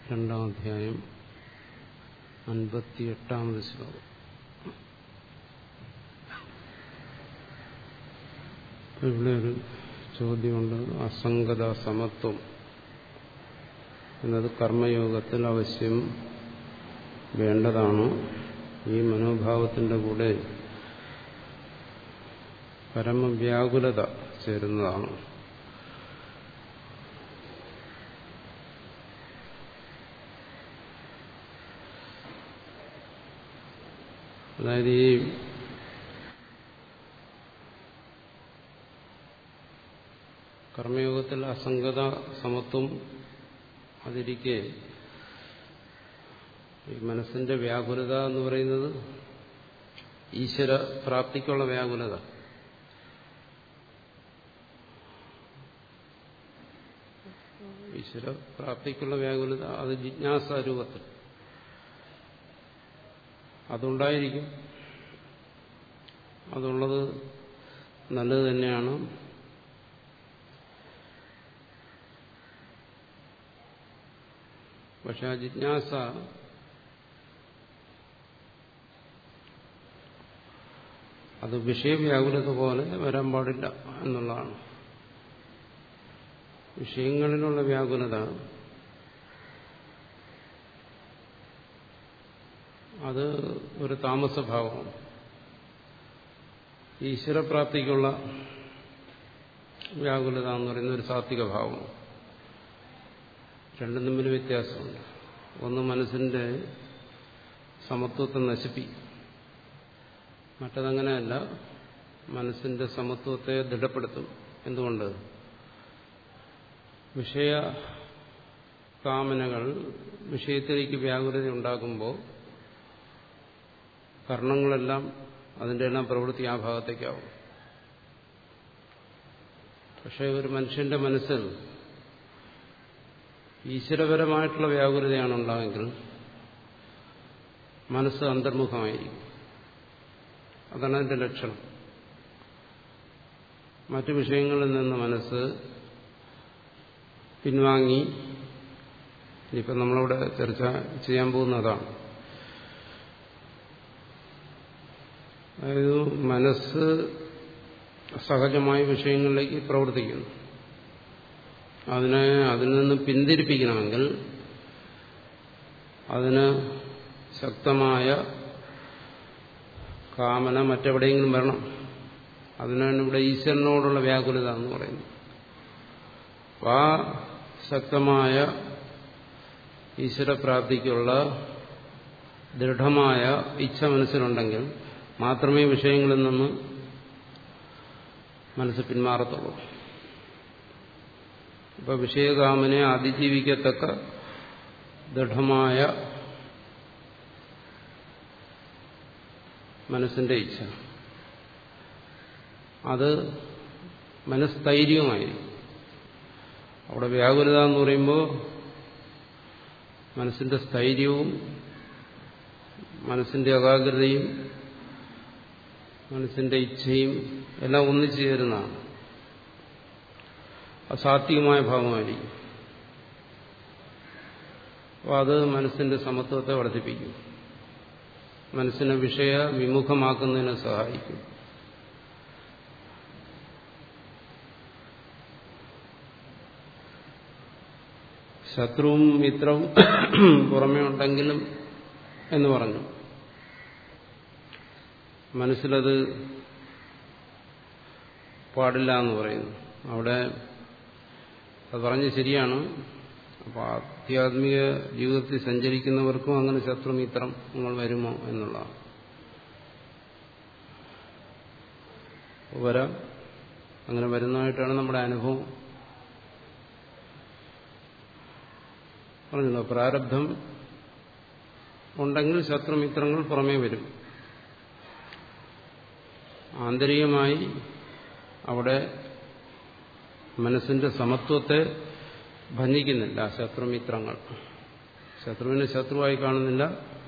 രണ്ടാം അധ്യായം അൻപത്തിയെട്ടാമത് ശ്ലോകം ഇവിടെ ഒരു ചോദ്യമുണ്ട് അസംഗത സമത്വം എന്നത് കർമ്മയോഗത്തിൽ ആവശ്യം വേണ്ടതാണ് ഈ മനോഭാവത്തിന്റെ കൂടെ പരമവ്യാകുലത ചേരുന്നതാണ് അതായത് ഈ കർമ്മയോഗത്തിൽ അസംഗത സമത്വം അതിരിക്കെ ഈ മനസ്സിന്റെ വ്യാകുലത എന്ന് പറയുന്നത് ഈശ്വര പ്രാപ്തിക്കുള്ള വ്യാകുലത ഈശ്വര പ്രാപ്തിക്കുള്ള വ്യാകുലത അത് ജിജ്ഞാസ രൂപത്തിൽ അതുണ്ടായിരിക്കും അതുള്ളത് നല്ലത് തന്നെയാണ് പക്ഷെ ആ ജിജ്ഞാസ അത് വിഷയവ്യാകുലത പോലെ വരാൻ പാടില്ല എന്നുള്ളതാണ് വിഷയങ്ങളിലുള്ള വ്യാകുലത അത് ഒരു താമസഭാവമാണ് ഈശ്വരപ്രാപ്തിക്കുള്ള വ്യാകുലത എന്ന് പറയുന്ന ഒരു സാത്വിക ഭാവമാണ് രണ്ടും തമ്മിൽ വ്യത്യാസമുണ്ട് ഒന്ന് മനസ്സിന്റെ സമത്വത്തെ നശിപ്പിക്കും മറ്റതങ്ങനെയല്ല മനസ്സിന്റെ സമത്വത്തെ ദൃഢപ്പെടുത്തും എന്തുകൊണ്ട് വിഷയ കാമനകൾ വിഷയത്തിലേക്ക് വ്യാകുലത ഉണ്ടാകുമ്പോൾ കർണങ്ങളെല്ലാം അതിൻ്റെ എല്ലാം പ്രവൃത്തി ആ ഭാഗത്തേക്കാവും പക്ഷേ ഒരു മനുഷ്യന്റെ മനസ്സിൽ ഈശ്വരപരമായിട്ടുള്ള വ്യാകുലതയാണ് ഉണ്ടാകുമെങ്കിൽ മനസ്സ് അന്തർമുഖമായിരിക്കും അതാണ് അതിന്റെ ലക്ഷണം മറ്റു വിഷയങ്ങളിൽ നിന്ന് മനസ്സ് പിൻവാങ്ങി ഇനിയിപ്പം നമ്മളിവിടെ ചർച്ച ചെയ്യാൻ പോകുന്നതാണ് അതായത് മനസ്സ് സഹജമായ വിഷയങ്ങളിലേക്ക് പ്രവർത്തിക്കുന്നു അതിനെ അതിൽ നിന്ന് പിന്തിരിപ്പിക്കണമെങ്കിൽ അതിന് ശക്തമായ കാമന മറ്റെവിടെയെങ്കിലും വരണം അതിനാണ് ഇവിടെ ഈശ്വരനോടുള്ള വ്യാകുലത എന്ന് പറയുന്നത് ആ ശക്തമായ ഈശ്വരപ്രാപ്തിക്കുള്ള ദൃഢമായ ഇച്ഛ മനസ്സിലുണ്ടെങ്കിൽ മാത്രമേ വിഷയങ്ങളിൽ നിന്ന് മനസ്സ് പിന്മാറത്തുള്ളൂ ഇപ്പൊ വിഷയകാമനെ അതിജീവിക്കത്തക്ക ദൃഢമായ മനസ്സിന്റെ ഇച്ഛ അത് മനസ്ഥൈര്യമായിരിക്കും അവിടെ വ്യാകുലത എന്ന് പറയുമ്പോൾ മനസ്സിന്റെ സ്ഥൈര്യവും മനസ്സിന്റെ ഏകാഗ്രതയും മനസ്സിന്റെ ഇച്ഛയും എല്ലാം ഒന്നിച്ചു ചേരുന്നതാണ് അസാത്വികമായ ഭാവമായിരിക്കും അപ്പോൾ അത് മനസ്സിന്റെ സമത്വത്തെ വർദ്ധിപ്പിക്കും മനസ്സിനെ വിഷയ വിമുഖമാക്കുന്നതിനെ സഹായിക്കും ശത്രുവും മിത്രവും പുറമേ ഉണ്ടെങ്കിലും എന്ന് പറഞ്ഞു മനസ്സിലത് പാടില്ല എന്ന് പറയുന്നു അവിടെ അത് പറഞ്ഞ് ശരിയാണ് അപ്പോൾ ആധ്യാത്മിക ജീവിതത്തിൽ സഞ്ചരിക്കുന്നവർക്കും അങ്ങനെ ശത്രുമിത്രം നിങ്ങൾ വരുമോ എന്നുള്ളതാണ് വരാം അങ്ങനെ വരുന്നതായിട്ടാണ് നമ്മുടെ അനുഭവം പറഞ്ഞല്ലോ പ്രാരബ്ധം ഉണ്ടെങ്കിൽ ശത്രുമിത്രങ്ങൾ പുറമേ വരും ആന്തരികമായി അവിടെ മനസ്സിന്റെ സമത്വത്തെ ഭഞ്ജിക്കുന്നില്ല ശത്രുമിത്രങ്ങൾ ശത്രുവിനെ ശത്രുവായി കാണുന്നില്ല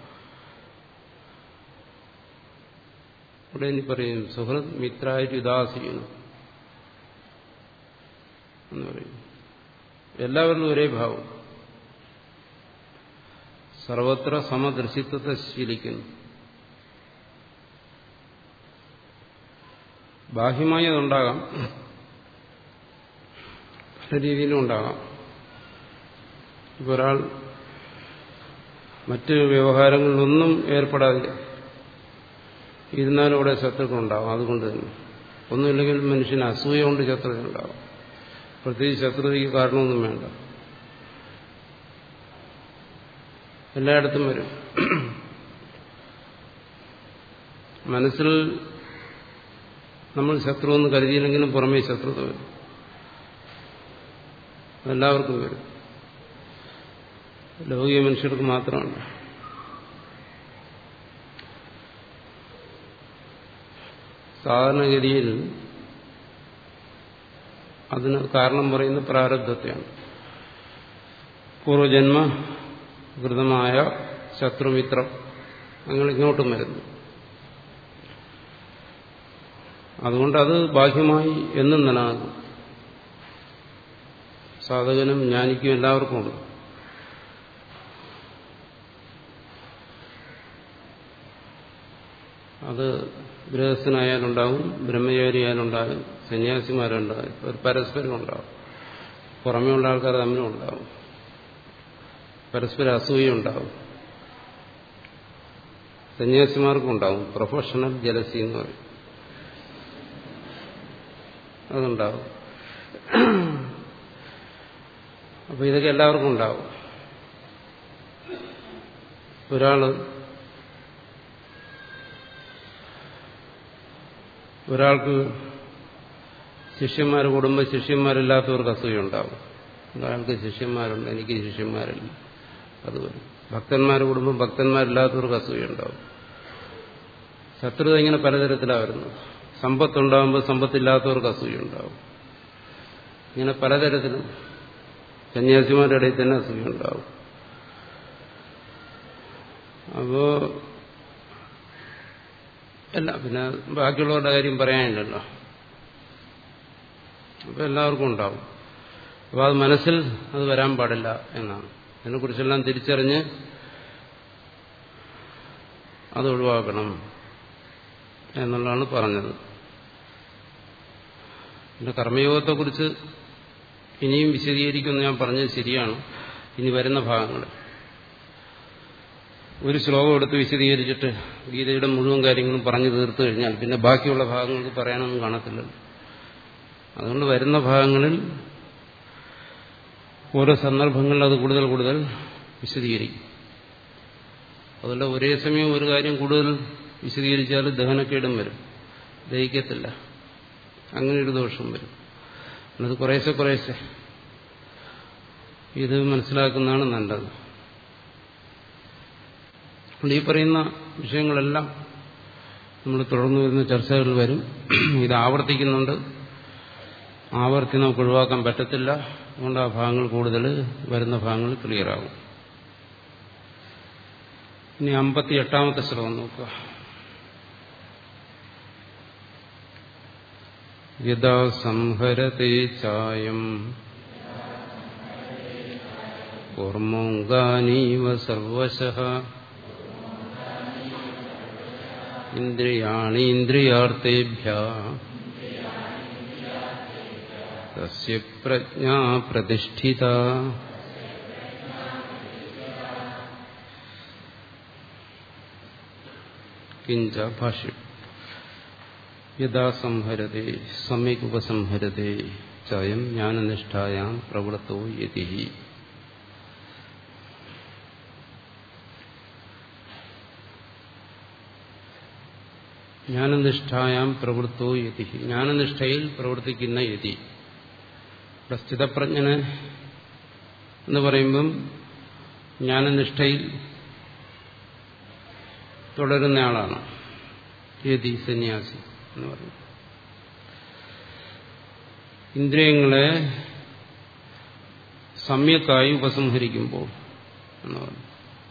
ഇവിടെ ഇനി പറയും സുഹൃത് മിത്രായിട്ട് ഉദാസീനം എന്ന് പറയും എല്ലാവരിലും ഒരേ ഭാവം സർവത്ര സമദൃശിത്വത്തെ ശീലിക്കുന്നു ബാഹ്യമായി അതുണ്ടാകാം പല രീതിയിലും ഉണ്ടാകാം ഇപ്പോൾ ഒരാൾ മറ്റ് വ്യവഹാരങ്ങളിലൊന്നും ഏർപ്പെടാതെ ഇരുന്നാലും അവിടെ ശത്രുക്കളുണ്ടാകും അതുകൊണ്ട് തന്നെ ഒന്നുമില്ലെങ്കിൽ മനുഷ്യന് അസൂയ കൊണ്ട് ശത്രുതയുണ്ടാകും പ്രത്യേകിച്ച് ശത്രുതയ്ക്ക് കാരണമൊന്നും വേണ്ട എല്ലായിടത്തും വരും മനസ്സിൽ നമ്മൾ ശത്രു എന്ന് കരുതിയില്ലെങ്കിലും പുറമേ ശത്രുത വരും അതെല്ലാവർക്കും വരും ലൗകിക മനുഷ്യർക്ക് മാത്രമല്ല സാധാരണഗതിയിൽ അതിന് കാരണം പറയുന്ന പ്രാരബ്ധത്തെയാണ് പൂർവജന്മ കൃതമായ ശത്രുമിത്രം അങ്ങനെ ഇങ്ങോട്ടും വരുന്നു അതുകൊണ്ട് അത് ബാഹ്യമായി എന്നും നിലനിൽക്കും സാധകനും ജ്ഞാനിക്കും എല്ലാവർക്കും ഉണ്ട് അത് ഗൃഹസ്ഥനായാലുണ്ടാവും ബ്രഹ്മചാരിയായാലുണ്ടാകും സന്യാസിമാരുണ്ടാകും ഒരു പരസ്പരം ഉണ്ടാവും പുറമേയുള്ള ആൾക്കാർ തമ്മിലും ഉണ്ടാവും പരസ്പര അസൂയ ഉണ്ടാവും സന്യാസിമാർക്കും ഉണ്ടാവും പ്രൊഫഷണൽ ജലസി എന്ന് പറയും അതുണ്ടാവും അപ്പൊ ഇതൊക്കെ എല്ലാവർക്കും ഉണ്ടാവും ഒരാള് ഒരാൾക്ക് ശിഷ്യന്മാർ കൂടുമ്പോൾ ശിഷ്യന്മാരില്ലാത്തവർക്ക് അസൂയ ഉണ്ടാവും ഒരാൾക്ക് ശിഷ്യന്മാരുണ്ട് എനിക്ക് ശിഷ്യന്മാരില്ല അതുപോലെ ഭക്തന്മാർ കൂടുമ്പോൾ ഭക്തന്മാരില്ലാത്തവർക്ക് അസൂയ ഉണ്ടാവും ശത്രുത ഇങ്ങനെ പലതരത്തിലാണ് വരുന്നത് സമ്പത്തുണ്ടാകുമ്പോൾ സമ്പത്തില്ലാത്തവർക്ക് അസൂയ ഉണ്ടാവും ഇങ്ങനെ പലതരത്തിലും സന്യാസിമാരുടെ ഇടയിൽ തന്നെ അസൂയ ഉണ്ടാവും അപ്പോ അല്ല പിന്നെ ബാക്കിയുള്ളവരുടെ കാര്യം പറയാനില്ലല്ലോ അപ്പൊ എല്ലാവർക്കും ഉണ്ടാവും അപ്പോൾ അത് മനസ്സിൽ അത് വരാൻ പാടില്ല എന്നാണ് അതിനെക്കുറിച്ചെല്ലാം തിരിച്ചറിഞ്ഞ് അത് ഒഴിവാക്കണം എന്നുള്ളതാണ് പറഞ്ഞത് പിന്നെ കർമ്മയോഗത്തെക്കുറിച്ച് ഇനിയും വിശദീകരിക്കുമെന്ന് ഞാൻ പറഞ്ഞത് ശരിയാണ് ഇനി വരുന്ന ഭാഗങ്ങൾ ഒരു ശ്ലോകം എടുത്ത് വിശദീകരിച്ചിട്ട് ഗീതയുടെ മുഴുവൻ കാര്യങ്ങളും പറഞ്ഞു തീർത്തു കഴിഞ്ഞാൽ പിന്നെ ബാക്കിയുള്ള ഭാഗങ്ങൾക്ക് പറയാനൊന്നും കാണത്തില്ലല്ലോ അതുകൊണ്ട് വരുന്ന ഭാഗങ്ങളിൽ ഓരോ സന്ദർഭങ്ങളിൽ അത് കൂടുതൽ കൂടുതൽ വിശദീകരിക്കും അതുകൊണ്ട് ഒരേ സമയം ഒരു കാര്യം കൂടുതൽ വിശദീകരിച്ചാൽ ദഹനക്കേടും വരും ദഹിക്കത്തില്ല അങ്ങനെയൊരു ദോഷം വരും അത് കുറേശ്ശെ കുറേശ്ശെ ഇത് മനസ്സിലാക്കുന്നതാണ് നല്ലത് ഈ പറയുന്ന വിഷയങ്ങളെല്ലാം നമ്മൾ തുടർന്നു വരുന്ന ചർച്ചകൾ വരും ഇത് ആവർത്തിക്കുന്നുണ്ട് ആവർത്തി നമുക്ക് ഒഴിവാക്കാൻ പറ്റത്തില്ല അതുകൊണ്ട് ആ ഭാഗങ്ങൾ കൂടുതൽ വരുന്ന ഭാഗങ്ങൾ ക്ലിയർ ആകും ഇനി അമ്പത്തി എട്ടാമത്തെ ശ്ലോകം നോക്കുക യഥാ സംഹരത്തെ ചായം കൂർമോങ്കാനീവ സർവശ ഇന്ദ്രിയാണീന്ദ്രിയാർത്ഥേഭ്യ തസ്യ പ്രജ്ഞാ പ്രതിഷ്ഠിത കിഞ്ച ഭാഷ്യം യഥാ സംഹരത്തെ സമ്യക് ഉപസംഹരത്തെ ചയം ജ്ഞാനനിഷ്ഠായാം പ്രവൃത്തോ യതി ജ്ഞാനനിഷ്ഠായാം പ്രവൃത്തോ യതി ജ്ഞാനനിഷ്ഠയിൽ പ്രവർത്തിക്കുന്ന യതി ഇവിടെ സ്ഥിതപ്രജ്ഞന് എന്ന് പറയുമ്പം ജ്ഞാനനിഷ്ഠയിൽ തുടരുന്ന ആളാണ് യതി സന്യാസി എന്ന് പറയുന്നത് ഇന്ദ്രിയങ്ങളെ സമ്യക്കായി ഉപസംഹരിക്കുമ്പോൾ എന്ന് പറഞ്ഞു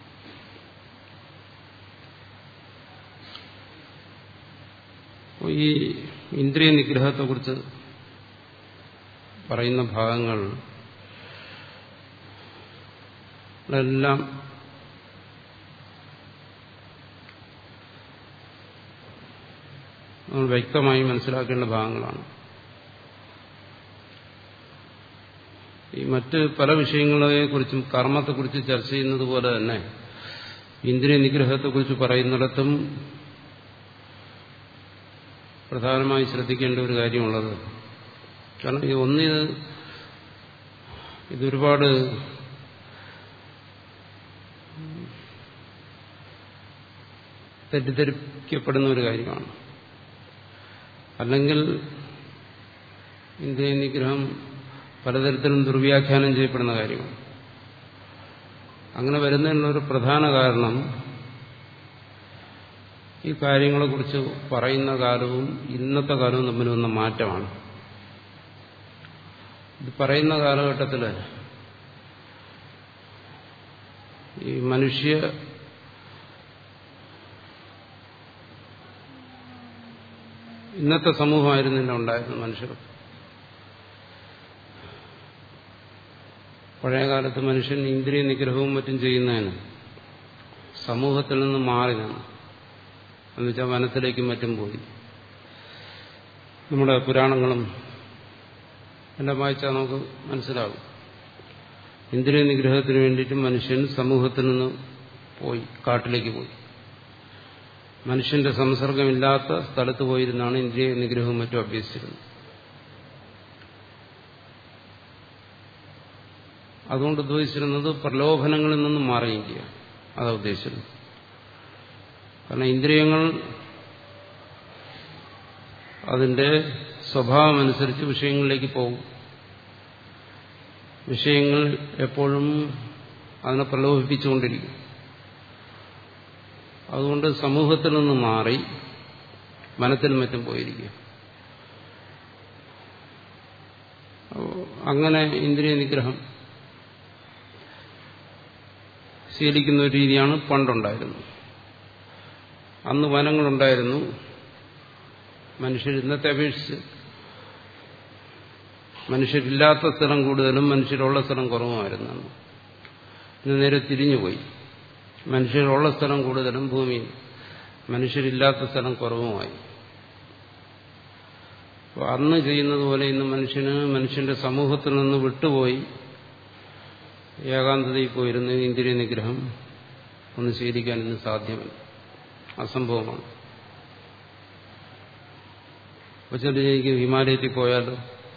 ഈ ഇന്ദ്രിയ നിഗ്രഹത്തെക്കുറിച്ച് പറയുന്ന ഭാഗങ്ങൾ എല്ലാം നമ്മൾ വ്യക്തമായി മനസ്സിലാക്കേണ്ട ഭാഗങ്ങളാണ് ഈ മറ്റ് പല വിഷയങ്ങളെക്കുറിച്ചും കർമ്മത്തെക്കുറിച്ച് ചർച്ച ചെയ്യുന്നത് പോലെ തന്നെ ഇന്ദ്രിയ നിഗ്രഹത്തെക്കുറിച്ച് പറയുന്നിടത്തും പ്രധാനമായി ശ്രദ്ധിക്കേണ്ട ഒരു കാര്യമുള്ളത് കാരണം ഇത് ഒന്നിത് ഇതൊരുപാട് തെറ്റിദ്ധരിക്കപ്പെടുന്ന ഒരു കാര്യമാണ് അല്ലെങ്കിൽ ഇന്ദ്രിയ നിഗ്രഹം പലതരത്തിലും ദുർവ്യാഖ്യാനം ചെയ്യപ്പെടുന്ന കാര്യമാണ് അങ്ങനെ വരുന്നതിനുള്ളൊരു പ്രധാന കാരണം ഈ കാര്യങ്ങളെക്കുറിച്ച് പറയുന്ന കാലവും ഇന്നത്തെ കാലവും തമ്മിൽ വന്ന മാറ്റമാണ് ഇത് പറയുന്ന കാലഘട്ടത്തിൽ ഈ മനുഷ്യ ഇന്നത്തെ സമൂഹമായിരുന്നില്ല ഉണ്ടായിരുന്നു മനുഷ്യർ പഴയകാലത്ത് മനുഷ്യൻ ഇന്ദ്രിയ നിഗ്രഹവും മറ്റും ചെയ്യുന്നതിന് സമൂഹത്തിൽ നിന്ന് മാറി നിന്നു എന്നുവെച്ചാൽ വനത്തിലേക്കും മറ്റും പോയി നമ്മുടെ പുരാണങ്ങളും എല്ലാം വായിച്ചാൽ നമുക്ക് മനസ്സിലാകും ഇന്ദ്രിയ നിഗ്രഹത്തിന് വേണ്ടിയിട്ട് മനുഷ്യൻ സമൂഹത്തിൽ നിന്ന് പോയി കാട്ടിലേക്ക് പോയി മനുഷ്യന്റെ സംസർഗമില്ലാത്ത സ്ഥലത്ത് പോയിരുന്നാണ് ഇന്ദ്രിയ നിഗ്രഹവും മറ്റും അഭ്യസിച്ചിരുന്നത് അതുകൊണ്ട് ഉദ്ദേശിച്ചിരുന്നത് പ്രലോഭനങ്ങളിൽ നിന്നും മാറിയിരിക്കുക അതാ ഉദ്ദേശിച്ചത് കാരണം ഇന്ദ്രിയങ്ങൾ അതിന്റെ സ്വഭാവമനുസരിച്ച് വിഷയങ്ങളിലേക്ക് പോകും വിഷയങ്ങൾ എപ്പോഴും അതിനെ പ്രലോഭിപ്പിച്ചുകൊണ്ടിരിക്കും അതുകൊണ്ട് സമൂഹത്തിൽ നിന്ന് മാറി വനത്തിൽ മറ്റും പോയിരിക്കുക അങ്ങനെ ഇന്ദ്രിയ നിഗ്രഹം ശീലിക്കുന്ന ഒരു രീതിയാണ് പണ്ടുണ്ടായിരുന്നത് അന്ന് വനങ്ങളുണ്ടായിരുന്നു മനുഷ്യർ ഇന്നത്തെ അപേക്ഷിച്ച് മനുഷ്യരില്ലാത്ത സ്ഥലം കൂടുതലും മനുഷ്യരുള്ള സ്ഥലം കുറവുമായിരുന്നു അന്ന് ഇന്ന് നേരെ തിരിഞ്ഞുപോയി മനുഷ്യരുള്ള സ്ഥലം കൂടുതലും ഭൂമിയിൽ മനുഷ്യരില്ലാത്ത സ്ഥലം കുറവുമായി അപ്പോൾ അന്ന് ചെയ്യുന്നത് പോലെ ഇന്ന് മനുഷ്യന് മനുഷ്യന്റെ സമൂഹത്തിൽ നിന്ന് വിട്ടുപോയി ഏകാന്തതയിൽ പോയിരുന്ന ഇന്ദ്രിയ നിഗ്രഹം ഒന്ന് ശീലിക്കാൻ ഇന്ന് സാധ്യമല്ല അസംഭവമാണ് അപ്പോൾ ചില എനിക്ക് ഹിമാലയത്തിൽ പോയാലോ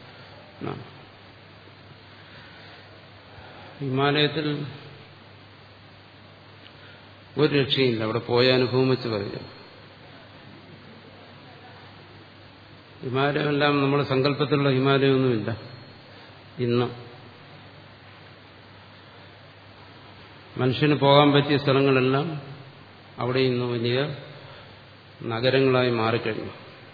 ഹിമാലയത്തിൽ ഒരു രക്ഷയില്ല അവിടെ പോയ അനുഭവം വെച്ച് പറയാം ഹിമാലയമെല്ലാം നമ്മുടെ സങ്കല്പത്തിലുള്ള ഹിമാലയമൊന്നുമില്ല ഇന്ന് മനുഷ്യന് പോകാൻ പറ്റിയ സ്ഥലങ്ങളെല്ലാം അവിടെ ഇന്ന് വലിയ നഗരങ്ങളായി മാറിക്കഴിഞ്ഞു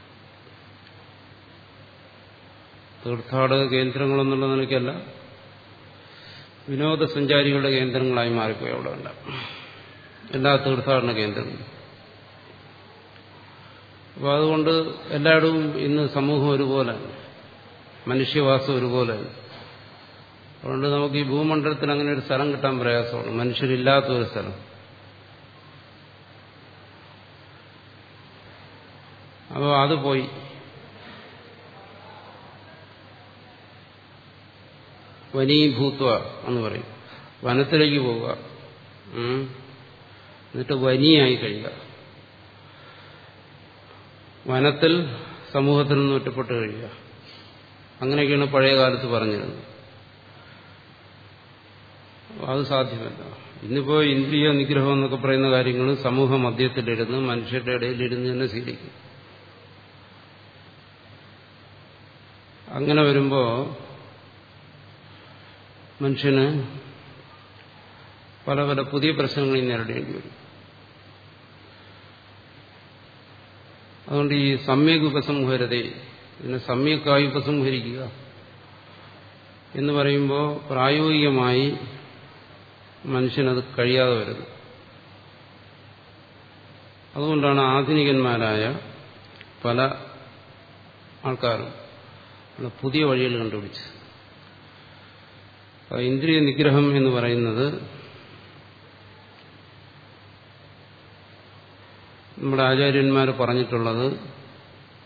തീർത്ഥാടക കേന്ദ്രങ്ങളെന്നുള്ള നിലയ്ക്കല്ല വിനോദസഞ്ചാരികളുടെ കേന്ദ്രങ്ങളായി മാറിപ്പോയി അവിടെ എല്ലാം എല്ലാ തീർത്ഥാടന കേന്ദ്രങ്ങളും അപ്പോൾ അതുകൊണ്ട് എല്ലായിടവും ഇന്ന് സമൂഹം ഒരുപോലെ മനുഷ്യവാസം ഒരുപോലെ അതുകൊണ്ട് നമുക്ക് ഈ ഭൂമണ്ഡലത്തിൽ അങ്ങനെ ഒരു സ്ഥലം കിട്ടാൻ പ്രയാസമാണ് മനുഷ്യരില്ലാത്ത ഒരു സ്ഥലം അപ്പോൾ അത് പോയി വനീഭൂത്വ എന്ന് പറയും വനത്തിലേക്ക് പോവുക എന്നിട്ട് വനിയായി കഴിയുക വനത്തിൽ സമൂഹത്തിൽ നിന്ന് ഒറ്റപ്പെട്ട് കഴിയുക അങ്ങനെയൊക്കെയാണ് പഴയ കാലത്ത് പറഞ്ഞിരുന്നത് അത് സാധ്യമല്ല ഇന്നിപ്പോ ഇന്ദ്രിയ നിഗ്രഹം എന്നൊക്കെ പറയുന്ന കാര്യങ്ങൾ സമൂഹ മധ്യത്തിലിരുന്ന് മനുഷ്യരുടെ ഇടയിലിരുന്ന് തന്നെ ശീലിക്കും അങ്ങനെ വരുമ്പോ മനുഷ്യന് പല പല പുതിയ പ്രശ്നങ്ങളിൽ നേരിടേണ്ടി വരും അതുകൊണ്ട് ഈ സമ്യക് ഉപസംഹരത ഇതിനെ സമ്യക്കായി ഉപസംഹരിക്കുക എന്ന് പറയുമ്പോൾ പ്രായോഗികമായി മനുഷ്യനത് കഴിയാതെ വരുന്നത് അതുകൊണ്ടാണ് ആധുനികന്മാരായ പല ആൾക്കാരും പുതിയ വഴികൾ കണ്ടുപിടിച്ചത് ഇന്ദ്രിയ നിഗ്രഹം എന്ന് പറയുന്നത് നമ്മുടെ ആചാര്യന്മാർ പറഞ്ഞിട്ടുള്ളത്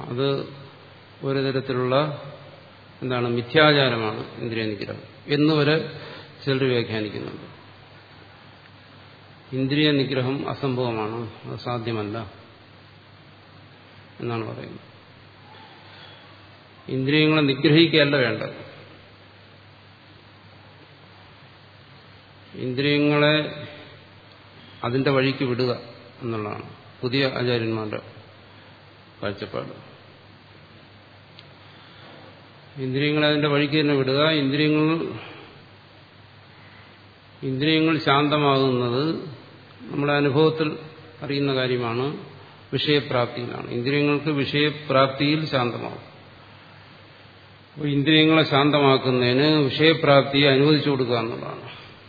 അത് ഒരു തരത്തിലുള്ള എന്താണ് മിഥ്യാചാരമാണ് ഇന്ദ്രിയ നിഗ്രഹം എന്നുവരെ ചിലർ വ്യാഖ്യാനിക്കുന്നുണ്ട് ഇന്ദ്രിയ നിഗ്രഹം അസംഭവമാണ് അത് സാധ്യമല്ല എന്നാണ് പറയുന്നത് ഇന്ദ്രിയങ്ങളെ നിഗ്രഹിക്കുകയല്ല വേണ്ടത് ഇന്ദ്രിയങ്ങളെ അതിന്റെ വഴിക്ക് വിടുക എന്നുള്ളതാണ് പുതിയ ആചാര്യന്മാരുടെ കാഴ്ചപ്പാട് ഇന്ദ്രിയങ്ങളെ അതിന്റെ വഴിക്ക് തന്നെ വിടുക ഇന്ദ്രിയങ്ങൾ ഇന്ദ്രിയങ്ങൾ ശാന്തമാകുന്നത് നമ്മുടെ അനുഭവത്തിൽ അറിയുന്ന കാര്യമാണ് വിഷയപ്രാപ്തിയിലാണ് ഇന്ദ്രിയങ്ങൾക്ക് വിഷയപ്രാപ്തിയിൽ ശാന്തമാകും അപ്പോൾ ഇന്ദ്രിയങ്ങളെ ശാന്തമാക്കുന്നതിന് വിഷയപ്രാപ്തിയെ അനുവദിച്ചു കൊടുക്കുക എന്നുള്ളതാണ്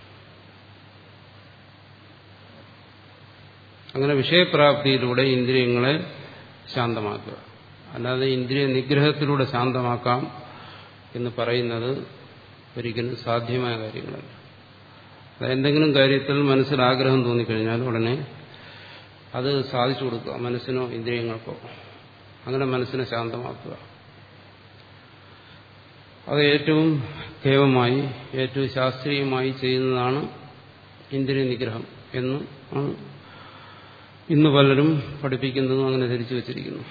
അങ്ങനെ വിഷയപ്രാപ്തിയിലൂടെ ഇന്ദ്രിയങ്ങളെ ശാന്തമാക്കുക അല്ലാതെ ഇന്ദ്രിയ നിഗ്രഹത്തിലൂടെ ശാന്തമാക്കാം എന്ന് പറയുന്നത് ഒരിക്കലും സാധ്യമായ കാര്യങ്ങളല്ല എന്തെങ്കിലും കാര്യത്തിൽ മനസ്സിൽ ആഗ്രഹം തോന്നിക്കഴിഞ്ഞാൽ ഉടനെ അത് സാധിച്ചു കൊടുക്കുക മനസ്സിനോ ഇന്ദ്രിയങ്ങൾക്കോ അങ്ങനെ മനസ്സിനെ ശാന്തമാക്കുക അത് ഏറ്റവും കേവമായി ഏറ്റവും ശാസ്ത്രീയമായി ചെയ്യുന്നതാണ് ഇന്ദ്രിയ നിഗ്രഹം എന്ന് ആണ് ഇന്ന് പലരും പഠിപ്പിക്കുന്നതും അങ്ങനെ ധരിച്ചു വച്ചിരിക്കുന്നു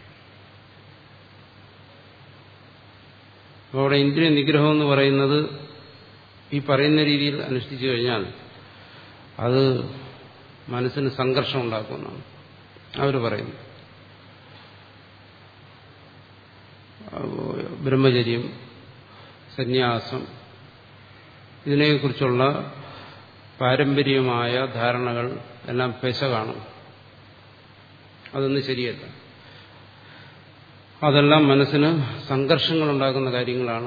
അപ്പോൾ അവിടെ ഇന്ദ്രിയ നിഗ്രഹം എന്ന് പറയുന്നത് ഈ പറയുന്ന രീതിയിൽ അനുഷ്ഠിച്ചു കഴിഞ്ഞാൽ അത് മനസ്സിന് സംഘർഷം ഉണ്ടാക്കുമെന്നാണ് അവർ പറയുന്നു ബ്രഹ്മചര്യം സന്യാസം ഇതിനെക്കുറിച്ചുള്ള പാരമ്പര്യമായ ധാരണകൾ എല്ലാം പെശ കാണും അതൊന്നും ശരിയല്ല അതെല്ലാം മനസ്സിന് സംഘർഷങ്ങൾ ഉണ്ടാക്കുന്ന കാര്യങ്ങളാണ്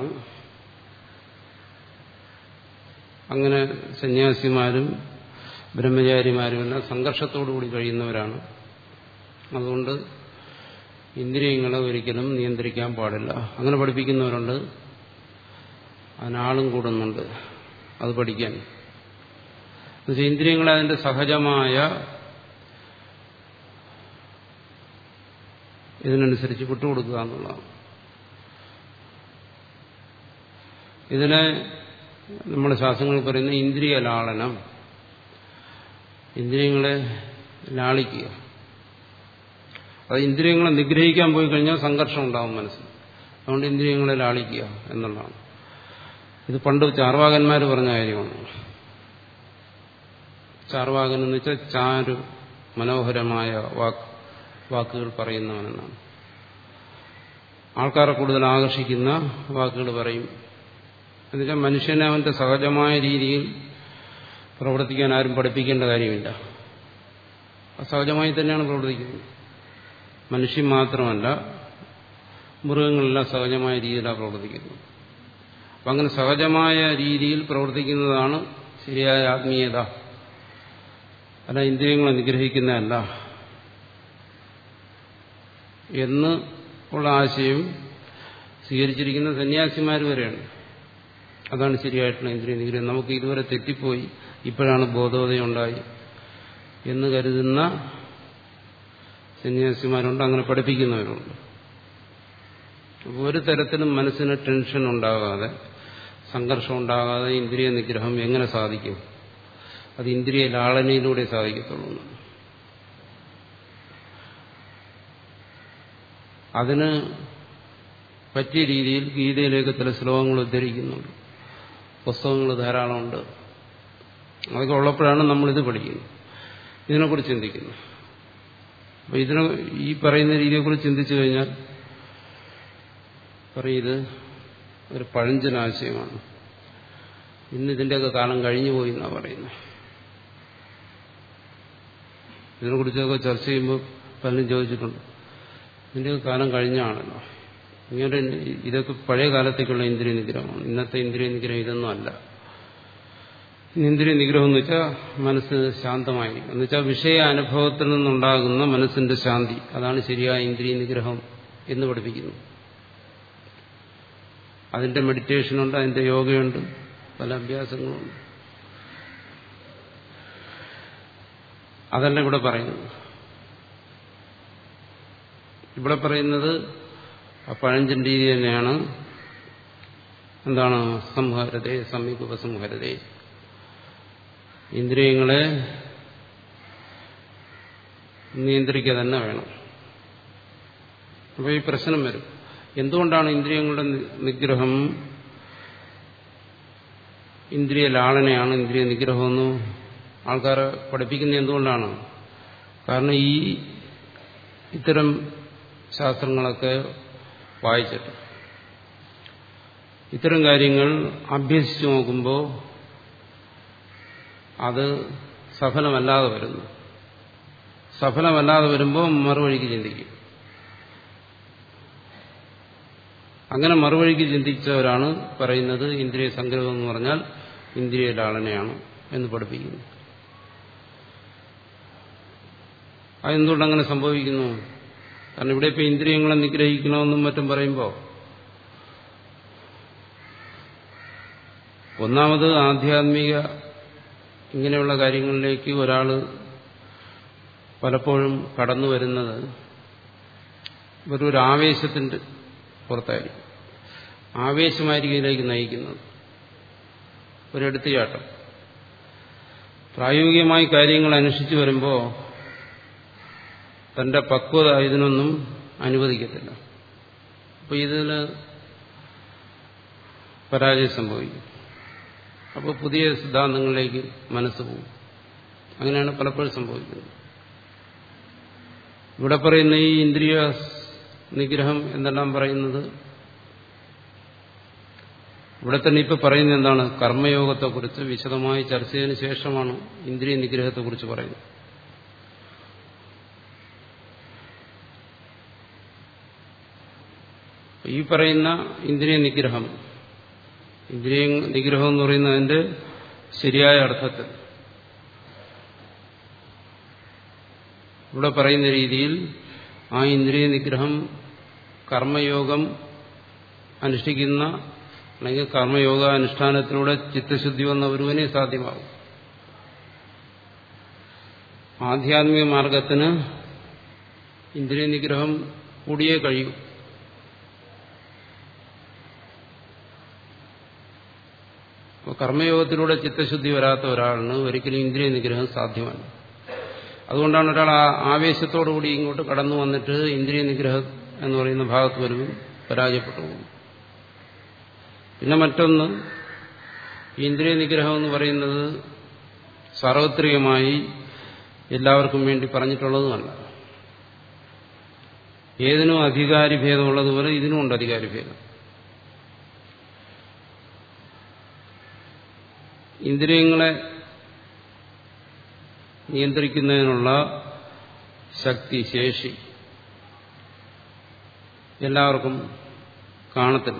അങ്ങനെ സന്യാസിമാരും ബ്രഹ്മചാരിമാരും എല്ലാം സംഘർഷത്തോടുകൂടി കഴിയുന്നവരാണ് അതുകൊണ്ട് ഇന്ദ്രിയങ്ങളെ ഒരിക്കലും നിയന്ത്രിക്കാൻ പാടില്ല അങ്ങനെ പഠിപ്പിക്കുന്നവരുണ്ട് അതിനാളും കൂടുന്നുണ്ട് അത് പഠിക്കാൻ എന്നുവെച്ചാൽ ഇന്ദ്രിയങ്ങളെ അതിന്റെ സഹജമായ ഇതിനനുസരിച്ച് വിട്ടുകൊടുക്കുക എന്നുള്ളതാണ് ഇതിനെ നമ്മുടെ ശാസ്ത്രങ്ങൾ പറയുന്ന ഇന്ദ്രിയ ലാളനം ഇന്ദ്രിയങ്ങളെ ലാളിക്കുക അത് ഇന്ദ്രിയങ്ങളെ നിഗ്രഹിക്കാൻ പോയി കഴിഞ്ഞാൽ സംഘർഷം ഉണ്ടാവും മനസ്സിൽ അതുകൊണ്ട് ഇന്ദ്രിയങ്ങളെ ലാളിക്കുക എന്നുള്ളതാണ് ഇത് പണ്ട് ചാർവാകന്മാർ പറഞ്ഞ കാര്യമാണ് ചാർവാകൻ എന്ന് വെച്ചാൽ ചാരു മനോഹരമായ വാക്ക് വാക്കുകൾ പറയുന്നവനെന്നാണ് ആൾക്കാരെ കൂടുതൽ ആകർഷിക്കുന്ന വാക്കുകൾ പറയും എന്നുവെച്ചാൽ മനുഷ്യനെ അവന്റെ സഹജമായ രീതിയിൽ പ്രവർത്തിക്കാൻ ആരും പഠിപ്പിക്കേണ്ട കാര്യമില്ല സഹജമായി തന്നെയാണ് പ്രവർത്തിക്കുന്നത് മനുഷ്യൻ മാത്രമല്ല മൃഗങ്ങളെല്ലാം സഹജമായ രീതിയിലാണ് പ്രവർത്തിക്കുന്നത് അപ്പം അങ്ങനെ സഹജമായ രീതിയിൽ പ്രവർത്തിക്കുന്നതാണ് ശരിയായ ആത്മീയത അല്ല ഇന്ദ്രിയങ്ങളെ നിഗ്രഹിക്കുന്നതല്ല എന്ന് ഉള്ള ആശയം സ്വീകരിച്ചിരിക്കുന്ന സന്യാസിമാർ വരെയാണ് അതാണ് ശരിയായിട്ടുള്ള ഇന്ദ്രിയ നിഗ്രഹം നമുക്ക് ഇതുവരെ തെറ്റിപ്പോയി ഇപ്പോഴാണ് ബോധോദയം ഉണ്ടായി എന്ന് കരുതുന്ന സന്യാസിമാരുണ്ട് അങ്ങനെ പഠിപ്പിക്കുന്നവരുണ്ട് ഒരു തരത്തിലും മനസ്സിന് ടെൻഷൻ ഉണ്ടാകാതെ സംഘർഷം ഉണ്ടാകാതെ ഇന്ദ്രിയ നിഗ്രഹം എങ്ങനെ സാധിക്കും അത് ഇന്ദ്രിയ ലാളനയിലൂടെ സാധിക്കത്തുള്ളൂ അതിന് പറ്റിയ രീതിയിൽ ഗീതയിലേക്ക് ചില ശ്ലോകങ്ങൾ ഉദ്ധരിക്കുന്നുണ്ട് പുസ്തകങ്ങൾ ധാരാളമുണ്ട് അതൊക്കെ ഉള്ളപ്പോഴാണ് നമ്മളിത് പഠിക്കുന്നത് ഇതിനെക്കുറിച്ച് ചിന്തിക്കുന്നത് അപ്പൊ ഇതിനെ ഈ പറയുന്ന രീതിയെക്കുറിച്ച് ചിന്തിച്ചു കഴിഞ്ഞാൽ പറയും ഇത് ഒരു പഴഞ്ചൻ ആശയമാണ് ഇന്ന് ഇതിൻ്റെയൊക്കെ കാലം കഴിഞ്ഞു പോയി എന്നാണ് പറയുന്നത് ഇതിനെക്കുറിച്ചൊക്കെ ചർച്ച ചെയ്യുമ്പോൾ പലരും ചോദിച്ചിട്ടുണ്ട് ഇതിൻ്റെയൊക്കെ കാലം കഴിഞ്ഞാണല്ലോ ഇങ്ങനെ ഇതൊക്കെ പഴയ കാലത്തേക്കുള്ള ഇന്ദ്രിയ നിഗ്രഹമാണ് ഇന്നത്തെ ഇന്ദ്രിയ നിഗ്രഹം ഇതൊന്നും അല്ല ഇന്ദ്രിയ നിഗ്രഹം എന്ന് വെച്ചാൽ മനസ്സ് ശാന്തമായി എന്ന് വെച്ചാൽ വിഷയ അനുഭവത്തിൽ നിന്നുണ്ടാകുന്ന മനസ്സിന്റെ ശാന്തി അതാണ് ശരിയായ ഇന്ദ്രിയ നിഗ്രഹം എന്ന് പഠിപ്പിക്കുന്നു അതിന്റെ മെഡിറ്റേഷനുണ്ട് അതിന്റെ യോഗയുണ്ട് പല അഭ്യാസങ്ങളുണ്ട് അതല്ല ഇവിടെ പറയുന്നത് ഇവിടെ പറയുന്നത് ആ പഴഞ്ചൻ രീതി തന്നെയാണ് എന്താണ് സംഹാരതേ സമീപ ഉപസംഹാരതേ ഇന്ദ്രിയങ്ങളെ നിയന്ത്രിക്കുക തന്നെ വേണം അപ്പോൾ ഈ പ്രശ്നം വരും എന്തുകൊണ്ടാണ് ഇന്ദ്രിയങ്ങളുടെ നിഗ്രഹം ഇന്ദ്രിയ ലാളനയാണ് ഇന്ദ്രിയ നിഗ്രഹമെന്ന് ആൾക്കാരെ പഠിപ്പിക്കുന്നത് എന്തുകൊണ്ടാണ് കാരണം ഈ ഇത്തരം ശാസ്ത്രങ്ങളൊക്കെ വായിച്ചിട്ട് ഇത്തരം കാര്യങ്ങൾ അഭ്യസിച്ചു നോക്കുമ്പോൾ അത് സഫലമല്ലാതെ വരുന്നു സഫലമല്ലാതെ വരുമ്പോൾ മറുവഴിക്ക് ചിന്തിക്കും അങ്ങനെ മറുവഴിക്ക് ചിന്തിച്ചവരാണ് പറയുന്നത് ഇന്ദ്രിയ സംഗ്രഹം എന്ന് പറഞ്ഞാൽ ഇന്ദ്രിയ ലാളനയാണ് എന്ന് പഠിപ്പിക്കുന്നു അതെന്തുകൊണ്ടങ്ങനെ സംഭവിക്കുന്നു കാരണം ഇവിടെ ഇപ്പൊ ഇന്ദ്രിയങ്ങളെ നിഗ്രഹിക്കണമെന്നും മറ്റും പറയുമ്പോൾ ഒന്നാമത് ആധ്യാത്മിക ഇങ്ങനെയുള്ള കാര്യങ്ങളിലേക്ക് ഒരാൾ പലപ്പോഴും കടന്നു വരുന്നത് വെറും ഒരു ആവേശത്തിന്റെ പുറത്തായിരിക്കും ആവേശമായിരിക്കും ഇതിലേക്ക് നയിക്കുന്നത് ഒരെടുത്തുചാട്ടം പ്രായോഗികമായി കാര്യങ്ങൾ അന്വേഷിച്ചു വരുമ്പോൾ തന്റെ പക്വത ഇതിനൊന്നും അനുവദിക്കത്തില്ല അപ്പോൾ ഇതിന് പരാജയം സംഭവിക്കും അപ്പോൾ പുതിയ സിദ്ധാന്തങ്ങളിലേക്ക് മനസ്സ് പോകും അങ്ങനെയാണ് പലപ്പോഴും സംഭവിക്കുന്നത് ഇവിടെ പറയുന്ന ഈ ഇന്ദ്രിയ നിഗ്രഹം എന്നെല്ലാം പറയുന്നത് ഇവിടെ തന്നെ ഇപ്പൊ പറയുന്നത് എന്താണ് കർമ്മയോഗത്തെക്കുറിച്ച് വിശദമായി ചർച്ച ചെയ്തതിനു ശേഷമാണ് ഇന്ദ്രിയ നിഗ്രഹത്തെക്കുറിച്ച് പറയുന്നത് ഈ പറയുന്ന ഇന്ദ്രിയ നിഗ്രഹം ഇന്ദ്രിയ നിഗ്രഹം എന്ന് പറയുന്നതിന്റെ ശരിയായ അർത്ഥത്തിൽ ഇവിടെ പറയുന്ന രീതിയിൽ ആ ഇന്ദ്രിയ നിഗ്രഹം കർമ്മയോഗം അനുഷ്ഠിക്കുന്ന അല്ലെങ്കിൽ കർമ്മയോഗ അനുഷ്ഠാനത്തിലൂടെ ചിത്തശുദ്ധി വന്ന ഒരുവനെ സാധ്യമാകും ആധ്യാത്മിക മാർഗത്തിന് ഇന്ദ്രിയ നിഗ്രഹം കൂടിയേ കഴിയൂ കർമ്മയോഗത്തിലൂടെ ചിത്തശുദ്ധി വരാത്ത ഒരാളിന് ഒരിക്കലും ഇന്ദ്രിയ നിഗ്രഹം സാധ്യമല്ല അതുകൊണ്ടാണ് ഒരാൾ ആ ആവേശത്തോടുകൂടി ഇങ്ങോട്ട് കടന്നു വന്നിട്ട് ഇന്ദ്രിയ നിഗ്രഹം എന്ന് പറയുന്ന ഭാഗത്ത് വരുമ്പോൾ പരാജയപ്പെട്ടു പോകും പിന്നെ മറ്റൊന്ന് ഇന്ദ്രിയ നിഗ്രഹം എന്ന് പറയുന്നത് സാർവത്രികമായി എല്ലാവർക്കും വേണ്ടി പറഞ്ഞിട്ടുള്ളതുമല്ല ഏതിനും അധികാരി ഭേദമുള്ളതുപോലെ ഇതിനുമുണ്ട് അധികാരി ഭേദം ഇന്ദ്രിയങ്ങളെ നിയന്ത്രിക്കുന്നതിനുള്ള ശക്തി ശേഷി എല്ലാവർക്കും കാണത്തില്ല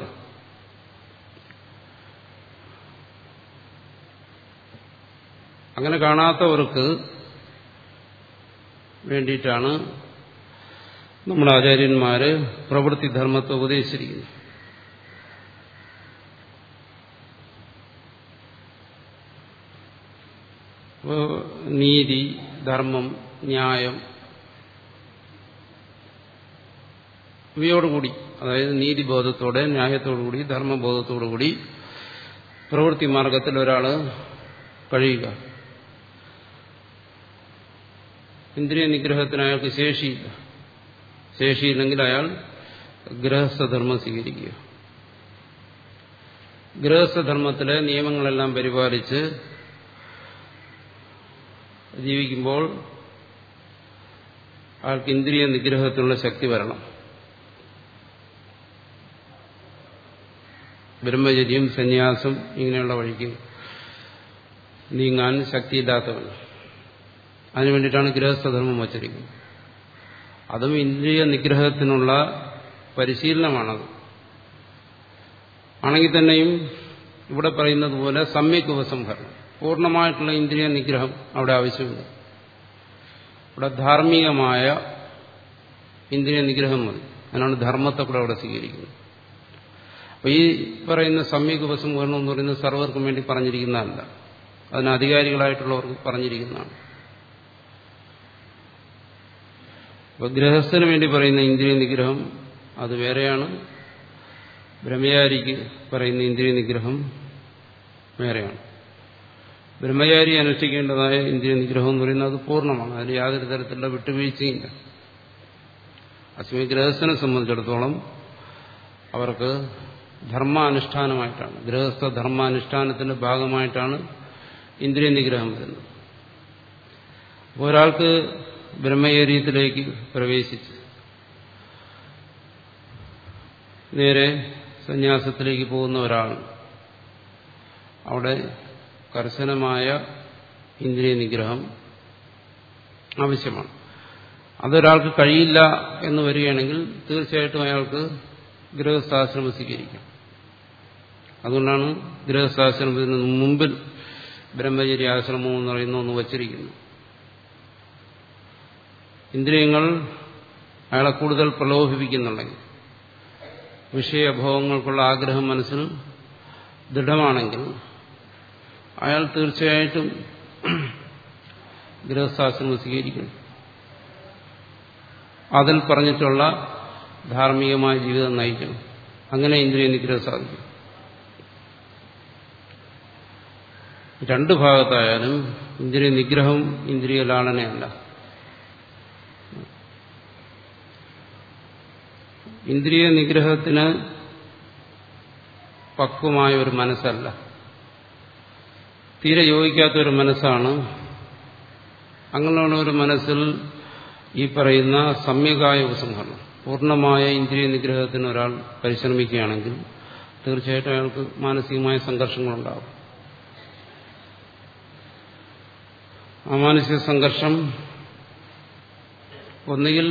അങ്ങനെ കാണാത്തവർക്ക് വേണ്ടിയിട്ടാണ് നമ്മുടെ ആചാര്യന്മാര് പ്രവൃത്തിധർമ്മത്തെ ഉപദേശിച്ചിരിക്കുന്നത് നീതി ധർമ്മം ന്യായം ഇവയോടുകൂടി അതായത് നീതിബോധത്തോടെ ന്യായത്തോടുകൂടി ധർമ്മബോധത്തോടുകൂടി പ്രവൃത്തി മാർഗത്തിൽ ഒരാൾ കഴിയുക ഇന്ദ്രിയ നിഗ്രഹത്തിന് അയാൾക്ക് ശേഷിയില്ല ശേഷിയില്ലെങ്കിൽ അയാൾ ഗൃഹസ്ഥധർമ്മം സ്വീകരിക്കുക ഗൃഹസ്ഥധർമ്മത്തിലെ നിയമങ്ങളെല്ലാം പരിപാലിച്ച് ജീവിക്കുമ്പോൾ അയാൾക്ക് ഇന്ദ്രിയ നിഗ്രഹത്തിനുള്ള ശക്തി വരണം ബ്രഹ്മചര്യം സന്യാസം ഇങ്ങനെയുള്ള വഴിക്ക് നീങ്ങാൻ ശക്തിയില്ലാത്തവൻ അതിനു വേണ്ടിയിട്ടാണ് ഗൃഹസ്ഥധർമ്മം വച്ചിരിക്കുന്നത് അതും ഇന്ദ്രിയ നിഗ്രഹത്തിനുള്ള പരിശീലനമാണത് ആണെങ്കിൽ തന്നെയും ഇവിടെ പറയുന്നത് പോലെ സമ്യക് ഉപസംഹരണം പൂർണ്ണമായിട്ടുള്ള ഇന്ദ്രിയ നിഗ്രഹം അവിടെ ആവശ്യമില്ല ഇവിടെ ധാർമ്മികമായ ഇന്ദ്രിയ നിഗ്രഹം മതി അതിനാണ് ധർമ്മത്തെ കൂടെ അവിടെ സ്വീകരിക്കുന്നത് അപ്പൊ ഈ പറയുന്ന സമ്യക് ഉപസംഹരണം എന്ന് പറയുന്നത് സർവർക്കും വേണ്ടി പറഞ്ഞിരിക്കുന്നതല്ല അതിന് അധികാരികളായിട്ടുള്ളവർക്ക് പറഞ്ഞിരിക്കുന്നതാണ് അപ്പോൾ ഗൃഹസ്ഥന് വേണ്ടി പറയുന്ന ഇന്ദ്രിയ നിഗ്രഹം അത് വേറെയാണ് ബ്രഹ്മചാരിക്ക് പറയുന്ന ഇന്ദ്രിയ നിഗ്രഹം വേറെയാണ് ബ്രഹ്മചാരി അനുഷ്ഠിക്കേണ്ടതായ ഇന്ദ്രിയ നിഗ്രഹം എന്ന് പറയുന്നത് അത് പൂർണ്ണമാണ് അതിൽ യാതൊരു തരത്തിലുള്ള വിട്ടുവീഴ്ചയില്ല അസ്മി ഗൃഹസ്ഥനെ സംബന്ധിച്ചിടത്തോളം അവർക്ക് ധർമാനുഷ്ഠാനമായിട്ടാണ് ഗൃഹസ്ഥ ധർമാനുഷ്ഠാനത്തിന്റെ ഭാഗമായിട്ടാണ് ഇന്ദ്രിയ നിഗ്രഹം വരുന്നത് ഒരാൾക്ക് ബ്രഹ്മചര്യത്തിലേക്ക് പ്രവേശിച്ച് നേരെ സന്യാസത്തിലേക്ക് പോകുന്ന ഒരാൾ അവിടെ കർശനമായ ഇന്ദ്രിയ നിഗ്രഹം ആവശ്യമാണ് അതൊരാൾക്ക് കഴിയില്ല എന്ന് വരികയാണെങ്കിൽ തീർച്ചയായിട്ടും അയാൾക്ക് ഗൃഹസ്ഥാശ്രമം സ്വീകരിക്കാം അതുകൊണ്ടാണ് ഗൃഹസ്ഥാശ്രമത്തിന് മുമ്പിൽ ബ്രഹ്മചര്യ ആശ്രമം എന്ന് പറയുന്ന ഒന്ന് വച്ചിരിക്കുന്നു ഇന്ദ്രിയങ്ങൾ അയാളെ കൂടുതൽ പ്രലോഭിപ്പിക്കുന്നുണ്ടെങ്കിൽ വിഷയഭോഗങ്ങൾക്കുള്ള ആഗ്രഹം മനസ്സിൽ ദൃഢമാണെങ്കിൽ അയാൾ തീർച്ചയായിട്ടും ഗൃഹസ്ഥാശ്രമം സ്വീകരിക്കണം അതിൽ പറഞ്ഞിട്ടുള്ള ധാർമ്മികമായ ജീവിതം നയിക്കണം അങ്ങനെ ഇന്ദ്രിയ നിഗ്രഹം സാധിക്കും രണ്ട് ഭാഗത്തായാലും ഇന്ദ്രിയ നിഗ്രഹം ഇന്ദ്രിയ ലാളനയല്ല ഇന്ദ്രിയ നിഗ്രഹത്തിന് പക്വമായ ഒരു മനസ്സല്ല തീരെ യോജിക്കാത്ത ഒരു മനസ്സാണ് അങ്ങനെയുള്ള ഒരു മനസ്സിൽ ഈ പറയുന്ന സമ്യകായ ഉപസംഹരണം പൂർണ്ണമായ ഇന്ദ്രിയ നിഗ്രഹത്തിന് ഒരാൾ പരിശ്രമിക്കുകയാണെങ്കിൽ തീർച്ചയായിട്ടും അയാൾക്ക് മാനസികമായ സംഘർഷങ്ങളുണ്ടാകും ആ മാനസിക സംഘർഷം ഒന്നുകിൽ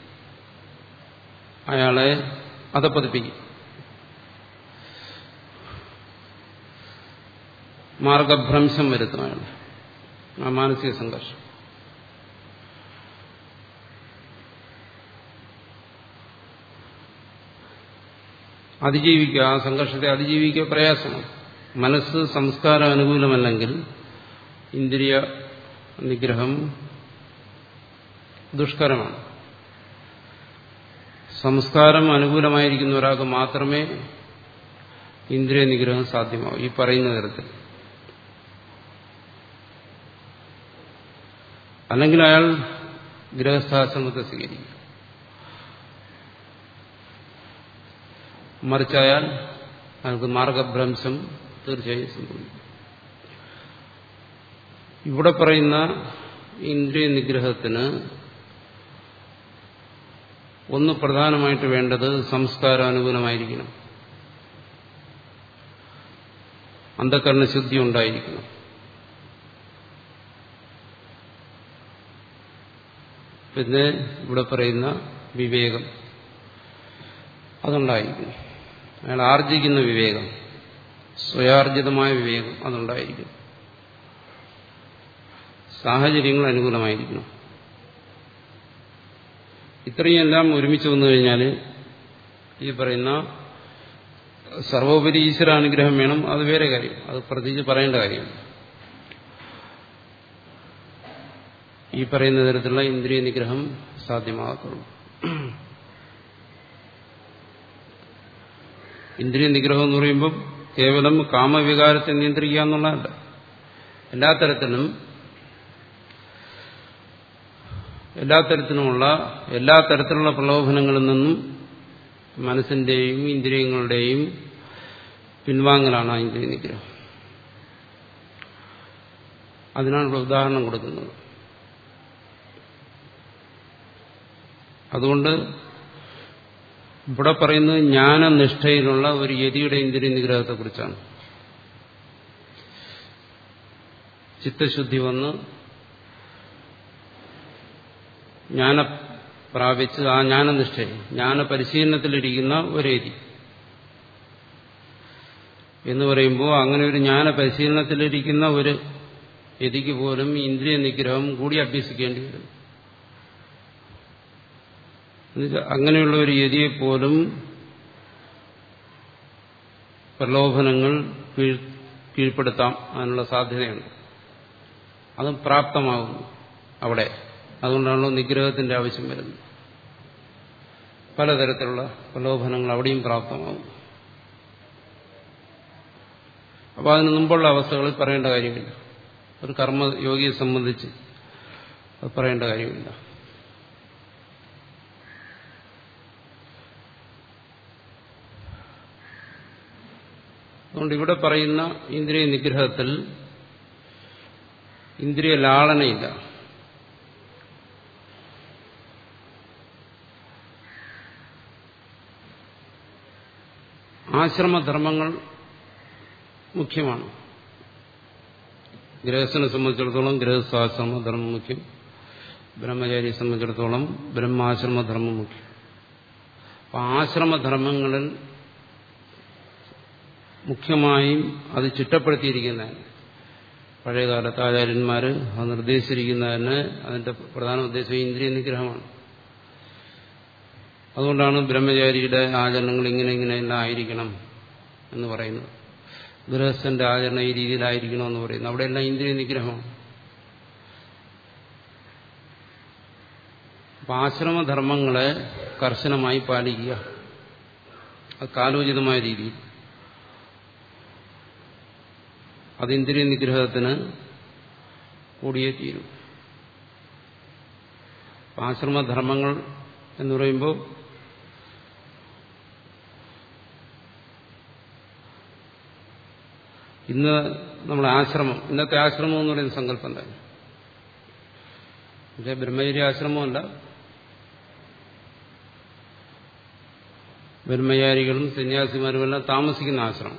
അയാളെ അധപ്പതിപ്പിക്കും മാർഗഭ്രംശം വരുത്തും അയാൾ ആ മാനസിക സംഘർഷം അതിജീവിക്കുക ആ സംഘർഷത്തെ അതിജീവിക്കുക പ്രയാസമാണ് മനസ്സ് സംസ്കാരം അനുകൂലമല്ലെങ്കിൽ ഇന്ദ്രിയ നിഗ്രഹം ദുഷ്കരമാണ് സംസ്കാരം അനുകൂലമായിരിക്കുന്ന ഒരാൾക്ക് മാത്രമേ ഇന്ദ്രിയ നിഗ്രഹം സാധ്യമാവും ഈ പറയുന്ന തരത്തിൽ അല്ലെങ്കിൽ അയാൾ ഗൃഹസ്ഥാശ്രമത്തെ സ്വീകരിക്കും മറിച്ചായാൽ അയാൾക്ക് മാർഗഭ്രംശം തീർച്ചയായും സംഭവിക്കും ഇവിടെ പറയുന്ന ഇന്ദ്രിയ നിഗ്രഹത്തിന് ഒന്ന് പ്രധാനമായിട്ട് വേണ്ടത് സംസ്കാരാനുകൂലമായിരിക്കണം അന്ധകരണശുദ്ധി ഉണ്ടായിരിക്കണം പിന്നെ ഇവിടെ പറയുന്ന വിവേകം അതുണ്ടായിരിക്കും അയാൾ ആർജിക്കുന്ന വിവേകം സ്വയാർജിതമായ വിവേകം അതുണ്ടായിരിക്കും സാഹചര്യങ്ങൾ അനുകൂലമായിരിക്കണം ഇത്രയും എല്ലാം ഒരുമിച്ച് വന്നു കഴിഞ്ഞാൽ ഈ പറയുന്ന സർവോപരി ഈശ്വരാനുഗ്രഹം വേണം അത് വേറെ കാര്യം അത് പ്രത്യേകിച്ച് പറയേണ്ട കാര്യമാണ് ഈ പറയുന്ന തരത്തിലുള്ള ഇന്ദ്രിയ നിഗ്രഹം സാധ്യമാകത്തുള്ളൂ ഇന്ദ്രിയ നിഗ്രഹം എന്ന് പറയുമ്പോൾ കേവലം കാമവികാരത്തെ നിയന്ത്രിക്കുക എന്നുള്ളതല്ല എല്ലാ തരത്തിലും എല്ലാ തരത്തിലുമുള്ള എല്ലാ തരത്തിലുള്ള പ്രലോഭനങ്ങളിൽ നിന്നും മനസ്സിന്റെയും ഇന്ദ്രിയങ്ങളുടെയും പിൻവാങ്ങലാണ് ആ ഇന്ദ്രിയ നിഗ്രഹം അതിനാണ് ഇവിടെ ഉദാഹരണം കൊടുക്കുന്നത് അതുകൊണ്ട് ഇവിടെ പറയുന്നത് ജ്ഞാനനിഷ്ഠയിലുള്ള ഒരു യതിയുടെ ഇന്ദ്രിയ നിഗ്രഹത്തെക്കുറിച്ചാണ് ചിത്തശുദ്ധി വന്ന് ജ്ഞാന പ്രാപിച്ച് ആ ജ്ഞാനനിഷ്ഠയിൽ ജ്ഞാന പരിശീലനത്തിലിരിക്കുന്ന ഒരു യതി എന്ന് പറയുമ്പോൾ അങ്ങനെ ഒരു ജ്ഞാന പരിശീലനത്തിലിരിക്കുന്ന ഒരു യതിക്ക് പോലും ഇന്ദ്രിയ നിഗ്രഹം കൂടി അഭ്യസിക്കേണ്ടി വരും അങ്ങനെയുള്ള ഒരു യതിയെ പോലും പ്രലോഭനങ്ങൾ കീഴ്പ്പെടുത്താം അതിനുള്ള സാധ്യതയുണ്ട് അതും പ്രാപ്തമാകുന്നു അവിടെ അതുകൊണ്ടാണല്ലോ നിഗ്രഹത്തിന്റെ ആവശ്യം വരുന്നത് പലതരത്തിലുള്ള പ്രലോഭനങ്ങൾ അവിടെയും പ്രാപ്തമാകും അപ്പോൾ അതിന് മുമ്പുള്ള അവസ്ഥകളിൽ പറയേണ്ട കാര്യമില്ല ഒരു കർമ്മയോഗിയെ സംബന്ധിച്ച് അത് പറയേണ്ട കാര്യമില്ല അതുകൊണ്ട് ഇവിടെ പറയുന്ന ഇന്ദ്രിയ നിഗ്രഹത്തിൽ ഇന്ദ്രിയ ലാളനയില്ല ആശ്രമധർമ്മങ്ങൾ മുഖ്യമാണ് ഗൃഹസ്ഥനെ സംബന്ധിച്ചിടത്തോളം ഗൃഹസ്ഥാശ്രമധർമ്മം മുഖ്യം ബ്രഹ്മചാരിയെ സംബന്ധിച്ചിടത്തോളം ബ്രഹ്മാശ്രമധർമ്മം മുഖ്യം അപ്പം ആശ്രമധർമ്മങ്ങളിൽ മുഖ്യമായും അത് ചിട്ടപ്പെടുത്തിയിരിക്കുന്നതാണ് പഴയകാലത്ത് ആചാര്യന്മാർ അത് നിർദ്ദേശിച്ചിരിക്കുന്നതിന് അതിന്റെ പ്രധാന ഉദ്ദേശം ഇന്ദ്രിയ നിഗ്രഹമാണ് അതുകൊണ്ടാണ് ബ്രഹ്മചാരിയുടെ ആചരണങ്ങൾ ഇങ്ങനെ ഇങ്ങനെയെല്ലാം ആയിരിക്കണം എന്ന് പറയുന്നത് ഗൃഹസ്ഥന്റെ ആചരണം ഈ രീതിയിലായിരിക്കണം എന്ന് പറയുന്നത് അവിടെയെല്ലാം ഇന്ദ്രിയ നിഗ്രഹമാണ് അപ്പൊ ആശ്രമധർമ്മങ്ങളെ കർശനമായി പാലിക്കുക അത് കാലോചിതമായ രീതിയിൽ അത് ഇന്ദ്രിയ നിഗ്രഹത്തിന് കൂടിയേ തീരും ആശ്രമധർമ്മങ്ങൾ എന്ന് പറയുമ്പോൾ ഇന്ന് നമ്മളെ ആശ്രമം ഇന്നത്തെ ആശ്രമം എന്ന് പറയുന്ന സങ്കല്പം തന്നെ പക്ഷേ ബ്രഹ്മചര്യ ആശ്രമമല്ല ബ്രഹ്മചാരികളും സന്യാസിമാരുമെല്ലാം താമസിക്കുന്ന ആശ്രമം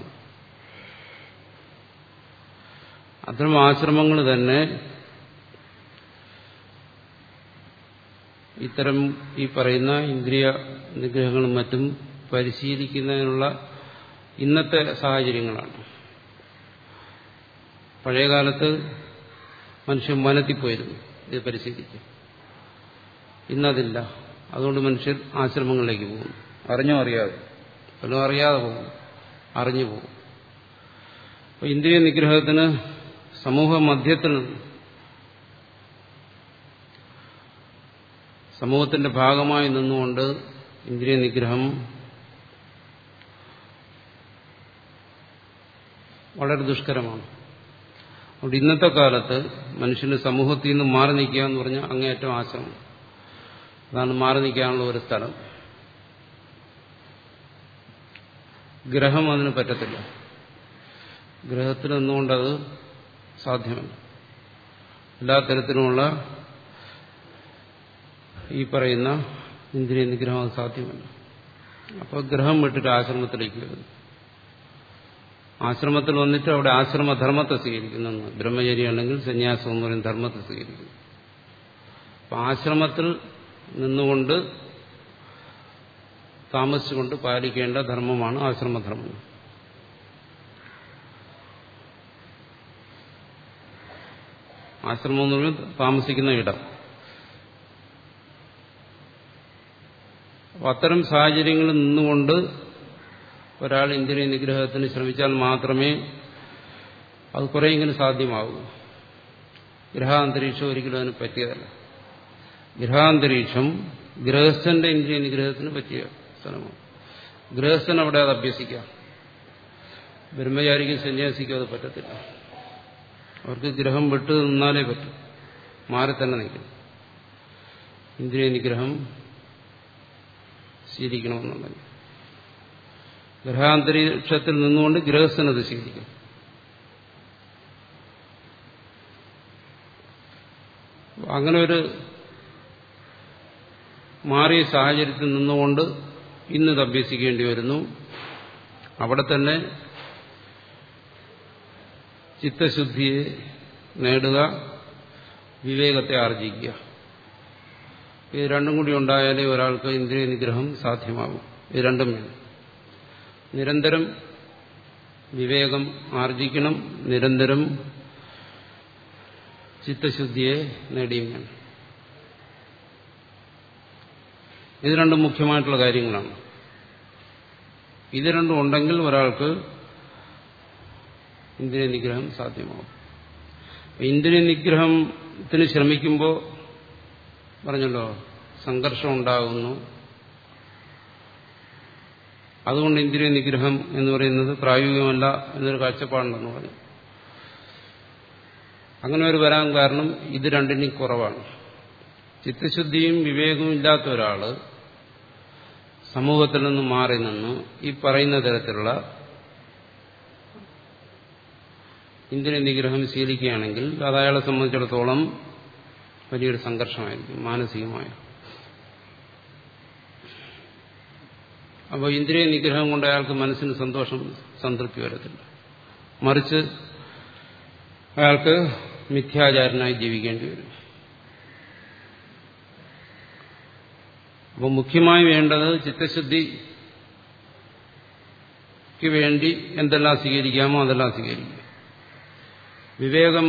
അത്തരം ആശ്രമങ്ങൾ തന്നെ ഇത്തരം ഈ പറയുന്ന ഇന്ദ്രിയ നിഗ്രഹങ്ങളും മറ്റും പരിശീലിക്കുന്നതിനുള്ള ഇന്നത്തെ സാഹചര്യങ്ങളാണ് പഴയകാലത്ത് മനുഷ്യൻ വനത്തിൽ പോയിരുന്നു ഇത് പരിശീലിക്കും ഇന്നതില്ല അതുകൊണ്ട് മനുഷ്യർ ആശ്രമങ്ങളിലേക്ക് പോകും അറിഞ്ഞോ അറിയാതെ വല്ലതും അറിയാതെ പോകും അറിഞ്ഞു പോകും അപ്പോൾ ഇന്ദ്രിയ നിഗ്രഹത്തിന് സമൂഹ മധ്യത്തിൽ സമൂഹത്തിന്റെ ഭാഗമായി നിന്നുകൊണ്ട് ഇന്ദ്രിയ നിഗ്രഹം വളരെ ദുഷ്കരമാണ് അതുകൊണ്ട് ഇന്നത്തെ കാലത്ത് മനുഷ്യന് സമൂഹത്തിൽ നിന്ന് മാറി നിൽക്കുക എന്ന് പറഞ്ഞാൽ അങ്ങേയറ്റം ആശ്രമം അതാണ് മാറി നിൽക്കാനുള്ള ഒരു സ്ഥലം ഗ്രഹം അതിന് പറ്റത്തില്ല ഗ്രഹത്തിൽ നിന്നുകൊണ്ടത് സാധ്യമല്ല എല്ലാ തരത്തിലുമുള്ള ഈ പറയുന്ന ഇന്ദ്രിയ നിഗ്രഹം അത് സാധ്യമല്ല അപ്പോൾ ഗ്രഹം വിട്ടിട്ട് ആശ്രമത്തിലേക്ക് വരുന്നു ആശ്രമത്തിൽ വന്നിട്ട് അവിടെ ആശ്രമധർമ്മത്തെ സ്വീകരിക്കുന്നു ബ്രഹ്മചര്യാണെങ്കിൽ സന്യാസം എന്ന് പറയുന്ന ധർമ്മത്തെ സ്വീകരിക്കുന്നു അപ്പം ആശ്രമത്തിൽ നിന്നുകൊണ്ട് താമസിച്ചുകൊണ്ട് പാലിക്കേണ്ട ധർമ്മമാണ് ആശ്രമധർമ്മം ആശ്രമം എന്ന് പറയുന്നത് താമസിക്കുന്ന ഇടം അപ്പം അത്തരം സാഹചര്യങ്ങളിൽ നിന്നുകൊണ്ട് ഒരാൾ ഇന്ദ്രിയ നിഗ്രഹത്തിന് ശ്രമിച്ചാൽ മാത്രമേ അത് കുറേയെങ്കിലും സാധ്യമാകൂ ഗ്രഹാന്തരീക്ഷം ഒരിക്കലും അതിന് പറ്റിയതല്ല ഗ്രഹാന്തരീക്ഷം ഗൃഹസ്ഥന്റെ ഇന്ദ്രിയ നിഗ്രഹത്തിന് പറ്റിയ സ്ഥലമാണ് ഗൃഹസ്ഥൻ അവിടെ അത് അഭ്യസിക്കാം ബ്രഹ്മചാരിക്കും സന്യാസിക്കും അത് പറ്റത്തില്ല അവർക്ക് ഗ്രഹം വിട്ട് നിന്നാലേ പറ്റും മാറി തന്നെ നിൽക്കണം ഇന്ദ്രിയ നിഗ്രഹം ശീലിക്കണമെന്നുണ്ടെങ്കിൽ ഗ്രഹാന്തരീക്ഷത്തിൽ നിന്നുകൊണ്ട് ഗൃഹസ്ഥനത് ശീലിക്കും അങ്ങനെ ഒരു മാറിയ സാഹചര്യത്തിൽ നിന്നുകൊണ്ട് ഇന്നത് അഭ്യസിക്കേണ്ടി വരുന്നു അവിടെ തന്നെ ചിത്തശുദ്ധിയെ നേടുക വിവേകത്തെ ആർജിക്കുക ഇത് രണ്ടും കൂടി ഉണ്ടായാലേ ഒരാൾക്ക് ഇന്ദ്രിയ നിഗ്രഹം സാധ്യമാകും ഇത് രണ്ടും വേണം നിരന്തരം വിവേകം ആർജിക്കണം നിരന്തരം ചിത്തശുദ്ധിയെ നേടിയും വേണം ഇത് രണ്ടും മുഖ്യമായിട്ടുള്ള കാര്യങ്ങളാണ് ഇത് രണ്ടും ഉണ്ടെങ്കിൽ ഒരാൾക്ക് ഇന്ദ്രിയ നിഗ്രഹം സാധ്യമാകും ഇന്ദ്രിയ നിഗ്രഹത്തിന് ശ്രമിക്കുമ്പോൾ പറഞ്ഞല്ലോ സംഘർഷം ഉണ്ടാകുന്നു അതുകൊണ്ട് ഇന്ദ്രിയ നിഗ്രഹം എന്ന് പറയുന്നത് പ്രായോഗികമല്ല എന്നൊരു കാഴ്ചപ്പാടുണ്ടെന്ന് പറഞ്ഞു അങ്ങനെ ഒരു വരാൻ കാരണം ഇത് രണ്ടിനും കുറവാണ് ചിത്തശുദ്ധിയും വിവേകവും ഇല്ലാത്ത ഒരാള് സമൂഹത്തിൽ നിന്ന് മാറി നിന്ന് ഈ പറയുന്ന തരത്തിലുള്ള ഇന്ദ്രിയ നിഗ്രഹം ശീലിക്കുകയാണെങ്കിൽ അത് അയാളെ സംബന്ധിച്ചിടത്തോളം വലിയൊരു സംഘർഷമായിരിക്കും മാനസികമായ അപ്പോൾ ഇന്ദ്രിയ നിഗ്രഹം കൊണ്ട് അയാൾക്ക് മനസ്സിന് സന്തോഷം സംതൃപ്തി വരത്തില്ല മറിച്ച് അയാൾക്ക് മിഥ്യാചാരനായി ജീവിക്കേണ്ടി വരും അപ്പോൾ മുഖ്യമായി വേണ്ടത് ചിത്തശുദ്ധിക്ക് വേണ്ടി എന്തെല്ലാം സ്വീകരിക്കാമോ അതെല്ലാം സ്വീകരിക്കുക വിവേകം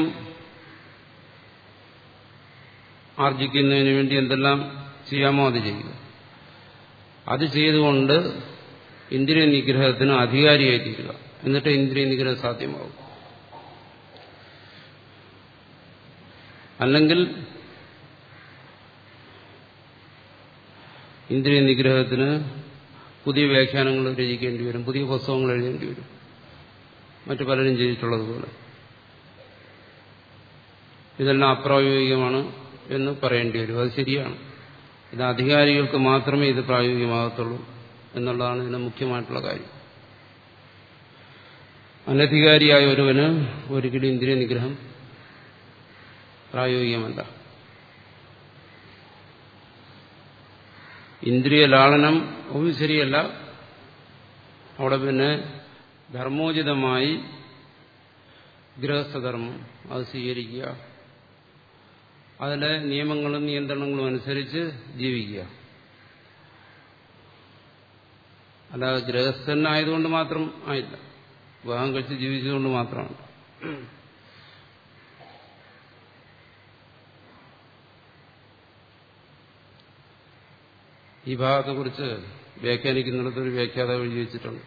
ആർജിക്കുന്നതിന് വേണ്ടി എന്തെല്ലാം ചെയ്യാമോ അത് ചെയ്യുക അത് ചെയ്തുകൊണ്ട് ഇന്ദ്രിയ നിഗ്രഹത്തിന് അധികാരിയായി തീരുക എന്നിട്ട് ഇന്ദ്രിയ നിഗ്രഹം സാധ്യമാകും അല്ലെങ്കിൽ ഇന്ദ്രിയ നിഗ്രഹത്തിന് പുതിയ വ്യാഖ്യാനങ്ങൾ രചിക്കേണ്ടി വരും പുതിയ പുസ്തകങ്ങൾ എഴുതേണ്ടി വരും മറ്റു പലരും ചെയ്തിട്ടുള്ളതുപോലെ ഇതെല്ലാം അപ്രായോഗികമാണ് എന്ന് പറയേണ്ടി വരും അത് ശരിയാണ് ഇത് അധികാരികൾക്ക് മാത്രമേ ഇത് പ്രായോഗികമാകത്തുള്ളൂ എന്നുള്ളതാണ് ഇതിന്റെ മുഖ്യമായിട്ടുള്ള കാര്യം അനധികാരിയായ ഒരുവന് ഒരിക്കലും ഇന്ദ്രിയ നിഗ്രഹം പ്രായോഗികമല്ല ഇന്ദ്രിയ ലാളനം ഒന്നും ശരിയല്ല അവിടെ പിന്നെ ധർമ്മോചിതമായി ഗൃഹസ്ഥധർമ്മം അത് സ്വീകരിക്കുക അതിലെ നിയമങ്ങളും നിയന്ത്രണങ്ങളും അനുസരിച്ച് ജീവിക്കുക അല്ലാതെ ഗൃഹസ്ഥനായതുകൊണ്ട് മാത്രം ആയില്ല വിവാഹം കഴിച്ച് ജീവിച്ചതുകൊണ്ട് മാത്രമാണ് ഈ ഭാഗത്തെക്കുറിച്ച് വ്യാഖ്യാനിക്കുന്നിടത്ത് ഒരു വ്യാഖ്യാത എഴുതി വെച്ചിട്ടുണ്ട്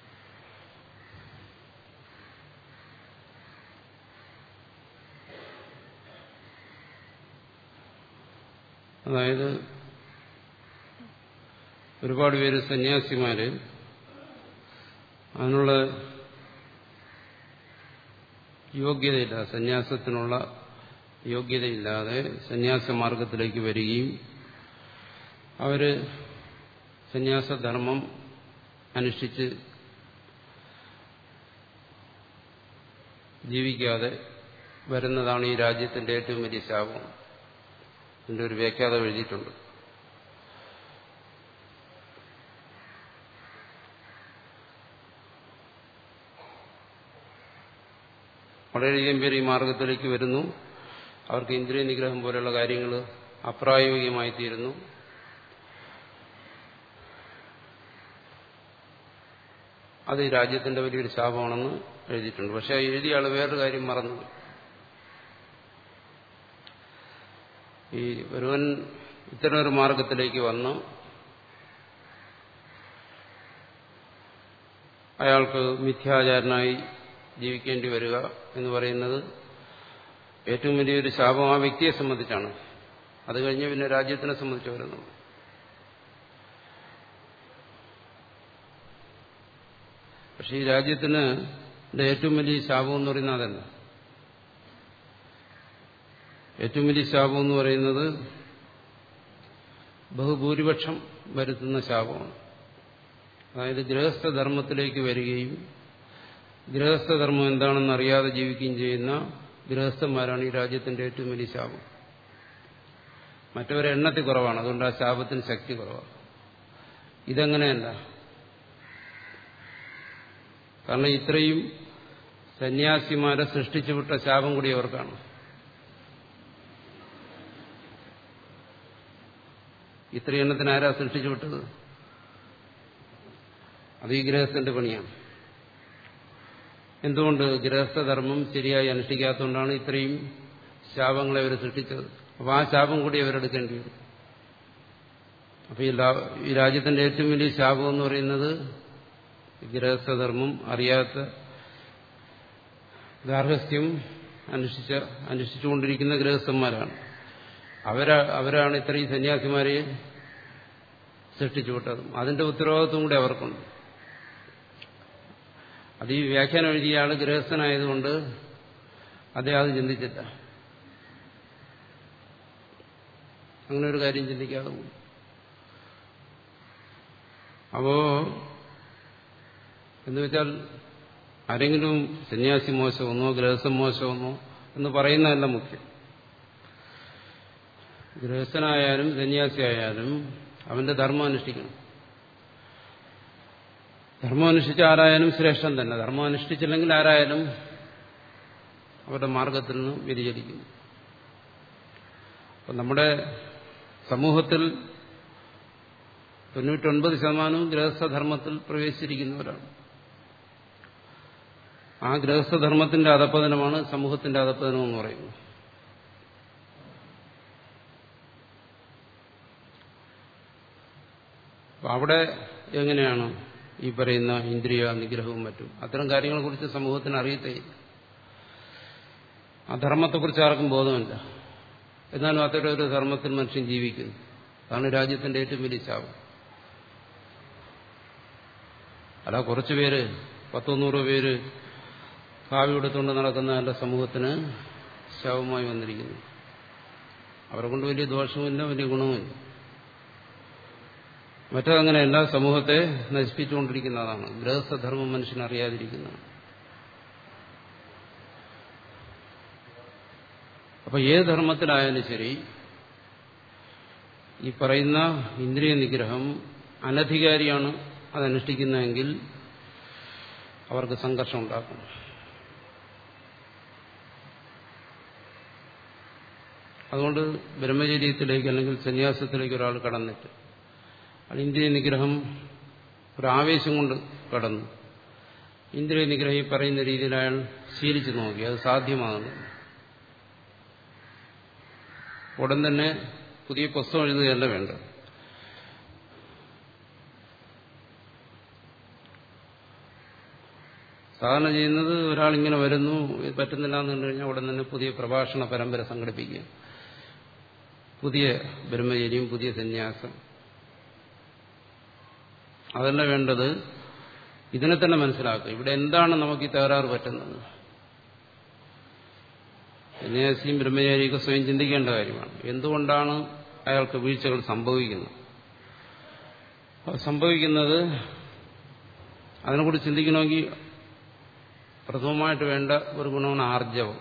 അതായത് ഒരുപാട് പേര് സന്യാസിമാര് അതിനുള്ള യോഗ്യതയില്ല സന്യാസത്തിനുള്ള യോഗ്യതയില്ലാതെ സന്യാസമാർഗത്തിലേക്ക് വരികയും അവര് സന്യാസധർമ്മം അനുഷ്ഠിച്ച് ജീവിക്കാതെ വരുന്നതാണ് ഈ രാജ്യത്തിന്റെ ഏറ്റവും വലിയ ശാപം ഇതിന്റെ ഒരു വ്യാഖ്യാതം എഴുതിയിട്ടുണ്ട് വളരെയധികം പേര് ഈ മാർഗത്തിലേക്ക് വരുന്നു അവർക്ക് ഇന്ദ്രിയ നിഗ്രഹം പോലെയുള്ള കാര്യങ്ങൾ അപ്രായോഗികമായി തീരുന്നു അത് ഈ രാജ്യത്തിന്റെ വലിയൊരു ശാപമാണെന്ന് എഴുതിയിട്ടുണ്ട് പക്ഷെ എഴുതിയ ആൾ വേറൊരു കാര്യം മറന്നു ഈ ഒരുവൻ ഇത്തരം ഒരു മാർഗത്തിലേക്ക് വന്ന് അയാൾക്ക് മിഥ്യാചാരനായി ജീവിക്കേണ്ടി വരിക എന്ന് പറയുന്നത് ഏറ്റവും വലിയൊരു ശാപം ആ വ്യക്തിയെ സംബന്ധിച്ചാണ് അത് കഴിഞ്ഞ് പിന്നെ രാജ്യത്തിനെ സംബന്ധിച്ച് വരുന്നു പക്ഷെ ഈ രാജ്യത്തിന് ഏറ്റവും വലിയ ശാപം എന്ന് പറയുന്നത് അതല്ല ഏറ്റവും വലിയ ശാപം എന്ന് പറയുന്നത് ബഹുഭൂരിപക്ഷം വരുത്തുന്ന ശാപമാണ് അതായത് ഗൃഹസ്ഥധർമ്മത്തിലേക്ക് വരികയും ഗൃഹസ്ഥധർമ്മം എന്താണെന്ന് അറിയാതെ ജീവിക്കുകയും ചെയ്യുന്ന ഗൃഹസ്ഥന്മാരാണ് ഈ രാജ്യത്തിന്റെ ഏറ്റവും വലിയ ശാപം മറ്റവരെ എണ്ണത്തിൽ കുറവാണ് അതുകൊണ്ട് ആ ശാപത്തിന് ശക്തി കുറവാണ് ഇതങ്ങനെയല്ല കാരണം ഇത്രയും സന്യാസിമാരെ സൃഷ്ടിച്ചുവിട്ട ശാപം കൂടി അവർക്കാണ് ഇത്രയും എണ്ണത്തിന് ആരാ സൃഷ്ടിച്ചുവിട്ടത് അത് ഈ ഗൃഹസ്ഥന്റെ പണിയാണ് എന്തുകൊണ്ട് ഗൃഹസ്ഥധർമ്മം ശരിയായി അനുഷ്ഠിക്കാത്തതുകൊണ്ടാണ് ഇത്രയും ശാപങ്ങളെ അവർ സൃഷ്ടിച്ചത് അപ്പോൾ ആ ശാപം കൂടി അവരെടുക്കേണ്ടി വരും അപ്പോൾ ഈ രാജ്യത്തിന്റെ ഏറ്റവും വലിയ ശാപം എന്ന് പറയുന്നത് ഗൃഹസ്ഥധർമ്മം അറിയാത്ത ഗാർഹസ്ഥ്യം അനുഷ്ഠിച്ച അനുഷ്ഠിച്ചുകൊണ്ടിരിക്കുന്ന ഗൃഹസ്ഥന്മാരാണ് അവരാ അവരാണ് ഇത്രയും സന്യാസിമാരെ സൃഷ്ടിച്ചു വിട്ടതും അതിന്റെ ഉത്തരവാദിത്വം കൂടി അവർക്കുണ്ട് അത് ഈ വ്യാഖ്യാനം എഴുതിയ ആൾ ഗൃഹസ്ഥനായതുകൊണ്ട് അദ്ദേഹം അത് ചിന്തിച്ചില്ല അങ്ങനെ ഒരു കാര്യം ചിന്തിക്കാതെ പോകും അപ്പോ എന്ന് വെച്ചാൽ ആരെങ്കിലും സന്യാസി മോശമെന്നോ ഗൃഹസ്ഥൻ മോശമെന്നോ എന്ന് പറയുന്നതല്ല മുഖ്യം ഗൃഹസ്ഥനായാലും സന്യാസിയായാലും അവന്റെ ധർമ്മം അനുഷ്ഠിക്കണം ധർമ്മം അനുഷ്ഠിച്ച ആരായാലും ശ്രേഷ്ഠം തന്നെ ധർമ്മം അനുഷ്ഠിച്ചില്ലെങ്കിൽ ആരായാലും അവരുടെ മാർഗത്തിൽ നിന്ന് വ്യതിചലിക്കുന്നു അപ്പം നമ്മുടെ സമൂഹത്തിൽ തൊണ്ണൂറ്റൊൻപത് ശതമാനവും ഗൃഹസ്ഥധർമ്മത്തിൽ പ്രവേശിച്ചിരിക്കുന്നവരാണ് ആ ഗൃഹസ്ഥധർമ്മത്തിന്റെ അധപ്പതനമാണ് സമൂഹത്തിന്റെ അധപ്പതനം എന്ന് പറയുന്നത് അവിടെ എങ്ങനെയാണ് ഈ പറയുന്ന ഇന്ദ്രിയ നിഗ്രഹവും മറ്റും അത്തരം കാര്യങ്ങളെക്കുറിച്ച് സമൂഹത്തിന് അറിയത്തേ ആ ധർമ്മത്തെക്കുറിച്ച് ആർക്കും ബോധമില്ല എന്നാലും അത്തരം ഒരു ധർമ്മത്തിൽ മനുഷ്യൻ ജീവിക്കുന്നു അതാണ് രാജ്യത്തിന്റെ ഏറ്റവും വലിയ ശാപം അല്ല കുറച്ചു പേര് പത്തോ നൂറോ പേര് കാവ്യ എടുത്തുകൊണ്ട് നടക്കുന്ന എൻ്റെ സമൂഹത്തിന് ശവമായി വന്നിരിക്കുന്നു അവരെ കൊണ്ട് വലിയ ദോഷവുമില്ല വലിയ ഗുണവുമില്ല മറ്റതങ്ങനെയല്ല സമൂഹത്തെ നശിപ്പിച്ചുകൊണ്ടിരിക്കുന്നതാണ് ഗൃഹസ്ഥധർമ്മം മനുഷ്യനറിയാതിരിക്കുന്നതാണ് അപ്പൊ ഏത് ധർമ്മത്തിലായാലും ശരി ഈ പറയുന്ന ഇന്ദ്രിയ നിഗ്രഹം അനധികാരിയാണ് അതനുഷ്ഠിക്കുന്നതെങ്കിൽ അവർക്ക് സംഘർഷം ഉണ്ടാക്കും അതുകൊണ്ട് ബ്രഹ്മചര്യത്തിലേക്ക് അല്ലെങ്കിൽ സന്യാസത്തിലേക്ക് ഒരാൾ കടന്നിട്ട് അത് ഇന്ദ്രിയ നിഗ്രഹം ഒരു ആവേശം കൊണ്ട് കടന്നു ഇന്ദ്രിയ നിഗ്രഹം ഈ പറയുന്ന രീതിയിൽ അയാൾ ശീലിച്ചു നോക്കി അത് സാധ്യമാകുന്നു ഉടൻ തന്നെ പുതിയ പുസ്തകം എഴുതുകയല്ല വേണ്ടത് സാധാരണ ചെയ്യുന്നത് ഒരാൾ ഇങ്ങനെ വരുന്നു ഇത് പറ്റുന്നില്ല എന്ന് കണ്ടു കഴിഞ്ഞാൽ ഉടൻ തന്നെ പുതിയ പ്രഭാഷണ പരമ്പര സംഘടിപ്പിക്കുക പുതിയ ബ്രഹ്മചര്യം പുതിയ സന്യാസം അതല്ല വേണ്ടത് ഇതിനെ തന്നെ മനസ്സിലാക്കുക ഇവിടെ എന്താണ് നമുക്ക് ഈ തകരാറ് പറ്റുന്നത് സന്യാസിയും ബ്രഹ്മചാരിയൊക്കെ സ്വയം ചിന്തിക്കേണ്ട കാര്യമാണ് എന്തുകൊണ്ടാണ് അയാൾക്ക് വീഴ്ചകൾ സംഭവിക്കുന്നത് സംഭവിക്കുന്നത് അതിനെക്കുറിച്ച് ചിന്തിക്കണമെങ്കിൽ പ്രഥമമായിട്ട് വേണ്ട ഒരു ഗുണമാണ് ആർജവം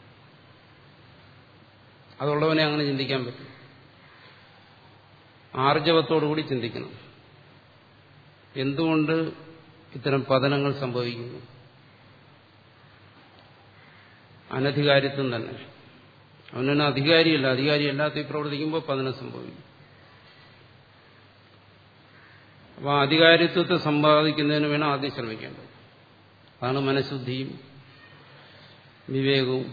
അതുള്ളവനെ അങ്ങനെ ചിന്തിക്കാൻ പറ്റും ആർജവത്തോടുകൂടി ചിന്തിക്കണം എന്തുകൊണ്ട് ഇത്തരം പതനങ്ങൾ സംഭവിക്കുന്നു അനധികാരിത്വം തന്നെ അവനൊന്നും അധികാരിയല്ല അധികാരിയല്ലാത്ത പ്രവർത്തിക്കുമ്പോൾ പതനം സംഭവിക്കും അപ്പോൾ ആ അധികാരിത്വത്തെ സമ്പാദിക്കുന്നതിന് വേണം ആദ്യം ശ്രമിക്കേണ്ടത് അതാണ് മനഃശുദ്ധിയും വിവേകവും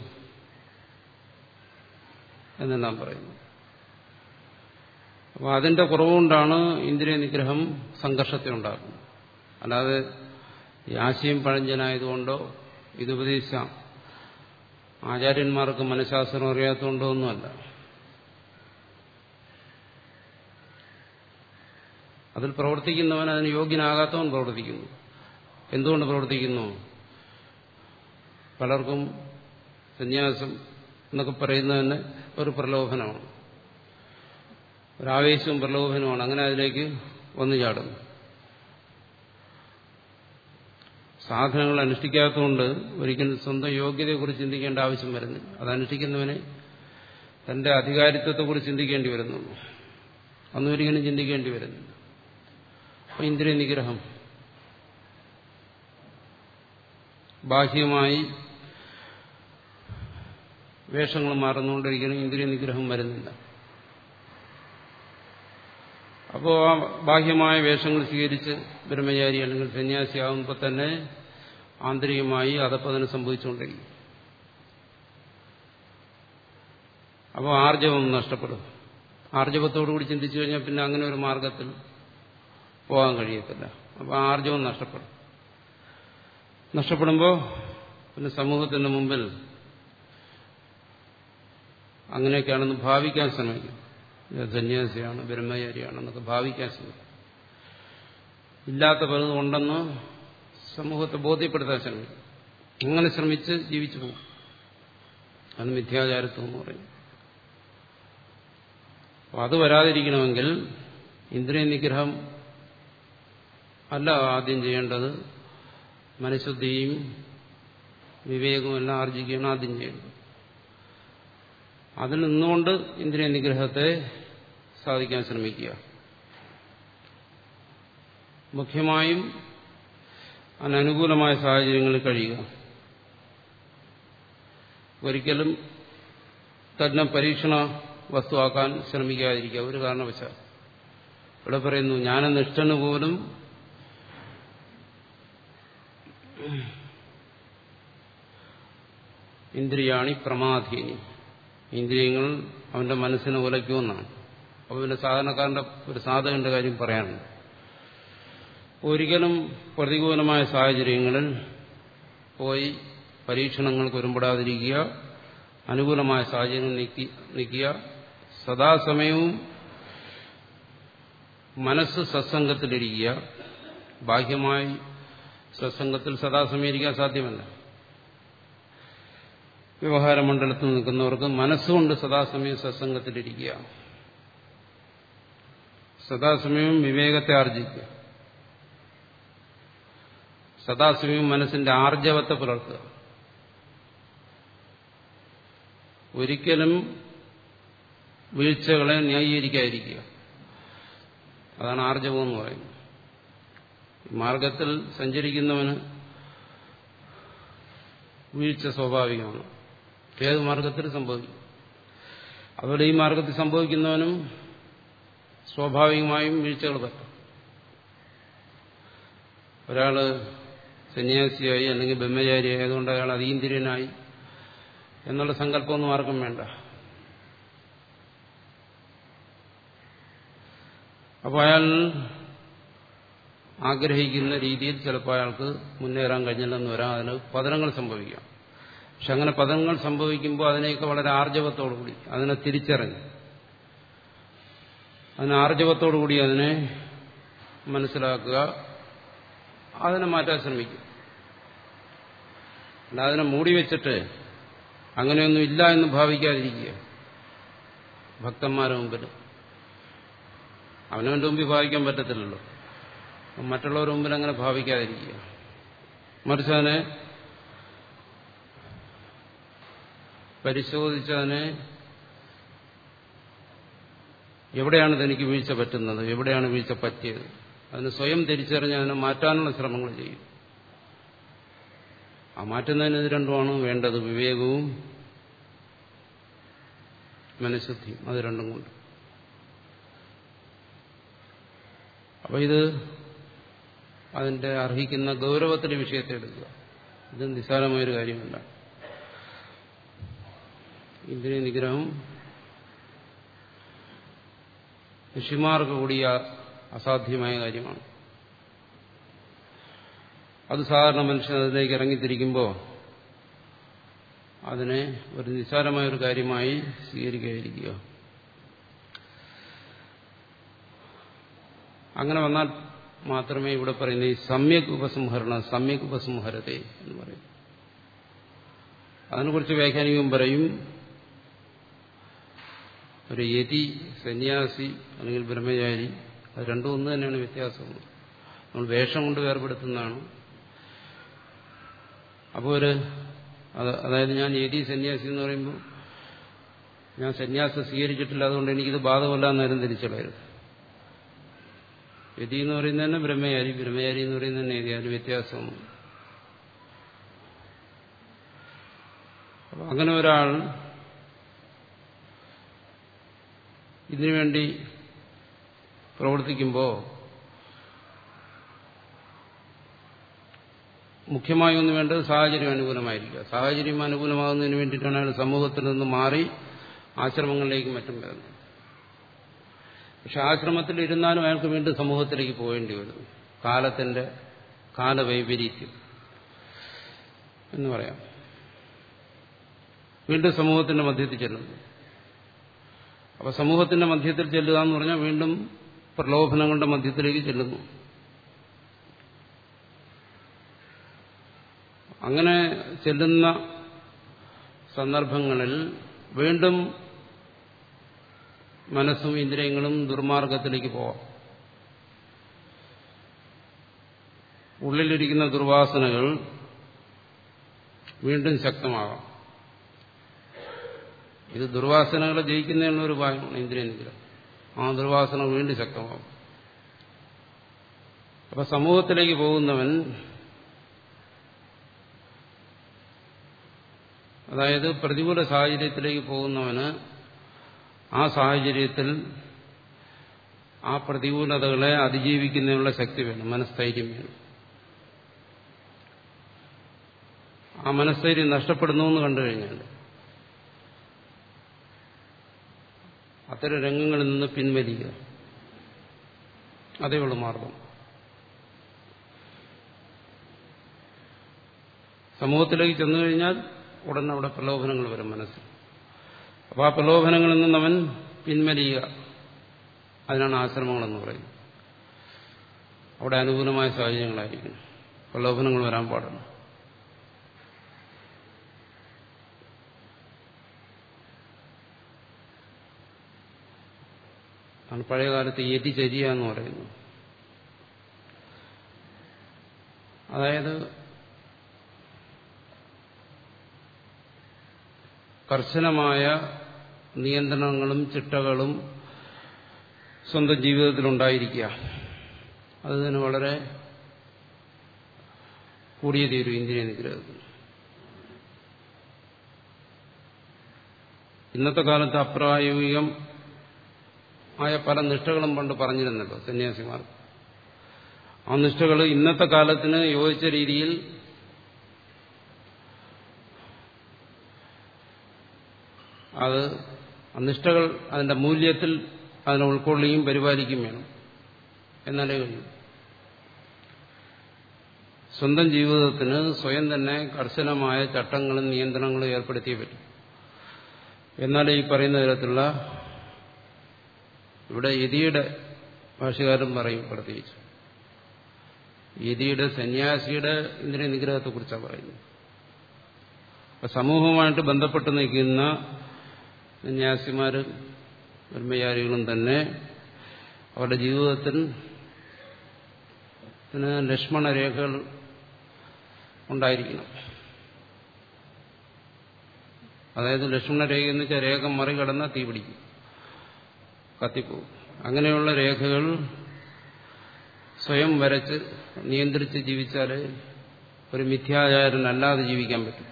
എന്നെല്ലാം പറയുന്നു അപ്പോൾ അതിന്റെ കുറവുകൊണ്ടാണ് ഇന്ദ്രിയ നിഗ്രഹം സംഘർഷത്തെ ഉണ്ടാക്കുന്നത് അല്ലാതെ ഈ ആശയം പഴഞ്ചനായതുകൊണ്ടോ ഇത് ഉപദേശിച്ച ആചാര്യന്മാർക്ക് മനഃശാസ്ത്രം അറിയാത്തതുകൊണ്ടോ ഒന്നുമല്ല അതിൽ പ്രവർത്തിക്കുന്നവൻ അതിന് യോഗ്യനാകാത്തവൻ പ്രവർത്തിക്കുന്നു എന്തുകൊണ്ട് പ്രവർത്തിക്കുന്നു പലർക്കും സന്യാസം എന്നൊക്കെ പറയുന്നത് തന്നെ ഒരു പ്രലോഭനമാണ് ഒരാവേശവും പ്രലോഭനമാണ് അങ്ങനെ അതിലേക്ക് വന്നു ചാടുന്നു സാധനങ്ങൾ അനുഷ്ഠിക്കാത്തതുകൊണ്ട് ഒരിക്കലും സ്വന്തം യോഗ്യതയെക്കുറിച്ച് ചിന്തിക്കേണ്ട ആവശ്യം വരുന്നില്ല അത് അനുഷ്ഠിക്കുന്നവനെ തന്റെ അധികാരിത്വത്തെക്കുറിച്ച് ചിന്തിക്കേണ്ടി വരുന്നുള്ളൂ അന്നും ഒരിക്കലും ചിന്തിക്കേണ്ടി വരുന്നില്ല അപ്പൊ ഇന്ദ്രിയ നിഗ്രഹം ബാഹ്യമായി വേഷങ്ങൾ മാറുന്നുകൊണ്ടിരിക്കണം ഇന്ദ്രിയ നിഗ്രഹം വരുന്നില്ല അപ്പോൾ ആ ബാഹ്യമായ വേഷങ്ങൾ സ്വീകരിച്ച് ബ്രഹ്മചാരി അല്ലെങ്കിൽ സന്യാസിയാകുമ്പോൾ തന്നെ ആന്തരികമായി അധപ്പതനം സംഭവിച്ചുകൊണ്ടിരിക്കും അപ്പോൾ ആർജവം നഷ്ടപ്പെടും ആർജവത്തോടുകൂടി ചിന്തിച്ചു കഴിഞ്ഞാൽ പിന്നെ അങ്ങനെ ഒരു മാർഗത്തിൽ പോകാൻ കഴിയത്തില്ല അപ്പോൾ ആർജവം നഷ്ടപ്പെടും നഷ്ടപ്പെടുമ്പോൾ പിന്നെ സമൂഹത്തിന്റെ മുമ്പിൽ അങ്ങനെയൊക്കെയാണെന്ന് ഭാവിക്കാൻ ശ്രമിക്കും സന്യാസിയാണ് ബ്രഹ്മചാരിയാണെന്നൊക്കെ ഭാവിക്കാൻ ശ്രമിക്കും ഇല്ലാത്ത പലതും ഉണ്ടെന്ന് സമൂഹത്തെ ബോധ്യപ്പെടുത്താൻ ശ്രമിക്കും അങ്ങനെ ശ്രമിച്ച് ജീവിച്ചു പോകും അത് മിഥ്യാചാരത്വം എന്ന് പറയും അപ്പോൾ അത് വരാതിരിക്കണമെങ്കിൽ ഇന്ദ്രിയ നിഗ്രഹം അല്ല ആദ്യം ചെയ്യേണ്ടത് മനഃശുദ്ധിയും വിവേകവും എല്ലാം ആർജിക്കുകയാണ് ആദ്യം ചെയ്യേണ്ടത് അതിൽ നിന്നുകൊണ്ട് ഇന്ദ്രിയ നിഗ്രഹത്തെ സാധിക്കാൻ ശ്രമിക്കുക മുഖ്യമായും അതിനനുകൂലമായ സാഹചര്യങ്ങളിൽ കഴിയുക ഒരിക്കലും തന്നെ പരീക്ഷണ വസ്തുവാക്കാൻ ശ്രമിക്കാതിരിക്കുക ഒരു കാരണവശാൽ ഇവിടെ പറയുന്നു ജ്ഞാനനിഷ്ഠന് പോലും ഇന്ദ്രിയാണി പ്രമാധീനി ഇന്ദ്രിയങ്ങൾ അവന്റെ മനസ്സിനെ ഉലയ്ക്കുമെന്നാണ് അപ്പോൾ പിന്നെ സാധാരണക്കാരന്റെ ഒരു സാധകന്റെ കാര്യം പറയാനുണ്ട് ഒരിക്കലും പ്രതികൂലമായ സാഹചര്യങ്ങളിൽ പോയി പരീക്ഷണങ്ങൾക്ക് ഒരുമ്പെടാതിരിക്കുക അനുകൂലമായ സാഹചര്യങ്ങൾ നീക്കി നീക്കുക സദാസമയവും മനസ്സ് സത്സംഗത്തിലിരിക്കുക ബാഹ്യമായി സത്സംഗത്തിൽ സദാസമയം ഇരിക്കാൻ സാധ്യമല്ല വ്യവഹാര മണ്ഡലത്തിൽ നിൽക്കുന്നവർക്ക് മനസ്സുകൊണ്ട് സദാസമയം സത്സംഗത്തിലിരിക്കുക സദാസമയം വിവേകത്തെ ആർജിക്കുക സദാസമയം മനസ്സിന്റെ ആർജവത്തെ പുലർത്തുക ഒരിക്കലും വീഴ്ചകളെ ന്യായീകരിക്കാതിരിക്കുക അതാണ് ആർജവം എന്ന് പറയുന്നത് മാർഗത്തിൽ സഞ്ചരിക്കുന്നവന് വീഴ്ച സ്വാഭാവികമാണ് ഏത് മാർഗത്തിൽ സംഭവിക്കും അതുപോലെ ഈ മാർഗത്തിൽ സംഭവിക്കുന്നവനും സ്വാഭാവികമായും വീഴ്ചകൾ പറ്റും ഒരാള് സന്യാസിയായി അല്ലെങ്കിൽ ബ്രഹ്മചാരിയായി ആയതുകൊണ്ട് അയാൾ അതീന്ദ്രിയനായി എന്നുള്ള സങ്കല്പമൊന്നും ആർക്കും വേണ്ട അപ്പോൾ അയാൾ ആഗ്രഹിക്കുന്ന രീതിയിൽ ചിലപ്പോൾ അയാൾക്ക് മുന്നേറാൻ കഴിഞ്ഞില്ലെന്ന് വരാം അതിന് പതനങ്ങൾ സംഭവിക്കാം പക്ഷെ അങ്ങനെ പതനങ്ങൾ സംഭവിക്കുമ്പോൾ അതിനെയൊക്കെ വളരെ ആർജവത്തോടുകൂടി അതിനെ തിരിച്ചറിഞ്ഞ് അതിന് ആർജവത്തോടുകൂടി അതിനെ മനസ്സിലാക്കുക അതിനെ മാറ്റാൻ ശ്രമിക്കും അല്ല അതിനെ മൂടി വെച്ചിട്ട് അങ്ങനെയൊന്നും ഇല്ല എന്ന് ഭാവിക്കാതിരിക്കുക ഭക്തന്മാരുടെ മുമ്പിൽ അവനവന്റെ മുമ്പിൽ ഭാവിക്കാൻ പറ്റത്തില്ലല്ലോ മറ്റുള്ളവരുടെ മുമ്പിൽ അങ്ങനെ ഭാവിക്കാതിരിക്കുക മറിച്ച് അതിനെ പരിശോധിച്ചതിനെ എവിടെയാണ് തനിക്ക് വീഴ്ച പറ്റുന്നത് എവിടെയാണ് വീഴ്ച പറ്റിയത് അതിന് സ്വയം തിരിച്ചറിഞ്ഞ് അതിനെ മാറ്റാനുള്ള ശ്രമങ്ങൾ ചെയ്യും ആ മാറ്റുന്നതിന് ഇത് രണ്ടുമാണ് വേണ്ടത് വിവേകവും മനഃശുദ്ധിയും അത് രണ്ടും കൊണ്ട് അപ്പൊ ഇത് അതിന്റെ അർഹിക്കുന്ന ഗൗരവത്തിന്റെ വിഷയത്തെ എടുക്കുക ഇത് നിസ്സാരമായൊരു കാര്യമല്ല ഇന്ദ്രിയ നിഗ്രഹം ഋഷിമാർക്ക് കൂടി അസാധ്യമായ കാര്യമാണ് അത് സാധാരണ മനുഷ്യൻ അതിലേക്ക് ഇറങ്ങിത്തിരിക്കുമ്പോൾ അതിനെ ഒരു നിസ്സാരമായ ഒരു കാര്യമായി സ്വീകരിക്കാതിരിക്കുക അങ്ങനെ വന്നാൽ മാത്രമേ ഇവിടെ പറയുന്ന ഈ സമ്യക് ഉപസംഹരണം സമ്യക് ഉപസംഹരത്തെ എന്ന് പറയും അതിനെക്കുറിച്ച് വ്യാഖ്യാനിക്കും പറയും ഒരു യതി സന്യാസി അല്ലെങ്കിൽ ബ്രഹ്മചാരി അത് രണ്ടും ഒന്ന് തന്നെയാണ് വ്യത്യാസം നമ്മൾ വേഷം കൊണ്ട് വേർപെടുത്തുന്നതാണ് അപ്പോൾ ഒരു അതായത് ഞാൻ യതി സന്യാസി എന്ന് പറയുമ്പോൾ ഞാൻ സന്യാസം സ്വീകരിച്ചിട്ടില്ല അതുകൊണ്ട് എനിക്കിത് ബാധകമല്ല എന്നാലും തിരിച്ചളയരുത് യതി എന്ന് പറയുന്നത് തന്നെ ബ്രഹ്മചാരി ബ്രഹ്മചാരി എന്ന് പറയുന്നത് തന്നെ യതി അതിന് വ്യത്യാസമാണ് അപ്പം അങ്ങനെ ഒരാൾ ഇതിനു വേണ്ടി പ്രവർത്തിക്കുമ്പോൾ മുഖ്യമായി ഒന്ന് വേണ്ടത് സാഹചര്യം അനുകൂലമായിരിക്കുക സാഹചര്യം അനുകൂലമാകുന്നതിന് വേണ്ടിയിട്ടാണ് അയാൾ സമൂഹത്തിൽ നിന്ന് മാറി ആശ്രമങ്ങളിലേക്ക് മറ്റും വരുന്നത് പക്ഷെ ആശ്രമത്തിൽ ഇരുന്നാലും അയാൾക്ക് വീണ്ടും സമൂഹത്തിലേക്ക് പോകേണ്ടി വരുന്നു കാലത്തിന്റെ കാലവൈപരീത്യം എന്ന് പറയാം വീണ്ടും സമൂഹത്തിന്റെ മധ്യത്തിൽ ചെല്ലുന്നു അപ്പൊ സമൂഹത്തിന്റെ മധ്യത്തിൽ ചെല്ലുക എന്ന് പറഞ്ഞാൽ വീണ്ടും പ്രലോഭനങ്ങളുടെ മധ്യത്തിലേക്ക് ചെല്ലുന്നു അങ്ങനെ ചെല്ലുന്ന സന്ദർഭങ്ങളിൽ വീണ്ടും മനസ്സും ഇന്ദ്രിയങ്ങളും ദുർമാർഗത്തിലേക്ക് പോവാം ഉള്ളിലിരിക്കുന്ന ദുർവാസനകൾ വീണ്ടും ശക്തമാകാം ഇത് ദുർവാസനകളെ ജയിക്കുന്നതിനുള്ള ഒരു ഉപായമാണ് ഇന്ദ്രിയ നിഗ്രഹം ആ ദുർവാസന വീണ്ടും ശക്തമാകും അപ്പൊ സമൂഹത്തിലേക്ക് പോകുന്നവൻ അതായത് പ്രതികൂല സാഹചര്യത്തിലേക്ക് പോകുന്നവന് ആ സാഹചര്യത്തിൽ ആ പ്രതികൂലതകളെ അതിജീവിക്കുന്നതിനുള്ള ശക്തി വേണം മനസ്ഥൈര്യം വേണം ആ മനസ്ഥൈര്യം നഷ്ടപ്പെടുന്നു എന്ന് കണ്ടു കഴിഞ്ഞാൽ അത്തരം രംഗങ്ങളിൽ നിന്ന് പിൻവലിക്കുക അതേ ഉള്ളൂ മാർഗം സമൂഹത്തിലേക്ക് ചെന്നു കഴിഞ്ഞാൽ ഉടനെ അവിടെ പ്രലോഭനങ്ങൾ വരും മനസ്സിൽ അപ്പോൾ ആ പ്രലോഭനങ്ങളിൽ നിന്ന് അവൻ പിൻവലിയുക അതിനാണ് ആശ്രമങ്ങളെന്ന് പറയുന്നത് അവിടെ അനുകൂലമായ സാഹചര്യങ്ങളായിരിക്കും പ്രലോഭനങ്ങൾ വരാൻ പാടില്ല ആണ് പഴയകാലത്ത് യതിചര്യ എന്ന് പറയുന്നത് അതായത് കർശനമായ നിയന്ത്രണങ്ങളും ചിട്ടകളും സ്വന്തം ജീവിതത്തിലുണ്ടായിരിക്കുക അത് തന്നെ വളരെ കൂടിയ തീരും ഇന്ദ്രിയ നിഗ്രഹത്തിന് ഇന്നത്തെ കാലത്ത് അപ്രായോഗികം ആയ പല നിഷ്ഠകളും പണ്ട് പറഞ്ഞിരുന്നല്ലോ സന്യാസിമാർ ആ നിഷ്ഠകൾ ഇന്നത്തെ കാലത്തിന് യോജിച്ച രീതിയിൽ അത് നിഷ്ഠകൾ അതിന്റെ മൂല്യത്തിൽ അതിനെ ഉൾക്കൊള്ളുകയും പരിപാലിക്കുകയും വേണം എന്നാലേ കഴിയും സ്വന്തം ജീവിതത്തിന് സ്വയം തന്നെ കർശനമായ ചട്ടങ്ങളും നിയന്ത്രണങ്ങളും ഏർപ്പെടുത്തിയേ പറ്റും എന്നാലേ ഈ പറയുന്ന തരത്തിലുള്ള ഇവിടെ യതിയുടെ ഭാഷകാരൻ പറയും പ്രത്യേകിച്ച് യതിയുടെ സന്യാസിയുടെ ഇന്ദ്രിയ നിഗ്രഹത്തെക്കുറിച്ചാണ് പറയുന്നത് അപ്പൊ സമൂഹവുമായിട്ട് ബന്ധപ്പെട്ട് നിൽക്കുന്ന സന്യാസിമാരും ബ്രഹ്മചാരികളും തന്നെ അവരുടെ ജീവിതത്തിൽ ലക്ഷ്മണ രേഖകൾ ഉണ്ടായിരിക്കണം അതായത് ലക്ഷ്മണ രേഖ എന്ന് വെച്ചാൽ രേഖ മറികടന്ന തീ പിടിക്കും കത്തിപ്പോവും അങ്ങനെയുള്ള രേഖകൾ സ്വയം വരച്ച് നിയന്ത്രിച്ച് ജീവിച്ചാൽ ഒരു മിഥ്യാചാരനല്ലാതെ ജീവിക്കാൻ പറ്റും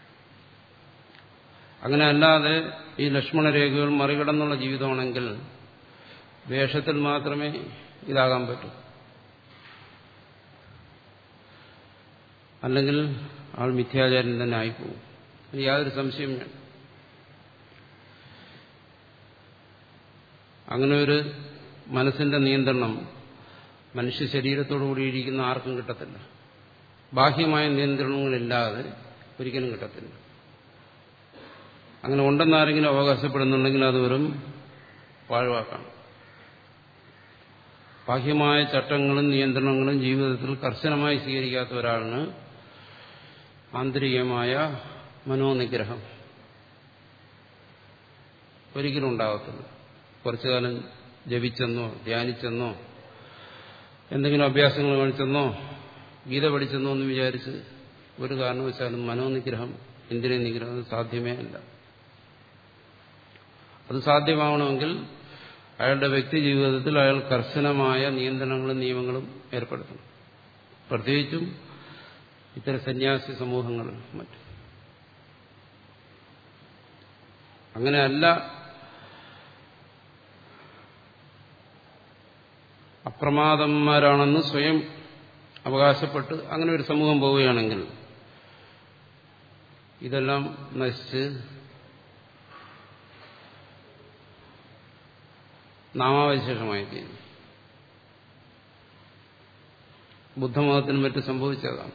അങ്ങനെ അല്ലാതെ ഈ ലക്ഷ്മണരേഖകൾ മറികടന്നുള്ള ജീവിതമാണെങ്കിൽ വേഷത്തിൽ മാത്രമേ ഇതാകാൻ പറ്റൂ അല്ലെങ്കിൽ ആൾ മിഥ്യാചാരൻ തന്നെ ആയിപ്പോവും യാതൊരു സംശയം വേണം അങ്ങനെ ഒരു മനസ്സിന്റെ നിയന്ത്രണം മനുഷ്യ ശരീരത്തോടുകൂടിയിരിക്കുന്ന ആർക്കും കിട്ടത്തില്ല ബാഹ്യമായ നിയന്ത്രണങ്ങളില്ലാതെ ഒരിക്കലും കിട്ടത്തില്ല അങ്ങനെ ഉണ്ടെന്ന് ആരെങ്കിലും അവകാശപ്പെടുന്നുണ്ടെങ്കിൽ അത് വെറും പാഴ്വാക്കാണ് ബാഹ്യമായ ചട്ടങ്ങളും നിയന്ത്രണങ്ങളും ജീവിതത്തിൽ കർശനമായി സ്വീകരിക്കാത്ത ഒരാളിന് ആന്തരികമായ മനോനിഗ്രഹം ഒരിക്കലും ഉണ്ടാകത്തില്ല കുറച്ചു കാലം ജപിച്ചെന്നോ ധ്യാനിച്ചെന്നോ എന്തെങ്കിലും അഭ്യാസങ്ങൾ കാണിച്ചെന്നോ ഗീത പഠിച്ചെന്നോ എന്ന് വിചാരിച്ച് ഒരു കാരണവശാലും മനോനിഗ്രഹം ഇന്ദ്രിയ നിഗ്രഹം സാധ്യമേ അല്ല അത് സാധ്യമാവണമെങ്കിൽ അയാളുടെ വ്യക്തി ജീവിതത്തിൽ അയാൾ കർശനമായ നിയന്ത്രണങ്ങളും നിയമങ്ങളും ഏർപ്പെടുത്തണം പ്രത്യേകിച്ചും ഇത്തരം സന്യാസി സമൂഹങ്ങൾ മറ്റും അങ്ങനെയല്ല അപ്രമാദന്മാരാണെന്ന് സ്വയം അവകാശപ്പെട്ട് അങ്ങനെ ഒരു സമൂഹം പോവുകയാണെങ്കിൽ ഇതെല്ലാം നശിച്ച് നാമാവശേഷമായി തീരും ബുദ്ധമതത്തിനും മറ്റും സംഭവിച്ചതാണ്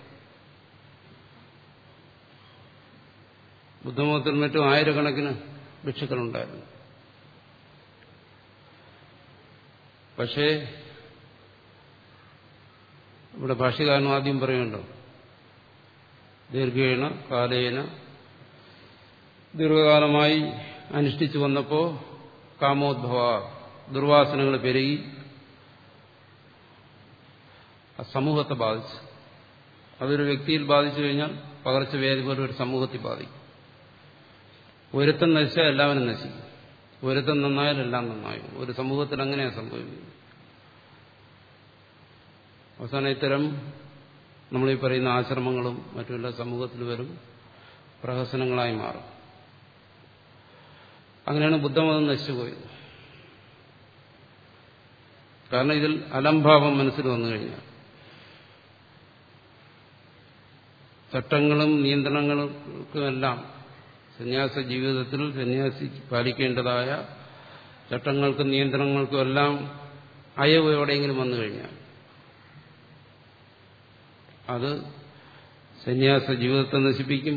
ബുദ്ധമതത്തിനും മറ്റും ആയിരക്കണക്കിന് ഭിക്ഷുക്കളുണ്ടായിരുന്നു പക്ഷേ ഇവിടെ ഭാഷ്യകാരനും ആദ്യം പറയുന്നുണ്ടോ ദീർഘേണ കാലേന ദീർഘകാലമായി അനുഷ്ഠിച്ചു വന്നപ്പോൾ കാമോദ്ഭവ ദുർവാസനകൾ പെരുകി സമൂഹത്തെ ബാധിച്ചു അതൊരു വ്യക്തിയിൽ ബാധിച്ചു കഴിഞ്ഞാൽ പകർച്ചവ്യാധി പോലെ ഒരു സമൂഹത്തിൽ ബാധിക്കും ഒരുത്തൻ നശിച്ചാൽ എല്ലാവരും നശിക്കും ഒരുത്തൻ നന്നായാൽ എല്ലാം നന്നായും ഒരു സമൂഹത്തിൽ അങ്ങനെയാണ് സംഭവിക്കുന്നത് അവസാനം ഇത്തരം നമ്മളീ പറയുന്ന ആശ്രമങ്ങളും മറ്റുള്ള സമൂഹത്തിൽ വരും പ്രഹസനങ്ങളായി മാറും അങ്ങനെയാണ് ബുദ്ധമതം നശിച്ചുപോയത് കാരണം ഇതിൽ അലംഭാവം മനസ്സിൽ വന്നു കഴിഞ്ഞാൽ ചട്ടങ്ങളും നിയന്ത്രണങ്ങൾക്കുമെല്ലാം സന്യാസ ജീവിതത്തിൽ സന്യാസി പാലിക്കേണ്ടതായ ചട്ടങ്ങൾക്കും നിയന്ത്രണങ്ങൾക്കും എല്ലാം അയവ് എവിടെയെങ്കിലും വന്നു കഴിഞ്ഞാൽ അത് സന്യാസ ജീവിതത്തെ നശിപ്പിക്കും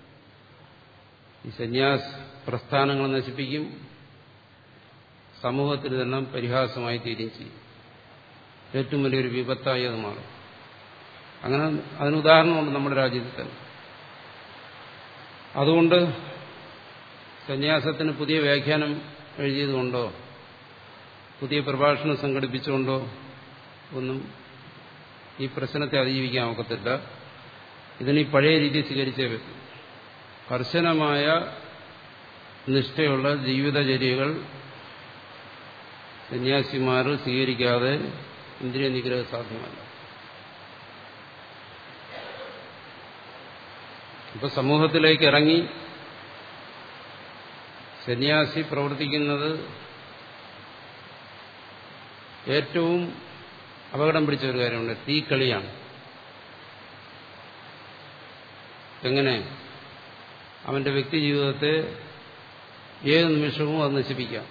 ഈ സന്യാസ പ്രസ്ഥാനങ്ങളെ നശിപ്പിക്കും സമൂഹത്തിൽ ഇതെല്ലാം പരിഹാസമായി തീരുകയും ചെയ്യും ഏറ്റവും വലിയൊരു വിപത്തായി അത് മാറും അങ്ങനെ അതിന് ഉദാഹരണമുണ്ട് നമ്മുടെ രാജ്യത്തിൽ തന്നെ അതുകൊണ്ട് സന്യാസത്തിന് പുതിയ വ്യാഖ്യാനം എഴുതിയതുകൊണ്ടോ പുതിയ പ്രഭാഷണം സംഘടിപ്പിച്ചുകൊണ്ടോ ഒന്നും ഈ പ്രശ്നത്തെ അതിജീവിക്കാൻ ഒക്കത്തില്ല ഇതിന് ഈ പഴയ രീതി സ്വീകരിച്ചേ പറ്റും കർശനമായ നിഷ്ഠയുള്ള ജീവിതചര്യകൾ സന്യാസിമാർ സ്വീകരിക്കാതെ ഇന്ദ്രിയ നിഗ്രഹം സാധ്യമല്ല ഇപ്പൊ സമൂഹത്തിലേക്ക് ഇറങ്ങി സന്യാസി പ്രവർത്തിക്കുന്നത് ഏറ്റവും അപകടം പിടിച്ച ഒരു കാര്യമുണ്ട് തീക്കളിയാണ് എങ്ങനെ അവന്റെ വ്യക്തി ജീവിതത്തെ ഏത് നിമിഷവും അത് നശിപ്പിക്കാം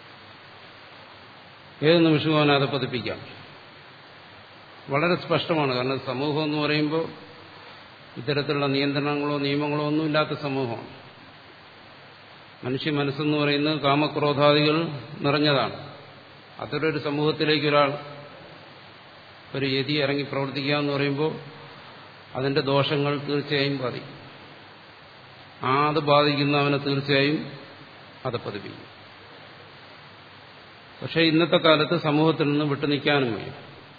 ഏത് നിമിഷവും അവനെ അത് പതിപ്പിക്കാം വളരെ സ്പഷ്ടമാണ് കാരണം സമൂഹം എന്ന് പറയുമ്പോൾ ഇത്തരത്തിലുള്ള നിയന്ത്രണങ്ങളോ നിയമങ്ങളോ ഒന്നുമില്ലാത്ത സമൂഹമാണ് മനുഷ്യ മനസ്സെന്ന് പറയുന്നത് കാമക്രോധാദികൾ നിറഞ്ഞതാണ് അത്തരൊരു സമൂഹത്തിലേക്ക് ഒരാൾ ഒരു യതി ഇറങ്ങി പ്രവർത്തിക്കുക എന്ന് പറയുമ്പോൾ അതിന്റെ ദോഷങ്ങൾ തീർച്ചയായും ബാധിക്കും ആ അത് ബാധിക്കുന്ന അവനെ തീർച്ചയായും അത് പതിപ്പിക്കും പക്ഷെ ഇന്നത്തെ കാലത്ത് സമൂഹത്തിൽ നിന്ന് വിട്ടുനിൽക്കാനും വയ്യ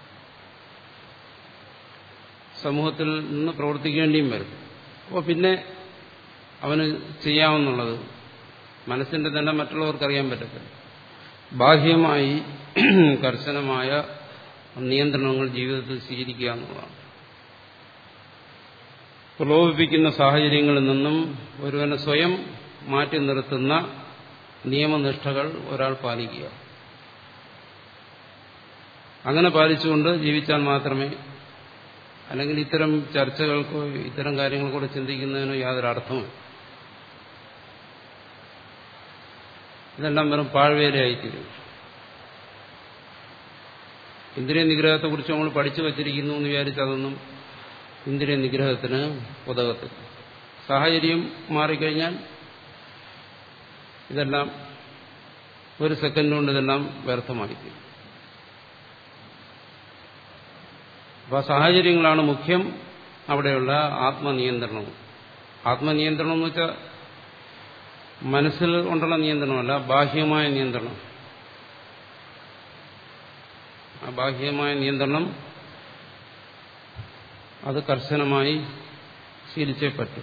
സമൂഹത്തിൽ നിന്ന് പ്രവർത്തിക്കേണ്ടിയും വരും അപ്പോൾ പിന്നെ അവന് ചെയ്യാമെന്നുള്ളത് മനസ്സിന്റെ തന്നെ മറ്റുള്ളവർക്ക് അറിയാൻ പറ്റത്തില്ല ബാഹ്യമായി കർശനമായ നിയന്ത്രണങ്ങൾ ജീവിതത്തിൽ സ്വീകരിക്കുക എന്നുള്ളതാണ് പ്രലോഭിപ്പിക്കുന്ന സാഹചര്യങ്ങളിൽ നിന്നും ഒരുവനെ സ്വയം മാറ്റി നിർത്തുന്ന നിയമനിഷ്ഠകൾ ഒരാൾ പാലിക്കുക അങ്ങനെ പാലിച്ചുകൊണ്ട് ജീവിച്ചാൽ മാത്രമേ അല്ലെങ്കിൽ ഇത്തരം ചർച്ചകൾക്കോ ഇത്തരം കാര്യങ്ങൾക്കൂടെ ചിന്തിക്കുന്നതിനോ യാതൊരു അർത്ഥവും ഇതെല്ലാം വെറും പാഴ്വേലയായിത്തീരും ഇന്ദ്രിയ നിഗ്രഹത്തെക്കുറിച്ച് നമ്മൾ പഠിച്ചു വച്ചിരിക്കുന്നു എന്ന് വിചാരിച്ച് അതൊന്നും ഇന്ദ്രിയ നിഗ്രഹത്തിന് ഉതകത്തില്ല സാഹചര്യം മാറിക്കഴിഞ്ഞാൽ ഇതെല്ലാം ഒരു സെക്കൻഡ് കൊണ്ട് ഇതെല്ലാം വ്യർത്ഥമായിത്തീരും അപ്പോൾ സാഹചര്യങ്ങളാണ് മുഖ്യം അവിടെയുള്ള ആത്മനിയന്ത്രണവും ആത്മനിയന്ത്രണം എന്ന് വെച്ചാൽ മനസ്സിൽ കൊണ്ടുള്ള നിയന്ത്രണമല്ല ബാഹ്യമായ നിയന്ത്രണം ആ ബാഹ്യമായ നിയന്ത്രണം അത് കർശനമായി ശീലിച്ചേ പറ്റും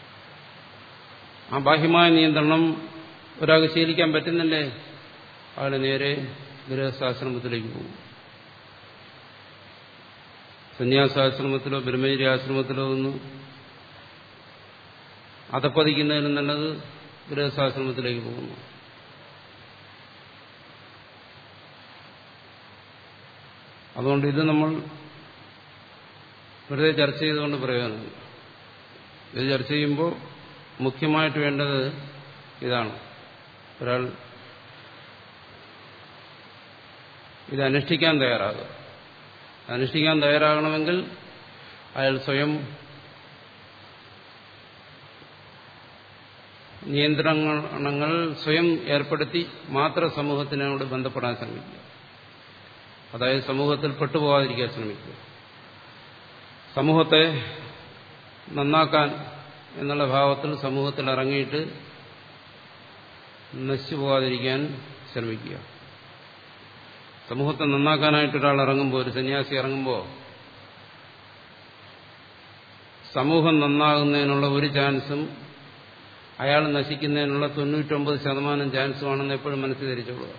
ആ ബാഹ്യമായ നിയന്ത്രണം ഒരാൾക്ക് ശീലിക്കാൻ പറ്റുന്നില്ലേ അയാൾ നേരെ ഗൃഹസ്ഥാശ്രമത്തിലേക്ക് പോകും സന്യാസാശ്രമത്തിലോ ബ്രഹ്മചര്യാശ്രമത്തിലോ ഒന്ന് അതപ്പതിക്കുന്നതിന് നല്ലത് ഗൃഹസ്ഥാശ്രമത്തിലേക്ക് പോകുന്നു അതുകൊണ്ട് ഇത് നമ്മൾ വെറുതെ ചർച്ച ചെയ്തുകൊണ്ട് പ്രയോജനമില്ല ഇത് ചർച്ച ചെയ്യുമ്പോൾ മുഖ്യമായിട്ട് വേണ്ടത് ഇതാണ് ഒരാൾ ഇത് അനുഷ്ഠിക്കാൻ തയ്യാറാകുക അനുഷ്ഠിക്കാൻ തയ്യാറാകണമെങ്കിൽ അയാൾ സ്വയം നിയന്ത്രണങ്ങൾ സ്വയം ഏർപ്പെടുത്തി മാത്രം സമൂഹത്തിനോട് ബന്ധപ്പെടാൻ ശ്രമിക്കുക അതായത് സമൂഹത്തിൽ പെട്ടുപോകാതിരിക്കാൻ ശ്രമിക്കുക സമൂഹത്തെ നന്നാക്കാൻ എന്നുള്ള ഭാവത്തിൽ സമൂഹത്തിൽ ഇറങ്ങിയിട്ട് നശിച്ചു പോകാതിരിക്കാൻ ശ്രമിക്കുക സമൂഹത്തെ നന്നാക്കാനായിട്ട് ഒരാൾ ഇറങ്ങുമ്പോൾ ഒരു സന്യാസി ഇറങ്ങുമ്പോൾ സമൂഹം നന്നാകുന്നതിനുള്ള ഒരു ചാൻസും അയാൾ നശിക്കുന്നതിനുള്ള തൊണ്ണൂറ്റൊമ്പത് ശതമാനം ചാൻസുമാണെന്ന് എപ്പോഴും മനസ്സിൽ ധരിച്ചോളുക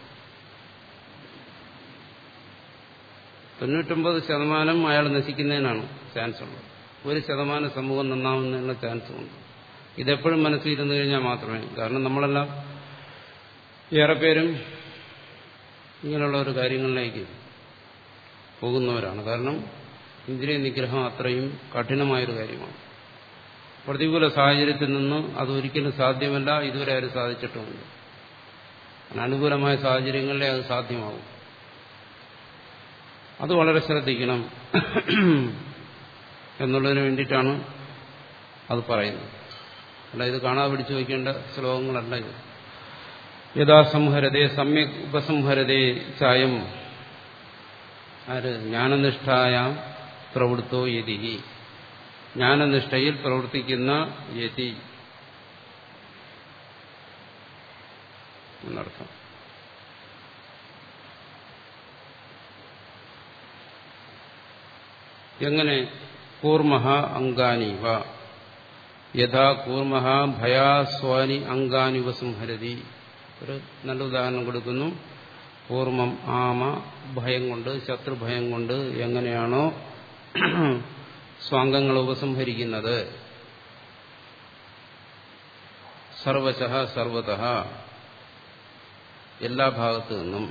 തൊണ്ണൂറ്റൊമ്പത് ശതമാനം അയാൾ നശിക്കുന്നതിനാണ് ചാൻസ് ഉള്ളത് ഒരു ശതമാനം സമൂഹം നന്നാവുന്നതിനുള്ള ചാൻസുമുണ്ട് ഇതെപ്പോഴും മനസ്സിലിരുന്നു കഴിഞ്ഞാൽ മാത്രമേ കാരണം നമ്മളെല്ലാം ഏറെ പേരും ഇങ്ങനെയുള്ള ഒരു കാര്യങ്ങളിലേക്ക് പോകുന്നവരാണ് കാരണം ഇന്ദ്രിയ നിഗ്രഹം അത്രയും കഠിനമായൊരു കാര്യമാണ് പ്രതികൂല സാഹചര്യത്തിൽ നിന്ന് അതൊരിക്കലും സാധ്യമല്ല ഇതുവരെ ആരും സാധിച്ചിട്ടുമുണ്ട് അനുകൂലമായ സാഹചര്യങ്ങളിലേ അത് സാധ്യമാകും അത് വളരെ ശ്രദ്ധിക്കണം എന്നുള്ളതിന് വേണ്ടിയിട്ടാണ് അത് പറയുന്നത് അല്ല ഇത് കാണാതെ പിടിച്ചു വയ്ക്കേണ്ട ശ്ലോകങ്ങളല്ല ഇത് യഥാസംഹരതേ സമ്യക് ഉപസംഹരതേ ചായം ആര് ജ്ഞാനനിഷ്ഠായ പ്രവൃത്തോ യതി ജ്ഞാനനിഷ്ഠയിൽ പ്രവർത്തിക്കുന്ന യതി എന്നർത്ഥം എങ്ങനെ കൂർമഹ അങ്കാനിവ യഥാ കൂർമഹ ഭയാസ്വാനി അങ്കാനി ഉപസംഹരതി ഒരു നല്ല ഉദാഹരണം കൊടുക്കുന്നു കൂർമ്മം ആമ ഭയം കൊണ്ട് ശത്രുഭയം കൊണ്ട് എങ്ങനെയാണോ സ്വാംഗങ്ങൾ ഉപസംഹരിക്കുന്നത് സർവശ സർവത എല്ലാ ഭാഗത്തു നിന്നും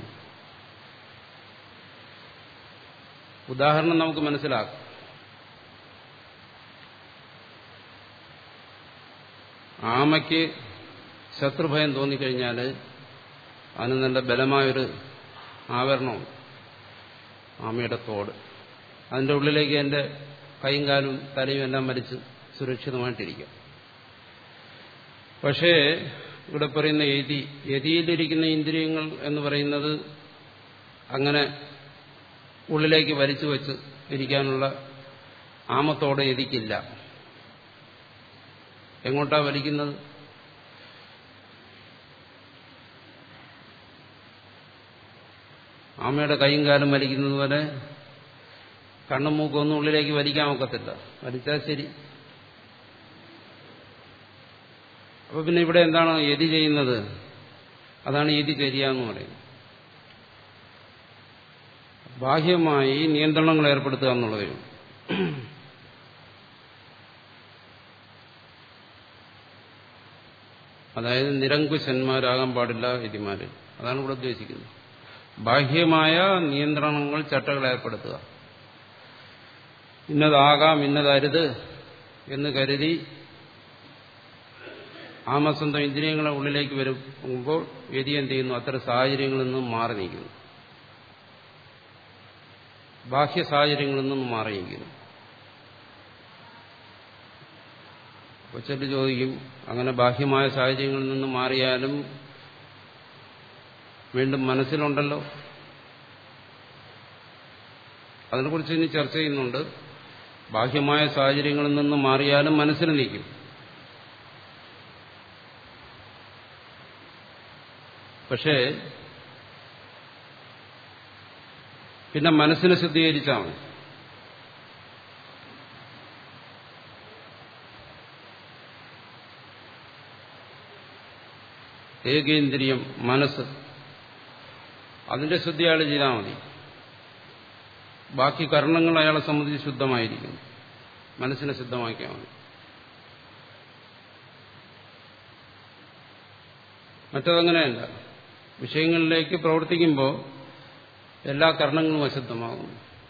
ഉദാഹരണം നമുക്ക് മനസ്സിലാക്കാം ആമയ്ക്ക് ശത്രുഭയം തോന്നിക്കഴിഞ്ഞാൽ അതിന് നല്ല ബലമായൊരു ആവരണമുണ്ട് ആമയുടെ തോട് അതിൻ്റെ ഉള്ളിലേക്ക് എൻ്റെ കൈയും കാലും തലയും എല്ലാം മരിച്ച് സുരക്ഷിതമായിട്ടിരിക്കാം പക്ഷേ ഇവിടെ പറയുന്ന യതി യതിയിലിരിക്കുന്ന ഇന്ദ്രിയങ്ങൾ എന്ന് പറയുന്നത് അങ്ങനെ ഉള്ളിലേക്ക് വലിച്ചു വെച്ച് ഇരിക്കാനുള്ള ആമത്തോടെ യതിക്കില്ല എങ്ങോട്ടാ വലിക്കുന്നത് ആമയുടെ കൈയും കാലും വലിക്കുന്നത് പോലെ കണ്ണും മൂക്കൊന്നും ഉള്ളിലേക്ക് വലിക്കാൻ ഒക്കത്തില്ല വലിച്ചാൽ ശരി അപ്പൊ പിന്നെ ഇവിടെ എന്താണ് യതി ചെയ്യുന്നത് അതാണ് യതി ചര്യ എന്ന് പറയുന്നത് ബാഹ്യമായി നിയന്ത്രണങ്ങൾ ഏർപ്പെടുത്തുക എന്നുള്ളതേ ഉള്ളൂ അതായത് നിരങ്കുശന്മാരാകാൻ പാടില്ല യതിമാര് അതാണ് ഇവിടെ ഉദ്ദേശിക്കുന്നത് ബാഹ്യമായ നിയന്ത്രണങ്ങൾ ചട്ടകൾ ഏർപ്പെടുത്തുക ഇന്നതാകാം ഇന്നതരുത് എന്ന് കരുതി ആമസ്വന്തം ഇന്ദ്രിയങ്ങളെ ഉള്ളിലേക്ക് വരുമ്പോൾ വ്യതി എന്ത് ചെയ്യുന്നു അത്തരം സാഹചര്യങ്ങളിൽ നിന്നും മാറി നീക്കുന്നു ബാഹ്യ സാഹചര്യങ്ങളിൽ നിന്നും മാറി നീക്കുന്നു കൊച്ചു ചോദിക്കും അങ്ങനെ ബാഹ്യമായ സാഹചര്യങ്ങളിൽ നിന്ന് മാറിയാലും വീണ്ടും മനസ്സിലുണ്ടല്ലോ അതിനെക്കുറിച്ച് ഇനി ചർച്ച ചെയ്യുന്നുണ്ട് ബാഹ്യമായ സാഹചര്യങ്ങളിൽ നിന്ന് മാറിയാലും മനസ്സിൽ നിൽക്കും പക്ഷേ പിന്നെ മനസ്സിനെ ശുദ്ധീകരിച്ചാൽ മതി ഏകേന്ദ്രിയം മനസ്സ് അതിന്റെ ശുദ്ധി അയാൾ ചെയ്താൽ മതി ബാക്കി കർണങ്ങൾ അയാളെ സംബന്ധിച്ച് ശുദ്ധമായിരിക്കും മനസ്സിനെ ശുദ്ധമാക്കിയാൽ മതി മറ്റതങ്ങനെയല്ല വിഷയങ്ങളിലേക്ക് പ്രവർത്തിക്കുമ്പോൾ എല്ലാ കർണങ്ങളും അശുദ്ധമാകും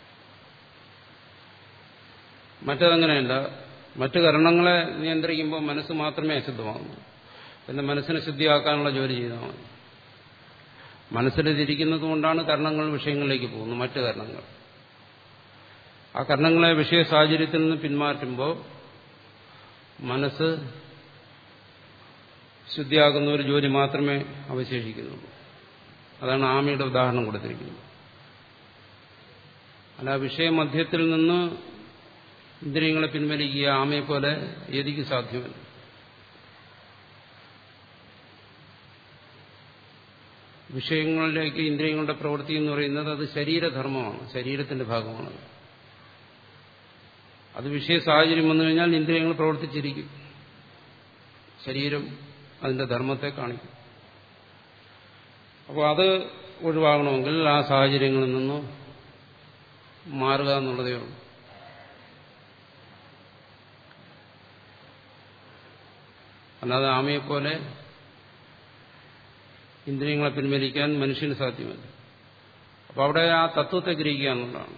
മറ്റതങ്ങനെയല്ല മറ്റു കർണങ്ങളെ നിയന്ത്രിക്കുമ്പോൾ മനസ്സ് മാത്രമേ അശുദ്ധമാകുന്നു പിന്നെ മനസ്സിനെ ശുദ്ധിയാക്കാനുള്ള ജോലി ചെയ്താൽ മതി മനസ്സിലിരിക്കുന്നത് കൊണ്ടാണ് കർണങ്ങൾ വിഷയങ്ങളിലേക്ക് പോകുന്നത് മറ്റു കർണങ്ങൾ ആ കർണങ്ങളെ വിഷയ സാഹചര്യത്തിൽ നിന്ന് പിന്മാറ്റുമ്പോൾ മനസ്സ് ശുദ്ധിയാക്കുന്ന ഒരു ജോലി മാത്രമേ അവശേഷിക്കുന്നുള്ളൂ അതാണ് ആമയുടെ ഉദാഹരണം കൊടുത്തിരിക്കുന്നത് അല്ല വിഷയമധ്യത്തിൽ നിന്ന് ഇന്ദ്രിയങ്ങളെ പിൻവലിക്കുക ആമയെ പോലെ യതിക്ക് സാധ്യമല്ല വിഷയങ്ങളിലേക്ക് ഇന്ദ്രിയങ്ങളുടെ പ്രവൃത്തി എന്ന് പറയുന്നത് അത് ശരീരധർമ്മമാണ് ശരീരത്തിന്റെ ഭാഗമാണ് അത് വിഷയ സാഹചര്യം വന്നു കഴിഞ്ഞാൽ ഇന്ദ്രിയങ്ങൾ പ്രവർത്തിച്ചിരിക്കും ശരീരം അതിന്റെ ധർമ്മത്തെ കാണിക്കും അപ്പോൾ അത് ഒഴിവാകണമെങ്കിൽ ആ സാഹചര്യങ്ങളിൽ നിന്ന് മാറുക എന്നുള്ളതേ ഉള്ളൂ അല്ലാതെ ആമയെപ്പോലെ ഇന്ദ്രിയങ്ങളെ പിൻവലിക്കാൻ മനുഷ്യന് സാധ്യമല്ല അപ്പോൾ അവിടെ ആ തത്വത്തെ ഗ്രഹിക്കുക എന്നുള്ളതാണ്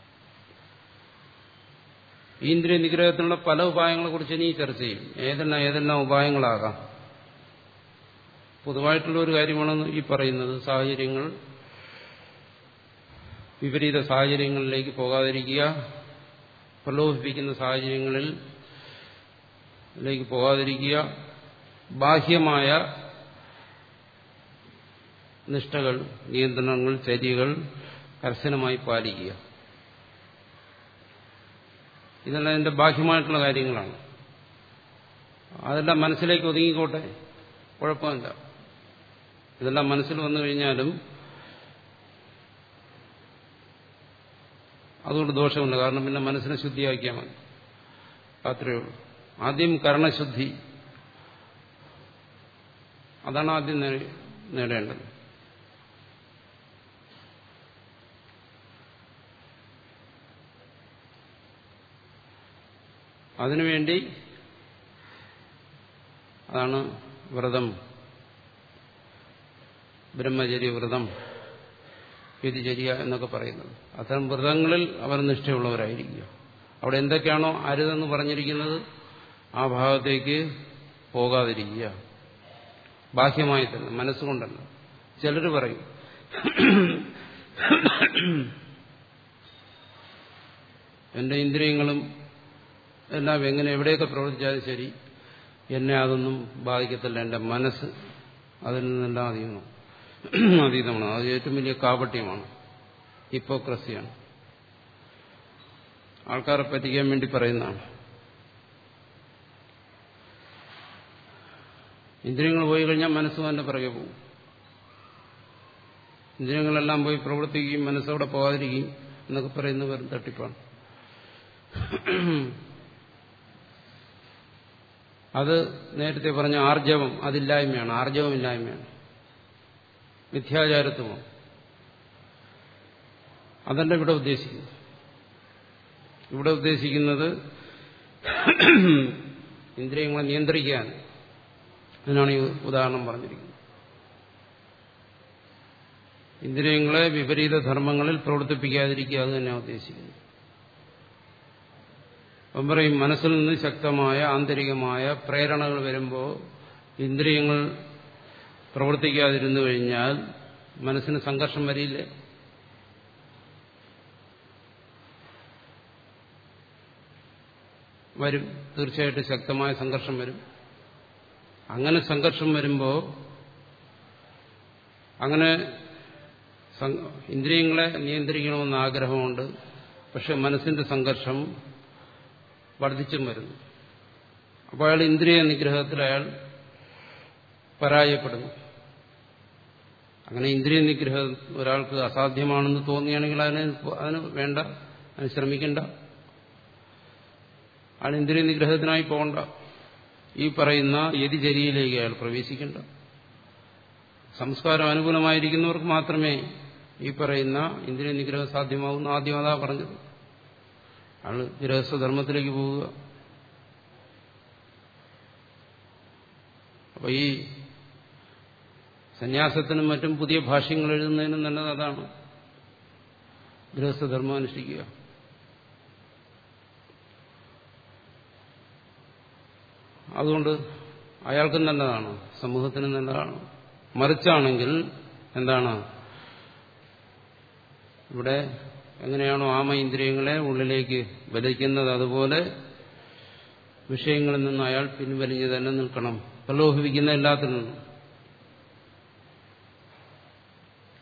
ഈ ഇന്ദ്രിയ നിഗ്രഹത്തിനുള്ള പല ഉപായങ്ങളെ കുറിച്ച് ഇനി ചർച്ച ചെയ്യും ഏതെല്ലാം ഏതെല്ലാം ഉപായങ്ങളാകാം പൊതുവായിട്ടുള്ള ഒരു കാര്യമാണ് ഈ പറയുന്നത് സാഹചര്യങ്ങൾ വിപരീത സാഹചര്യങ്ങളിലേക്ക് പോകാതിരിക്കുക പ്രലോഭിപ്പിക്കുന്ന സാഹചര്യങ്ങളിൽ ലേക്ക് പോകാതിരിക്കുക ബാഹ്യമായ നിഷ്ഠകൾ നിയന്ത്രണങ്ങൾ ചര്യകൾ കർശനമായി പാലിക്കുക ഇതെല്ലാം അതിന്റെ ബാഹ്യമായിട്ടുള്ള കാര്യങ്ങളാണ് അതെല്ലാം മനസ്സിലേക്ക് ഒതുങ്ങിക്കോട്ടെ കുഴപ്പമില്ല ഇതെല്ലാം മനസ്സിൽ വന്നു കഴിഞ്ഞാലും അതുകൊണ്ട് ദോഷമില്ല കാരണം പിന്നെ മനസ്സിനെ ശുദ്ധിയാക്കിയാൽ മതി അത്രയേ ഉള്ളൂ ആദ്യം കർണശുദ്ധി അതാണ് ആദ്യം നേടേണ്ടത് അതിനുവേണ്ടി അതാണ് വ്രതം ബ്രഹ്മചര്യ വ്രതം വ്യതിചര്യ എന്നൊക്കെ പറയുന്നത് അത്തരം വ്രതങ്ങളിൽ അവർ നിഷ്ഠയുള്ളവരായിരിക്കുക അവിടെ എന്തൊക്കെയാണോ അരുതെന്ന് പറഞ്ഞിരിക്കുന്നത് ആ ഭാഗത്തേക്ക് പോകാതിരിക്കുക ബാഹ്യമായി തന്നെ മനസ്സുകൊണ്ടല്ല ചിലർ പറയും എന്റെ ഇന്ദ്രിയങ്ങളും എല്ലാം എങ്ങനെ എവിടെയൊക്കെ പ്രവർത്തിച്ചാലും ശരി എന്നെ അതൊന്നും ബാധിക്കത്തില്ല എന്റെ മനസ്സ് അതിൽ നിന്നെല്ലാം അതീതമാണ് അതീതമാണ് അത് ഏറ്റവും വലിയ കാപട്യമാണ് ഹിപ്പോക്രസിയാണ് ആൾക്കാരെ പറ്റിക്കാൻ വേണ്ടി പറയുന്നതാണ് ഇന്ദ്രിയങ്ങൾ പോയി കഴിഞ്ഞാൽ മനസ്സും അതിന്റെ പിറകെ പോകും ഇന്ദ്രിയങ്ങളെല്ലാം പോയി പ്രവർത്തിക്കുകയും മനസ്സവിടെ പോകാതിരിക്കുകയും എന്നൊക്കെ പറയുന്ന വെറും തട്ടിപ്പാണ് അത് നേരത്തെ പറഞ്ഞ ആർജവം അതില്ലായ്മയാണ് ആർജവമില്ലായ്മയാണ് മിഥ്യാചാരത്വമാണ് അതല്ല ഇവിടെ ഉദ്ദേശിക്കുന്നത് ഇവിടെ ഉദ്ദേശിക്കുന്നത് ഇന്ദ്രിയങ്ങളെ നിയന്ത്രിക്കാൻ അതിനാണ് ഈ ഉദാഹരണം പറഞ്ഞിരിക്കുന്നത് ഇന്ദ്രിയങ്ങളെ വിപരീത ധർമ്മങ്ങളിൽ പ്രവർത്തിപ്പിക്കാതിരിക്കുക അത് തന്നെയാണ് ഉദ്ദേശിക്കുന്നത് അപ്പം പറയും മനസ്സിൽ നിന്ന് ശക്തമായ ആന്തരികമായ പ്രേരണകൾ വരുമ്പോൾ ഇന്ദ്രിയങ്ങൾ പ്രവർത്തിക്കാതിരുന്നു കഴിഞ്ഞാൽ മനസ്സിന് സംഘർഷം വരില്ലേ വരും തീർച്ചയായിട്ടും ശക്തമായ സംഘർഷം വരും അങ്ങനെ സംഘർഷം വരുമ്പോൾ അങ്ങനെ ഇന്ദ്രിയങ്ങളെ നിയന്ത്രിക്കണമെന്ന് ആഗ്രഹമുണ്ട് പക്ഷെ മനസ്സിന്റെ സംഘർഷം വർദ്ധിച്ചും വരുന്നു അപ്പോൾ അയാൾ ഇന്ദ്രിയ നിഗ്രഹത്തിൽ അയാൾ പരാജയപ്പെടുന്നു അങ്ങനെ ഇന്ദ്രിയ നിഗ്രഹം ഒരാൾക്ക് അസാധ്യമാണെന്ന് തോന്നിയാണെങ്കിൽ അതിന് അതിന് വേണ്ട അതിന് ശ്രമിക്കണ്ട അയാൾ ഇന്ദ്രിയ നിഗ്രഹത്തിനായി പോകണ്ട ഈ പറയുന്ന യതിചര്യയിലേക്ക് അയാൾ പ്രവേശിക്കണ്ട സംസ്കാരം അനുകൂലമായിരിക്കുന്നവർക്ക് മാത്രമേ ഈ പറയുന്ന ഇന്ദ്രിയ നിഗ്രഹം സാധ്യമാകുന്ന ആദ്യം അതാ പറഞ്ഞത് അയാൾ ഗൃഹസ്ഥധർമ്മത്തിലേക്ക് പോവുക അപ്പൊ ഈ സന്യാസത്തിനും മറ്റും പുതിയ ഭാഷ്യങ്ങൾ എഴുതുന്നതിനും നല്ലത് അതാണ് ഗൃഹസ്ഥധർമ്മം അനുഷ്ഠിക്കുക അതുകൊണ്ട് അയാൾക്കും നല്ലതാണ് സമൂഹത്തിനും നല്ലതാണ് മറിച്ചാണെങ്കിൽ എന്താണ് ഇവിടെ എങ്ങനെയാണോ ആമ ഇന്ദ്രിയങ്ങളെ ഉള്ളിലേക്ക് വലിക്കുന്നത് അതുപോലെ വിഷയങ്ങളിൽ നിന്ന് അയാൾ പിൻവലിഞ്ഞ് തന്നെ നിൽക്കണം പ്രലോഭിപ്പിക്കുന്ന എല്ലാത്തിൽ നിന്നും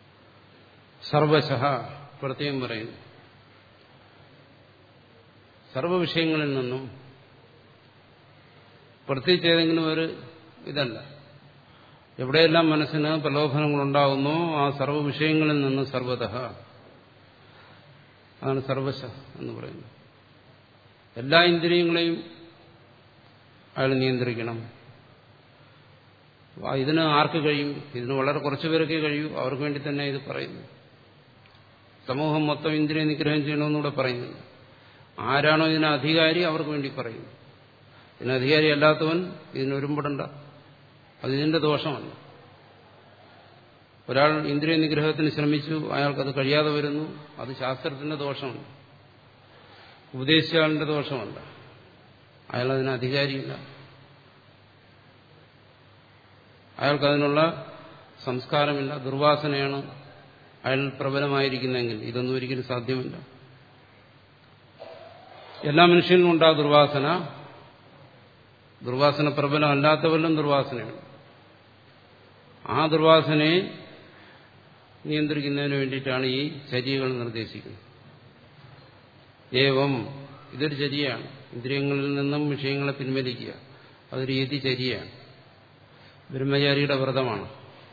സർവശ പ്രത്യേകം പറയുന്നു സർവ്വ വിഷയങ്ങളിൽ നിന്നും പ്രത്യേകിച്ച് ഏതെങ്കിലും ഒരു ഇതല്ല എവിടെയെല്ലാം മനസ്സിന് പ്രലോഭനങ്ങളുണ്ടാകുന്നോ ആ സർവ്വ വിഷയങ്ങളിൽ നിന്ന് സർവത അതാണ് സർവശ എന്ന് പറയുന്നത് എല്ലാ ഇന്ദ്രിയങ്ങളെയും അയാൾ നിയന്ത്രിക്കണം ഇതിന് ആർക്ക് കഴിയും ഇതിന് വളരെ കുറച്ചു പേരൊക്കെ കഴിയൂ അവർക്ക് വേണ്ടി തന്നെ ഇത് പറയുന്നു സമൂഹം മൊത്തം ഇന്ദ്രിയ നിഗ്രഹം ചെയ്യണമെന്നൂടെ പറയുന്നു ആരാണോ ഇതിന് അധികാരി അവർക്ക് വേണ്ടി പറയുന്നു ഇതിന് അധികാരി അല്ലാത്തവൻ ഇതിന് ഒരുമ്പെടണ്ട അത് ഇതിന്റെ ദോഷമല്ല ഒരാൾ ഇന്ദ്രിയ നിഗ്രഹത്തിന് ശ്രമിച്ചു അയാൾക്കത് കഴിയാതെ വരുന്നു അത് ശാസ്ത്രത്തിന്റെ ദോഷമല്ല ഉപദേശിച്ചാളിന്റെ ദോഷമല്ല അയാൾ അതിന് അധികാരിയില്ല അയാൾക്കതിനുള്ള സംസ്കാരമില്ല ദുർവാസനയാണ് അയാൾ പ്രബലമായിരിക്കുന്നെങ്കിൽ ഇതൊന്നും ഒരിക്കലും സാധ്യമല്ല എല്ലാ മനുഷ്യനും ഉണ്ടാ ദുർവാസന ദുർവാസന പ്രബലമല്ലാത്തവരിലും ദുർവാസനയാണ് ആ ദുർവാസനയെ നിയന്ത്രിക്കുന്നതിന് വേണ്ടിയിട്ടാണ് ഈ ചര്യകൾ നിർദ്ദേശിക്കുന്നത് ഏവം ഇതൊരു ചര്യയാണ് ഇന്ദ്രിയങ്ങളിൽ നിന്നും വിഷയങ്ങളെ പിൻവലിക്കുക അതൊരു യതി ചര്യയാണ് ബ്രഹ്മചാരിയുടെ വ്രതമാണ്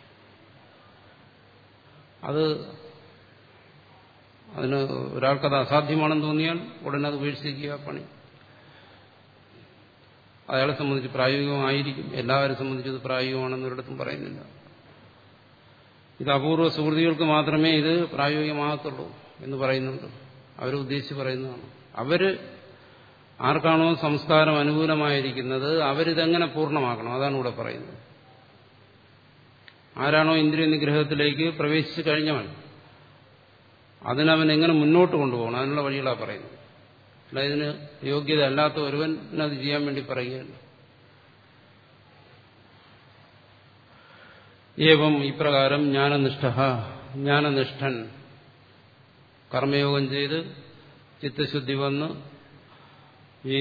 അത് അതിന് ഒരാൾക്കത് അസാധ്യമാണെന്ന് തോന്നിയാൽ ഉടനെ അത് ഉപേക്ഷിക്കുക പണി അയാളെ സംബന്ധിച്ച് പ്രായോഗികമായിരിക്കും എല്ലാവരെ സംബന്ധിച്ച് ഇത് പ്രായോഗികമാണെന്ന് ഒരിടത്തും പറയുന്നില്ല ഇത് അപൂർവ സുഹൃത്തികൾക്ക് മാത്രമേ ഇത് പ്രായോഗികമാകത്തുള്ളൂ എന്ന് പറയുന്നുണ്ട് അവർ ഉദ്ദേശിച്ച് പറയുന്നതാണ് അവര് ആർക്കാണോ സംസ്കാരം അനുകൂലമായിരിക്കുന്നത് അവരിതെങ്ങനെ പൂർണ്ണമാക്കണം അതാണ് ഇവിടെ പറയുന്നത് ആരാണോ ഇന്ദ്രിയ നിഗ്രഹത്തിലേക്ക് പ്രവേശിച്ചു കഴിഞ്ഞവൻ അതിനവൻ എങ്ങനെ മുന്നോട്ട് കൊണ്ടുപോകണം അതിനുള്ള വഴികളാണ് പറയുന്നത് അല്ല ഇതിന് യോഗ്യത അല്ലാത്ത ഒരുവൻ അത് ചെയ്യാൻ വേണ്ടി പറയുകയല്ല ഏവം ഇപ്രകാരം ജ്ഞാനനിഷ്ഠ ജ്ഞാനനിഷ്ഠൻ കർമ്മയോഗം ചെയ്ത് ചിത്തശുദ്ധി വന്ന് ഈ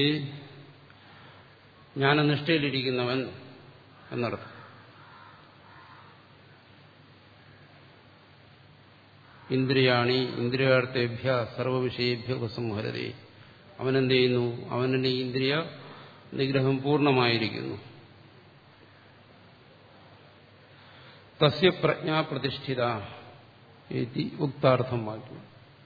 ജ്ഞാനനിഷ്ഠയിലിരിക്കുന്നവൻ എന്നർത്ഥം ഇന്ദ്രിയാണി ഇന്ദ്രിയാർത്ഥേഭ്യ സർവവിഷയേഭ്യ ഉപസംഹരതേ അവനെന്ത് ചെയ്യുന്നു അവനെ ഇന്ദ്രിയ നിഗ്രഹം പൂർണ്ണമായിരിക്കുന്നു തസ്യ പ്രജ്ഞ പ്രതിഷ്ഠിത ഇതി ഉക്താർത്ഥം വാക്യം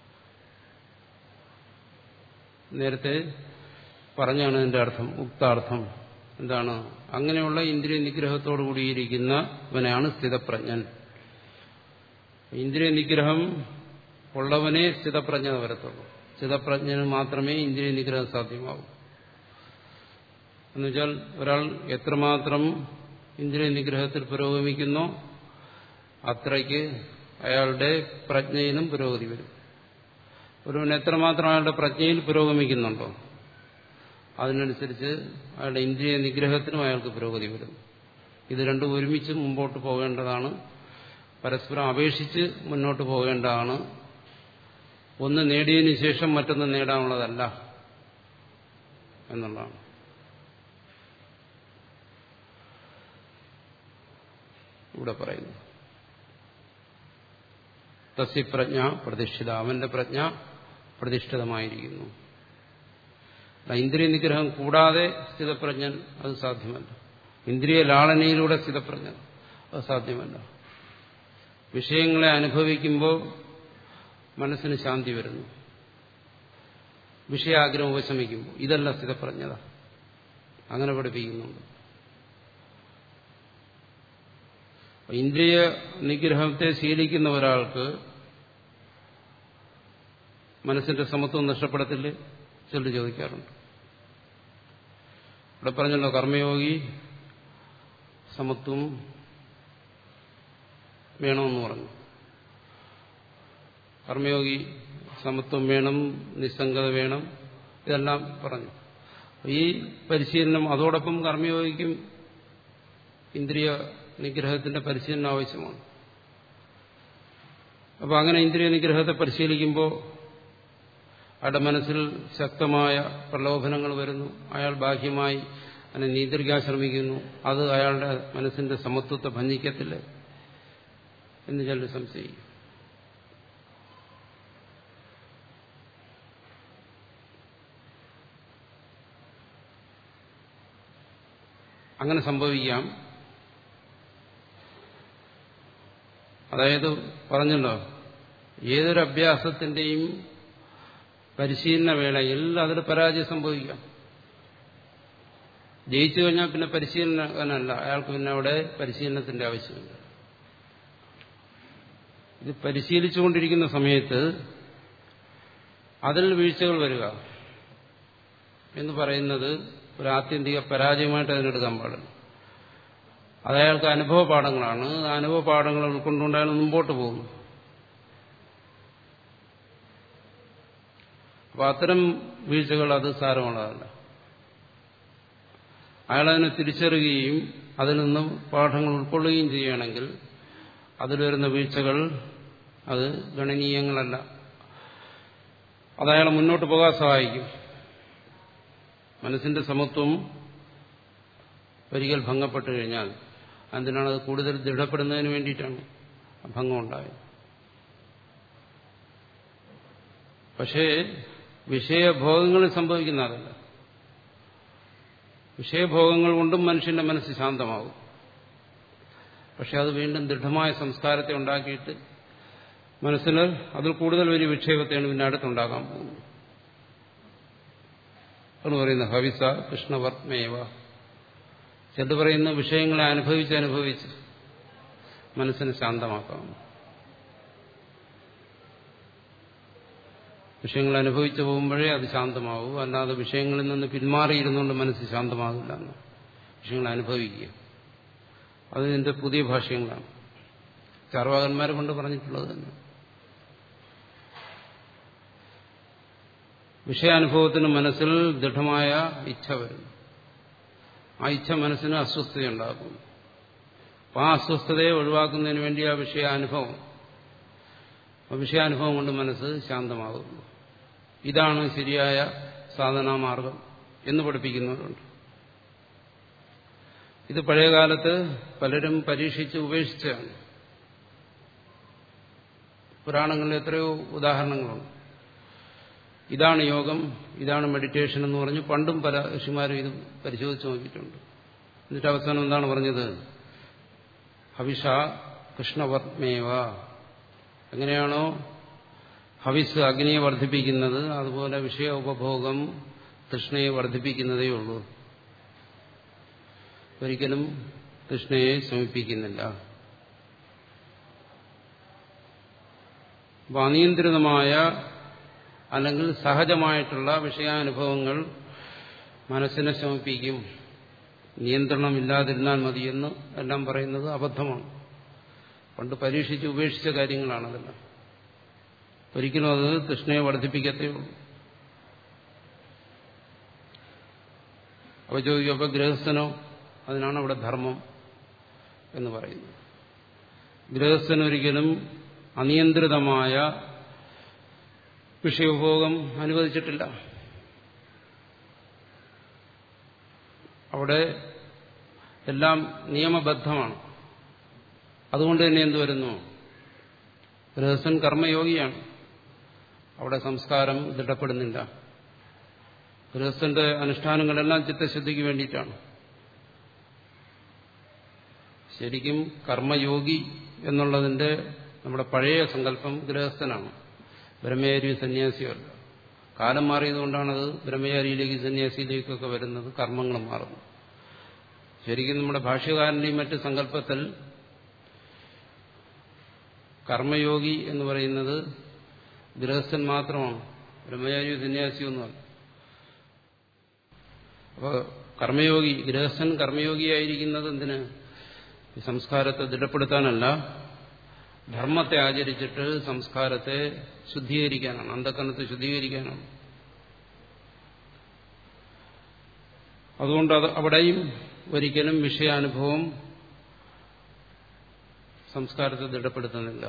നേരത്തെ പറഞ്ഞാണ് ഇതിന്റെ അർത്ഥം ഉക്താർത്ഥം എന്താണ് അങ്ങനെയുള്ള ഇന്ദ്രിയ നിഗ്രഹത്തോടു കൂടിയിരിക്കുന്നവനാണ് സ്ഥിതപ്രജ്ഞൻ ഇന്ദ്രിയ നിഗ്രഹം ഉള്ളവനെ സ്ഥിതപ്രജ്ഞ വരത്തുള്ളൂ സ്ഥിതപ്രജ്ഞന് മാത്രമേ ഇന്ദ്രിയ നിഗ്രഹം സാധ്യമാവൂ എന്നുവെച്ചാൽ ഒരാൾ എത്രമാത്രം ഇന്ദ്രിയ നിഗ്രഹത്തിൽ പുരോഗമിക്കുന്നോ അത്രയ്ക്ക് അയാളുടെ പ്രജ്ഞയിലും പുരോഗതി വരും ഒരുവൻ എത്രമാത്രം അയാളുടെ പ്രജ്ഞയിൽ പുരോഗമിക്കുന്നുണ്ടോ അതിനനുസരിച്ച് അയാളുടെ ഇന്ദ്രിയ നിഗ്രഹത്തിനും അയാൾക്ക് പുരോഗതി വരും ഇത് രണ്ടും ഒരുമിച്ച് മുമ്പോട്ട് പോകേണ്ടതാണ് പരസ്പരം അപേക്ഷിച്ച് മുന്നോട്ട് പോകേണ്ടതാണ് ഒന്ന് നേടിയതിനു ശേഷം മറ്റൊന്ന് നേടാനുള്ളതല്ല എന്നുള്ളതാണ് ഇവിടെ പറയുന്നു തസ്യപ്രജ്ഞ പ്രതിഷ്ഠിത അവന്റെ പ്രജ്ഞ പ്രതിഷ്ഠിതമായിരിക്കുന്നു ഇന്ദ്രിയ നിഗ്രഹം കൂടാതെ സ്ഥിതപ്രജ്ഞൻ അത് സാധ്യമല്ല ഇന്ദ്രിയ ലാളനയിലൂടെ സ്ഥിതപ്രജ്ഞൻ അത് സാധ്യമല്ല വിഷയങ്ങളെ അനുഭവിക്കുമ്പോൾ മനസ്സിന് ശാന്തി വരുന്നു വിഷയാഗ്രഹം ഉപശമിക്കുമ്പോൾ ഇതല്ല സ്ഥിതപ്രജ്ഞത അങ്ങനെ പഠിപ്പിക്കുന്നുണ്ട് ഇന്ദ്രിയ നിഗ്രഹത്തെ ശീലിക്കുന്ന ഒരാൾക്ക് മനസ്സിന്റെ സമത്വം നഷ്ടപ്പെടത്തില്ലേ ചിലർ ചോദിക്കാറുണ്ട് ഇവിടെ പറഞ്ഞല്ലോ കർമ്മയോഗി സമത്വം വേണമെന്ന് പറഞ്ഞു കർമ്മയോഗി സമത്വം വേണം നിസ്സംഗത വേണം ഇതെല്ലാം പറഞ്ഞു ഈ പരിശീലനം അതോടൊപ്പം കർമ്മയോഗിക്കും ഇന്ദ്രിയ നിഗ്രഹത്തിന്റെ പരിശീലനം ആവശ്യമാണ് അപ്പോൾ അങ്ങനെ ഇന്ദ്രിയ നിഗ്രഹത്തെ പരിശീലിക്കുമ്പോൾ അയാളുടെ മനസ്സിൽ ശക്തമായ പ്രലോഭനങ്ങൾ വരുന്നു അയാൾ ബാഹ്യമായി അതിനെ നിയന്ത്രിക്കാൻ ശ്രമിക്കുന്നു അത് അയാളുടെ മനസ്സിന്റെ സമത്വത്തെ ഭഞ്ജിക്കത്തില്ലേ എന്ന് ചിലർ സംശയിക്കും അങ്ങനെ സംഭവിക്കാം അതായത് പറഞ്ഞല്ലോ ഏതൊരു അഭ്യാസത്തിന്റെയും പരിശീലന വേളയിൽ അതിൽ പരാജയം സംഭവിക്കാം ജയിച്ചു കഴിഞ്ഞാൽ പിന്നെ പരിശീലനല്ല അയാൾക്ക് പിന്നെ അവിടെ പരിശീലനത്തിന്റെ ആവശ്യമില്ല ഇത് പരിശീലിച്ചുകൊണ്ടിരിക്കുന്ന സമയത്ത് അതിൽ വീഴ്ചകൾ വരിക എന്ന് പറയുന്നത് ഒരു ആത്യന്തിക പരാജയമായിട്ട് അതിനെടുക്കാൻ പാടില്ല അത് അയാൾക്ക് അനുഭവ പാഠങ്ങളാണ് ആ അനുഭവ പാഠങ്ങൾ ഉൾക്കൊണ്ടുകൊണ്ട് അയാൾ മുമ്പോട്ട് പോകുന്നു അപ്പൊ അത്തരം വീഴ്ചകൾ അത് സാരമുള്ളതല്ല അയാളതിനെ തിരിച്ചറിയുകയും അതിൽ നിന്നും പാഠങ്ങൾ ഉൾക്കൊള്ളുകയും ചെയ്യുകയാണെങ്കിൽ അതിൽ വരുന്ന വീഴ്ചകൾ അത് ഗണനീയങ്ങളല്ല അത് അയാളെ മുന്നോട്ട് പോകാൻ സഹായിക്കും മനസ്സിന്റെ സമത്വം ഒരിക്കൽ ഭംഗപ്പെട്ടു കഴിഞ്ഞാൽ എന്തിനാണ് അത് കൂടുതൽ ദൃഢപ്പെടുന്നതിന് വേണ്ടിയിട്ടാണ് ഭംഗം ഉണ്ടായത് പക്ഷേ വിഷയഭോഗങ്ങളിൽ സംഭവിക്കുന്ന അതല്ല വിഷയഭോഗങ്ങൾ കൊണ്ടും മനുഷ്യന്റെ മനസ്സ് ശാന്തമാകും പക്ഷെ അത് വീണ്ടും ദൃഢമായ സംസ്കാരത്തെ ഉണ്ടാക്കിയിട്ട് മനസ്സിൽ അതിൽ കൂടുതൽ വലിയ വിക്ഷേപത്തെയാണ് പിന്നെ അടുത്തുണ്ടാകാൻ പോകുന്നത് എന്ന് പറയുന്നത് ഹവിസ കൃഷ്ണവർമ്മേവ ചെല്ലു പറയുന്ന വിഷയങ്ങളെ അനുഭവിച്ച് അനുഭവിച്ച് മനസ്സിനെ ശാന്തമാക്കാം വിഷയങ്ങൾ അനുഭവിച്ചു പോകുമ്പോഴേ അത് ശാന്തമാവൂ അല്ലാതെ വിഷയങ്ങളിൽ നിന്ന് പിന്മാറിയിരുന്നുകൊണ്ട് മനസ്സ് ശാന്തമാകില്ല എന്ന് വിഷയങ്ങൾ അനുഭവിക്കുക അത് ഇതിന്റെ പുതിയ ഭാഷ്യങ്ങളാണ് ചാർവാകന്മാരെ കൊണ്ട് പറഞ്ഞിട്ടുള്ളത് തന്നെ വിഷയാനുഭവത്തിന് മനസ്സിൽ ദൃഢമായ ഇച്ഛ വരുന്നു ആ ഇച്ഛ മനസ്സിന് അസ്വസ്ഥതയുണ്ടാക്കും അപ്പം ആ അസ്വസ്ഥതയെ ഒഴിവാക്കുന്നതിന് വേണ്ടി ആ വിഷയാനുഭവം ആ വിഷയാനുഭവം കൊണ്ട് മനസ്സ് ശാന്തമാകുന്നു ഇതാണ് ശരിയായ സാധനാമാർഗം എന്ന് പഠിപ്പിക്കുന്നവരുണ്ട് ഇത് പഴയകാലത്ത് പലരും പരീക്ഷിച്ച് ഉപേക്ഷിച്ചാണ് പുരാണങ്ങളിൽ എത്രയോ ഉദാഹരണങ്ങളുണ്ട് ഇതാണ് യോഗം ഇതാണ് മെഡിറ്റേഷൻ എന്ന് പറഞ്ഞ് പണ്ടും പല ഋഷിമാരും ഇത് പരിശോധിച്ച് നോക്കിയിട്ടുണ്ട് എന്നിട്ട് അവസാനം എന്താണ് പറഞ്ഞത് ഹവിഷ കൃഷ്ണവർമ്മേവ എങ്ങനെയാണോ ഹവിസ് അഗ്നിയെ വർദ്ധിപ്പിക്കുന്നത് അതുപോലെ വിഷയ ഉപഭോഗം തൃഷ്ണയെ വർദ്ധിപ്പിക്കുന്നതേ ഉള്ളൂ ഒരിക്കലും തൃഷ്ണയെ ശമിപ്പിക്കുന്നില്ല അപ്പൊ അനിയന്ത്രിതമായ അല്ലെങ്കിൽ സഹജമായിട്ടുള്ള വിഷയാനുഭവങ്ങൾ മനസ്സിനെ ശമിപ്പിക്കും നിയന്ത്രണമില്ലാതിരുന്നാൽ മതിയെന്ന് എല്ലാം പറയുന്നത് അബദ്ധമാണ് പണ്ട് പരീക്ഷിച്ച് ഉപേക്ഷിച്ച കാര്യങ്ങളാണ് അതെല്ലാം ഒരിക്കലും അത് തൃഷ്ണയെ വർദ്ധിപ്പിക്കത്തേ ഉള്ളൂ അപ്പൊ ചോദിക്കും അപ്പൊ ഗൃഹസ്ഥനോ അതിനാണ് അവിടെ ധർമ്മം എന്ന് പറയുന്നത് ഗൃഹസ്ഥനൊരിക്കലും അനിയന്ത്രിതമായ വിഷയോപഭോഗം അനുവദിച്ചിട്ടില്ല അവിടെ എല്ലാം നിയമബദ്ധമാണ് അതുകൊണ്ട് തന്നെ എന്തു വരുന്നു ഗൃഹസ്ഥൻ കർമ്മയോഗിയാണ് അവിടെ സംസ്കാരം ദൃഢപ്പെടുന്നില്ല ഗൃഹസ്ഥന്റെ അനുഷ്ഠാനങ്ങളെല്ലാം ചിത്തശുദ്ധിക്ക് വേണ്ടിയിട്ടാണ് ശരിക്കും കർമ്മയോഗി എന്നുള്ളതിന്റെ നമ്മുടെ പഴയ സങ്കല്പം ഗൃഹസ്ഥനാണ് ബ്രഹ്മചാരി സന്യാസിയല്ല കാലം മാറിയതുകൊണ്ടാണത് ബ്രഹ്മചാരിയിലേക്ക് സന്യാസിയിലേക്കൊക്കെ വരുന്നത് കർമ്മങ്ങൾ മാറുന്നു ശരിക്കും നമ്മുടെ ഭാഷ്യകാരന്റെയും മറ്റ് സങ്കല്പത്തിൽ കർമ്മയോഗി എന്ന് പറയുന്നത് ഗൃഹസ്ഥൻ മാത്രമാണ് ബ്രഹ്മചാരി സന്യാസിയൊന്നുമല്ല അപ്പോൾ കർമ്മയോഗി ഗൃഹസ്ഥൻ കർമ്മയോഗിയായിരിക്കുന്നത് എന്തിന് ഈ സംസ്കാരത്തെ ദൃഢപ്പെടുത്താനല്ല ധർമ്മത്തെ ആചരിച്ചിട്ട് സംസ്കാരത്തെ ശുദ്ധീകരിക്കാനാണ് അന്ധക്കരണത്തെ ശുദ്ധീകരിക്കാനാണ് അതുകൊണ്ട് അത് അവിടെയും ഒരിക്കലും വിഷയാനുഭവം സംസ്കാരത്തെ ദൃഢപ്പെടുത്തുന്നില്ല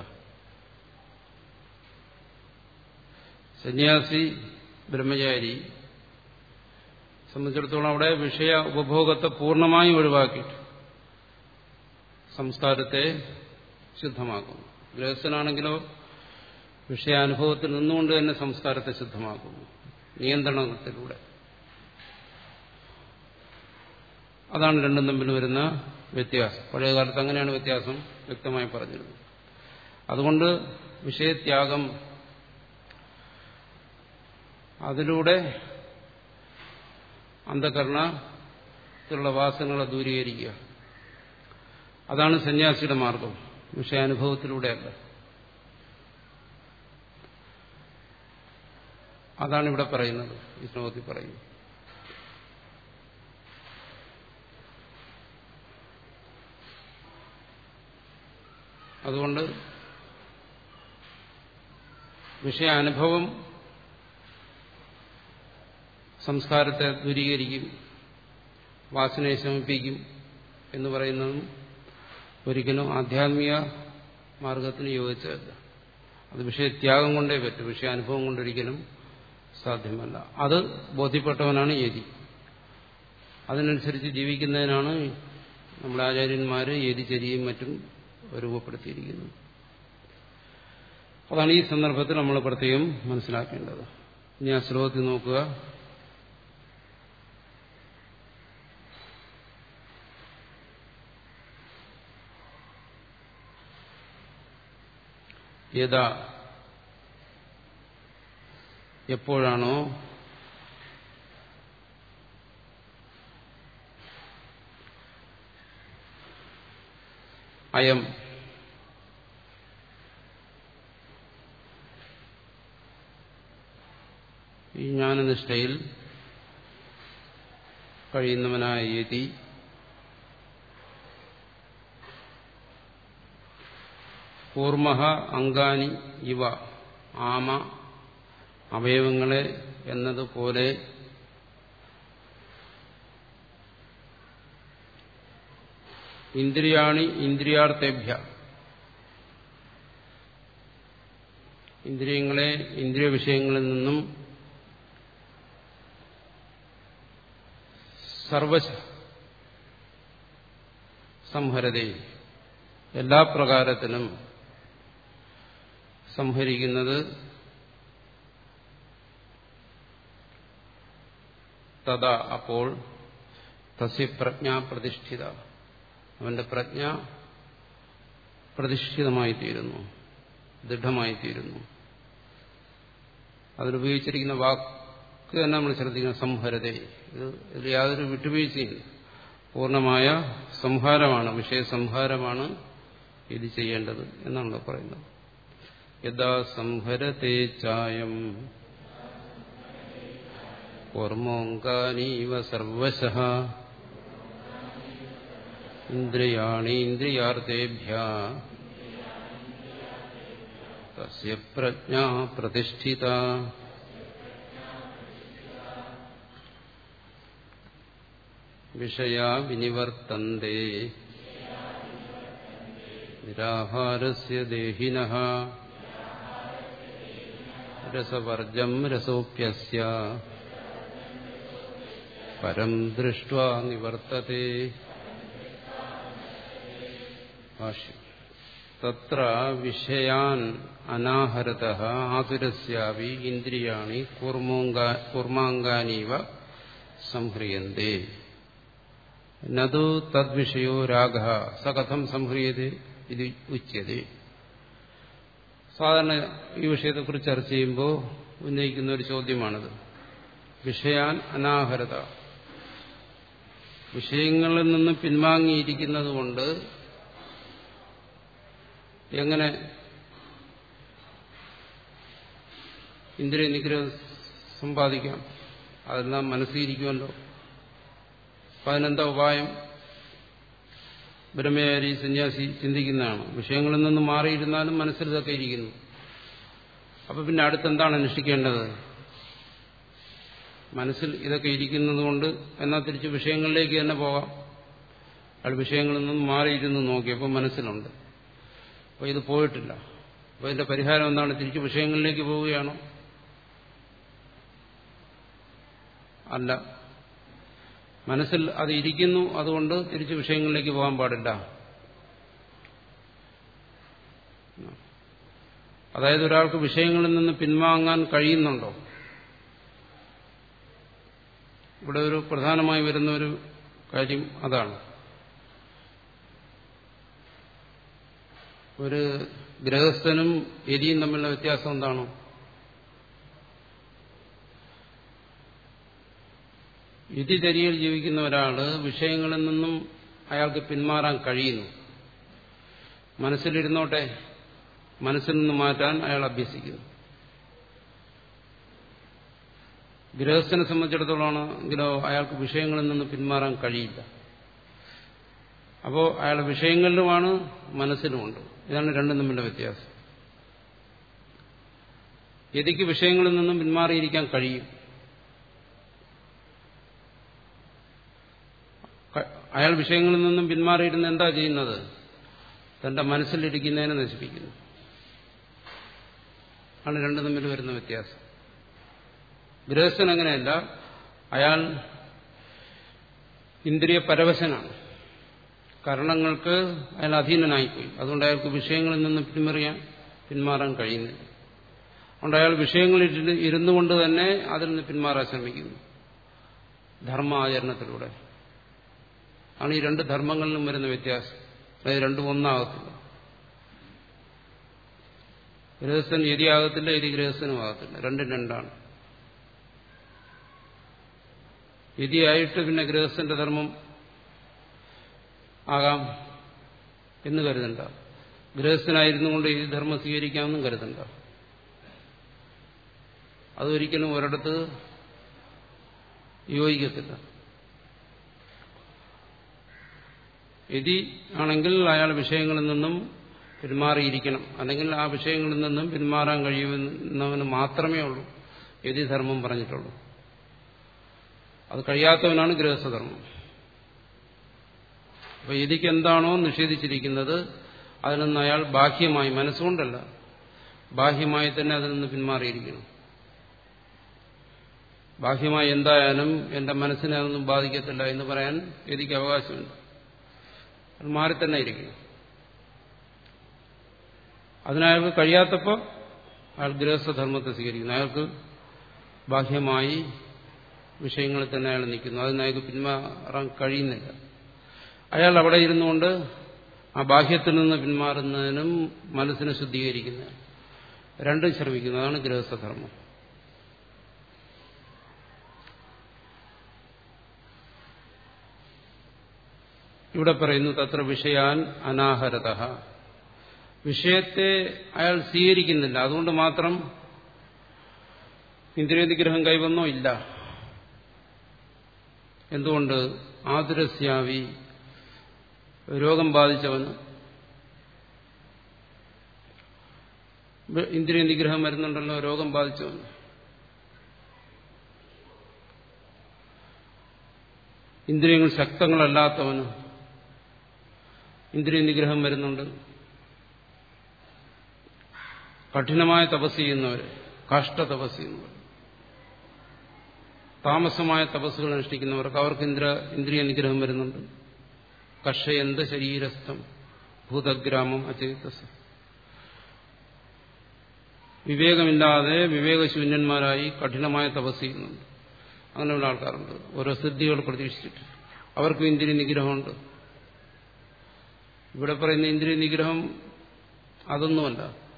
സന്യാസി ബ്രഹ്മചാരി സംബന്ധിച്ചിടത്തോളം അവിടെ വിഷയ ഉപഭോഗത്തെ പൂർണ്ണമായും ഒഴിവാക്കിയിട്ട് സംസ്കാരത്തെ ശുദ്ധമാക്കുന്നു ഗൃഹസ്ഥനാണെങ്കിലോ വിഷയാനുഭവത്തിൽ നിന്നുകൊണ്ട് തന്നെ സംസ്കാരത്തെ ശുദ്ധമാക്കുന്നു നിയന്ത്രണത്തിലൂടെ അതാണ് രണ്ടും തമ്മിൽ വരുന്ന വ്യത്യാസം പഴയ കാലത്ത് അങ്ങനെയാണ് വ്യത്യാസം വ്യക്തമായി പറഞ്ഞിരുന്നത് അതുകൊണ്ട് വിഷയത്യാഗം അതിലൂടെ അന്ധകരണത്തിലുള്ള വാസനകളെ ദൂരീകരിക്കുക അതാണ് സന്യാസിയുടെ മാർഗം വിഷയാനുഭവത്തിലൂടെയല്ല അതാണ് ഇവിടെ പറയുന്നത് ഈ ശ്ലോകത്തിൽ പറയുന്നത് അതുകൊണ്ട് വിഷയാനുഭവം സംസ്കാരത്തെ ദൂരീകരിക്കും വാസനയെ ശമിപ്പിക്കും എന്ന് പറയുന്നതും ഒരിക്കലും ആധ്യാത്മിക മാർഗത്തിന് യോജിച്ചതല്ല അത് വിഷയത്യാഗം കൊണ്ടേ പറ്റും വിഷയാനുഭവം കൊണ്ടൊരിക്കലും സാധ്യമല്ല അത് ബോധ്യപ്പെട്ടവനാണ് യതി അതിനനുസരിച്ച് ജീവിക്കുന്നതിനാണ് നമ്മുടെ ആചാര്യന്മാർ യതിചര്യയും മറ്റും രൂപപ്പെടുത്തിയിരിക്കുന്നത് അതാണ് ഈ സന്ദർഭത്തിൽ നമ്മൾ പ്രത്യേകം മനസ്സിലാക്കേണ്ടത് ഇനി ആ ശ്ലോകത്തിൽ നോക്കുക യഥാ എപ്പോഴാണോ അയം ഈ ജ്ഞാനനിഷ്ഠയിൽ കഴിയുന്നവനായ യതി കൂർമ അങ്കാനി ഇവ ആമ അവയവങ്ങളെ എന്നതുപോലെ ഇന്ദ്രിയാണി ഇന്ദ്രിയാർത്ഥേഭ്യ ഇന്ദ്രിയങ്ങളെ ഇന്ദ്രിയ വിഷയങ്ങളിൽ നിന്നും സർവശ സംഹരതേ എല്ലാ പ്രകാരത്തിലും സംഹരിക്കുന്നത് തഥാ അപ്പോൾ തസ്യ പ്രജ്ഞ പ്രതിഷ്ഠിത അവന്റെ പ്രജ്ഞ പ്രതിഷ്ഠിതമായി തീരുന്നു ദൃഢമായി അതിലുപയോഗിച്ചിരിക്കുന്ന വാക്ക് തന്നെ നമ്മൾ ശ്രദ്ധിക്കണം സംഹരതേ ഇത് ഇതിൽ യാതൊരു വിട്ടുവീഴ്ചയില്ല പൂർണ്ണമായ സംഹാരമാണ് വിഷയസംഹാരമാണ് ഇത് ചെയ്യേണ്ടത് എന്നാണ് പറയുന്നത് യഥാ സംഹരത്തെ ചായം ഓർമ്മോങ്കാനീവ സർവശ ഇന്ദ്രിയാണി ഇന്ദ്രിയാർത്ഥേഭ്യ തസ്യ പ്രജ്ഞ പ്രതിഷ്ഠിത വിഷയാ വിനിവർത്തന്തേ നിരാഹാരസ്യ ദേഹിനഃ രസവർജം രസോപ്യസ്യ പരം ദൃഷ്ട്വാ നിവർത്തത്തെ ഭാഷ്യം തത്ര വിഷയാൻ അനാഹരത ആതുരസ്യാവി ഇന്ദ്രിയാണി കൂർമാങ്കാനീവ സംഹ്രിയന്തേ നതു തദ്വിഷയോ രാഗ സ കഥം സംഹ്രിയതേ ഇത് ഉച്യതേ സാധാരണ ഈ വിഷയത്തെക്കുറിച്ച് ചർച്ച ചെയ്യുമ്പോൾ ഉന്നയിക്കുന്ന ഒരു ചോദ്യമാണിത് വിഷയാൻ അനാഹരത വിഷയങ്ങളിൽ നിന്ന് പിൻവാങ്ങിയിരിക്കുന്നത് കൊണ്ട് എങ്ങനെ ഇന്ദ്രിയ നിഗ്രഹം സമ്പാദിക്കാം അതെല്ലാം മനസ്സിലിരിക്കുമല്ലോ അപ്പൊ അതിനെന്താ ഉപായം ബ്രഹ്മചാരി സന്യാസി ചിന്തിക്കുന്നതാണ് വിഷയങ്ങളിൽ നിന്ന് മാറിയിരുന്നാലും മനസ്സിൽ ഇതൊക്കെ ഇരിക്കുന്നു അപ്പൊ പിന്നെ അടുത്തെന്താണ് അനുഷ്ഠിക്കേണ്ടത് മനസ്സിൽ ഇതൊക്കെ ഇരിക്കുന്നതുകൊണ്ട് എന്നാൽ തിരിച്ച് വിഷയങ്ങളിലേക്ക് തന്നെ പോകാം അയാൾ വിഷയങ്ങളിൽ നിന്നും മാറിയിരുന്നു നോക്കിയപ്പോൾ മനസ്സിലുണ്ട് അപ്പോൾ ഇത് പോയിട്ടില്ല അപ്പോൾ ഇതിന്റെ പരിഹാരം എന്താണ് തിരിച്ച് വിഷയങ്ങളിലേക്ക് പോവുകയാണോ അല്ല മനസ്സിൽ അത് ഇരിക്കുന്നു അതുകൊണ്ട് തിരിച്ച് വിഷയങ്ങളിലേക്ക് പോകാൻ പാടില്ല അതായത് ഒരാൾക്ക് വിഷയങ്ങളിൽ നിന്ന് പിൻവാങ്ങാൻ കഴിയുന്നുണ്ടോ ഇവിടെ ഒരു പ്രധാനമായി വരുന്ന ഒരു കാര്യം അതാണ് ഒരു ഗൃഹസ്ഥനും എരിയും തമ്മിലുള്ള വ്യത്യാസം എന്താണ് യുതിചര്യയിൽ ജീവിക്കുന്ന ഒരാള് വിഷയങ്ങളിൽ നിന്നും അയാൾക്ക് പിന്മാറാൻ കഴിയുന്നു മനസ്സിലിരുന്നോട്ടെ മനസ്സിൽ നിന്ന് മാറ്റാൻ അയാൾ അഭ്യസിക്കുന്നു ഗൃഹസ്ഥനെ സംബന്ധിച്ചിടത്തോളാണെങ്കിലോ അയാൾക്ക് വിഷയങ്ങളിൽ നിന്ന് പിന്മാറാൻ കഴിയില്ല അപ്പോൾ അയാളുടെ വിഷയങ്ങളിലുമാണ് മനസ്സിലുമുണ്ട് ഇതാണ് രണ്ടും തമ്മിലുള്ള വ്യത്യാസം യതിക്ക് വിഷയങ്ങളിൽ നിന്നും പിന്മാറിയിരിക്കാൻ കഴിയും അയാൾ വിഷയങ്ങളിൽ നിന്നും പിന്മാറിയിരുന്ന് എന്താ ചെയ്യുന്നത് തന്റെ മനസ്സിലിരിക്കുന്നതിനെ നശിപ്പിക്കുന്നു ആണ് രണ്ടും തമ്മിൽ വരുന്ന വ്യത്യാസം ഗൃഹസ്ഥൻ അങ്ങനെയല്ല അയാൾ ഇന്ദ്രിയ പരവശനാണ് കരണങ്ങൾക്ക് അയാൾ അധീനനായിപ്പോയി അതുകൊണ്ട് അയാൾക്ക് വിഷയങ്ങളിൽ നിന്ന് പിന്മറിയാൻ പിന്മാറാൻ കഴിയുന്നില്ല അതുകൊണ്ട് അയാൾ വിഷയങ്ങളിൽ ഇരുന്നു കൊണ്ട് തന്നെ അതിൽ നിന്ന് പിന്മാറാൻ ശ്രമിക്കുന്നു ധർമാചരണത്തിലൂടെ ആണ് ഈ രണ്ട് ധർമ്മങ്ങളിലും വരുന്ന വ്യത്യാസം അതായത് രണ്ടും ഒന്നാകത്തില്ല ഗൃഹസ്ഥൻ യതിയാകത്തില്ല യതി ഗൃഹസ്ഥനും ആകത്തില്ല രണ്ടും രണ്ടാണ് യതിയായിട്ട് പിന്നെ ഗൃഹസ്ഥന്റെ ധർമ്മം ആകാം എന്ന് കരുതണ്ട ഗൃഹസ്ഥനായിരുന്നു കൊണ്ട് ഈ ധർമ്മം സ്വീകരിക്കാമെന്നും കരുതണ്ട അതൊരിക്കലും ഒരിടത്ത് യോജിക്കത്തില്ല യതി ആണെങ്കിൽ അയാൾ വിഷയങ്ങളിൽ നിന്നും പിന്മാറിയിരിക്കണം അല്ലെങ്കിൽ ആ വിഷയങ്ങളിൽ നിന്നും പിന്മാറാൻ കഴിയുന്നവന് മാത്രമേ ഉള്ളൂ യതി ധർമ്മം പറഞ്ഞിട്ടുള്ളൂ അത് കഴിയാത്തവനാണ് ഗൃഹസ്ഥധർമ്മം അപ്പൊ യതിക്ക് എന്താണോ നിഷേധിച്ചിരിക്കുന്നത് അതിൽ നിന്ന് അയാൾ ബാഹ്യമായി മനസ്സുകൊണ്ടല്ല ബാഹ്യമായി തന്നെ അതിൽ നിന്ന് പിന്മാറിയിരിക്കണം ബാഹ്യമായി എന്തായാലും എന്റെ മനസ്സിനെ അതൊന്നും ബാധിക്കത്തില്ല എന്ന് പറയാൻ യതിക്ക് അവകാശമുണ്ട് അത് മാറി തന്നെ ഇരിക്കും അതിനയാൾക്ക് കഴിയാത്തപ്പോൾ അയാൾ ഗൃഹസ്ഥധർമ്മത്തെ സ്വീകരിക്കുന്നു അയാൾക്ക് ബാഹ്യമായി വിഷയങ്ങളിൽ തന്നെ അയാൾ നിൽക്കുന്നു അതിന് അയാൾക്ക് പിന്മാറാൻ കഴിയുന്നില്ല അയാൾ അവിടെ ഇരുന്നുകൊണ്ട് ആ ബാഹ്യത്തിൽ നിന്ന് പിന്മാറുന്നതിനും മനസ്സിനെ ശുദ്ധീകരിക്കുന്നതിനും രണ്ടും ശ്രമിക്കുന്നു അതാണ് ഗൃഹസ്ഥധർമ്മം ഇവിടെ പറയുന്നു തത്ര വിഷയാൻ അനാഹരത വിഷയത്തെ അയാൾ സ്വീകരിക്കുന്നില്ല അതുകൊണ്ട് മാത്രം ഇന്ദ്രിയനിഗ്രഹം കൈവന്നോ ഇല്ല എന്തുകൊണ്ട് ആതുരസ്യാവി രോഗം ബാധിച്ചവന് ഇന്ദ്രിയ നിഗ്രഹം വരുന്നുണ്ടല്ലോ രോഗം ബാധിച്ചവന് ഇന്ദ്രിയങ്ങൾ ശക്തങ്ങളല്ലാത്തവന് ഇന്ദ്രിയ നിഗ്രഹം വരുന്നുണ്ട് കഠിനമായ തപസ് ചെയ്യുന്നവർ കാഷ്ട തപസ് ചെയ്യുന്നവർ താമസമായ തപസ്സുകൾ അനുഷ്ഠിക്കുന്നവർക്ക് അവർക്ക് ഇന്ദ്ര ഇന്ദ്രിയ നിഗ്രഹം വരുന്നുണ്ട് കർഷയന്ത ശരീരസ്ഥം ഭൂതഗ്രാമം അചേതസ് വിവേകമില്ലാതെ വിവേകശൂന്യന്മാരായി കഠിനമായ തപസ് ചെയ്യുന്നുണ്ട് അങ്ങനെയുള്ള ആൾക്കാരുണ്ട് ഓരോ സിദ്ധികൾ പ്രതീക്ഷിച്ചിട്ട് അവർക്കും ഇന്ദ്രിയ നിഗ്രഹമുണ്ട് ഇവിടെ പറയുന്ന ഇന്ദ്രിയ നിഗ്രഹം അതൊന്നുമല്ല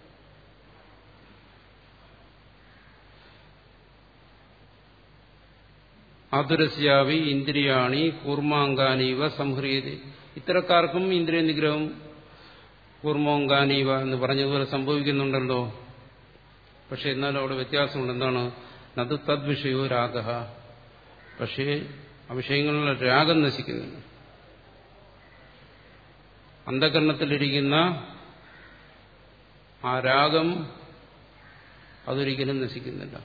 ആതുരസ്യാവി ഇന്ദ്രിയാണി കൂർമാങ്കാനീവ സംഹ്രിയത ഇത്തരക്കാർക്കും ഇന്ദ്രിയ നിഗ്രഹം കൂർമോങ്കാനീവ എന്ന് പറഞ്ഞതുപോലെ സംഭവിക്കുന്നുണ്ടല്ലോ പക്ഷെ എന്നാലും അവിടെ വ്യത്യാസമുണ്ട് എന്താണ് നത് തദ്വിഷയോ രാഗ പക്ഷേ ആ വിഷയങ്ങളിലെ രാഗം നശിക്കുന്നില്ല അന്ധകരണത്തിലിരിക്കുന്ന ആ രാഗം അതൊരിക്കലും നശിക്കുന്നില്ല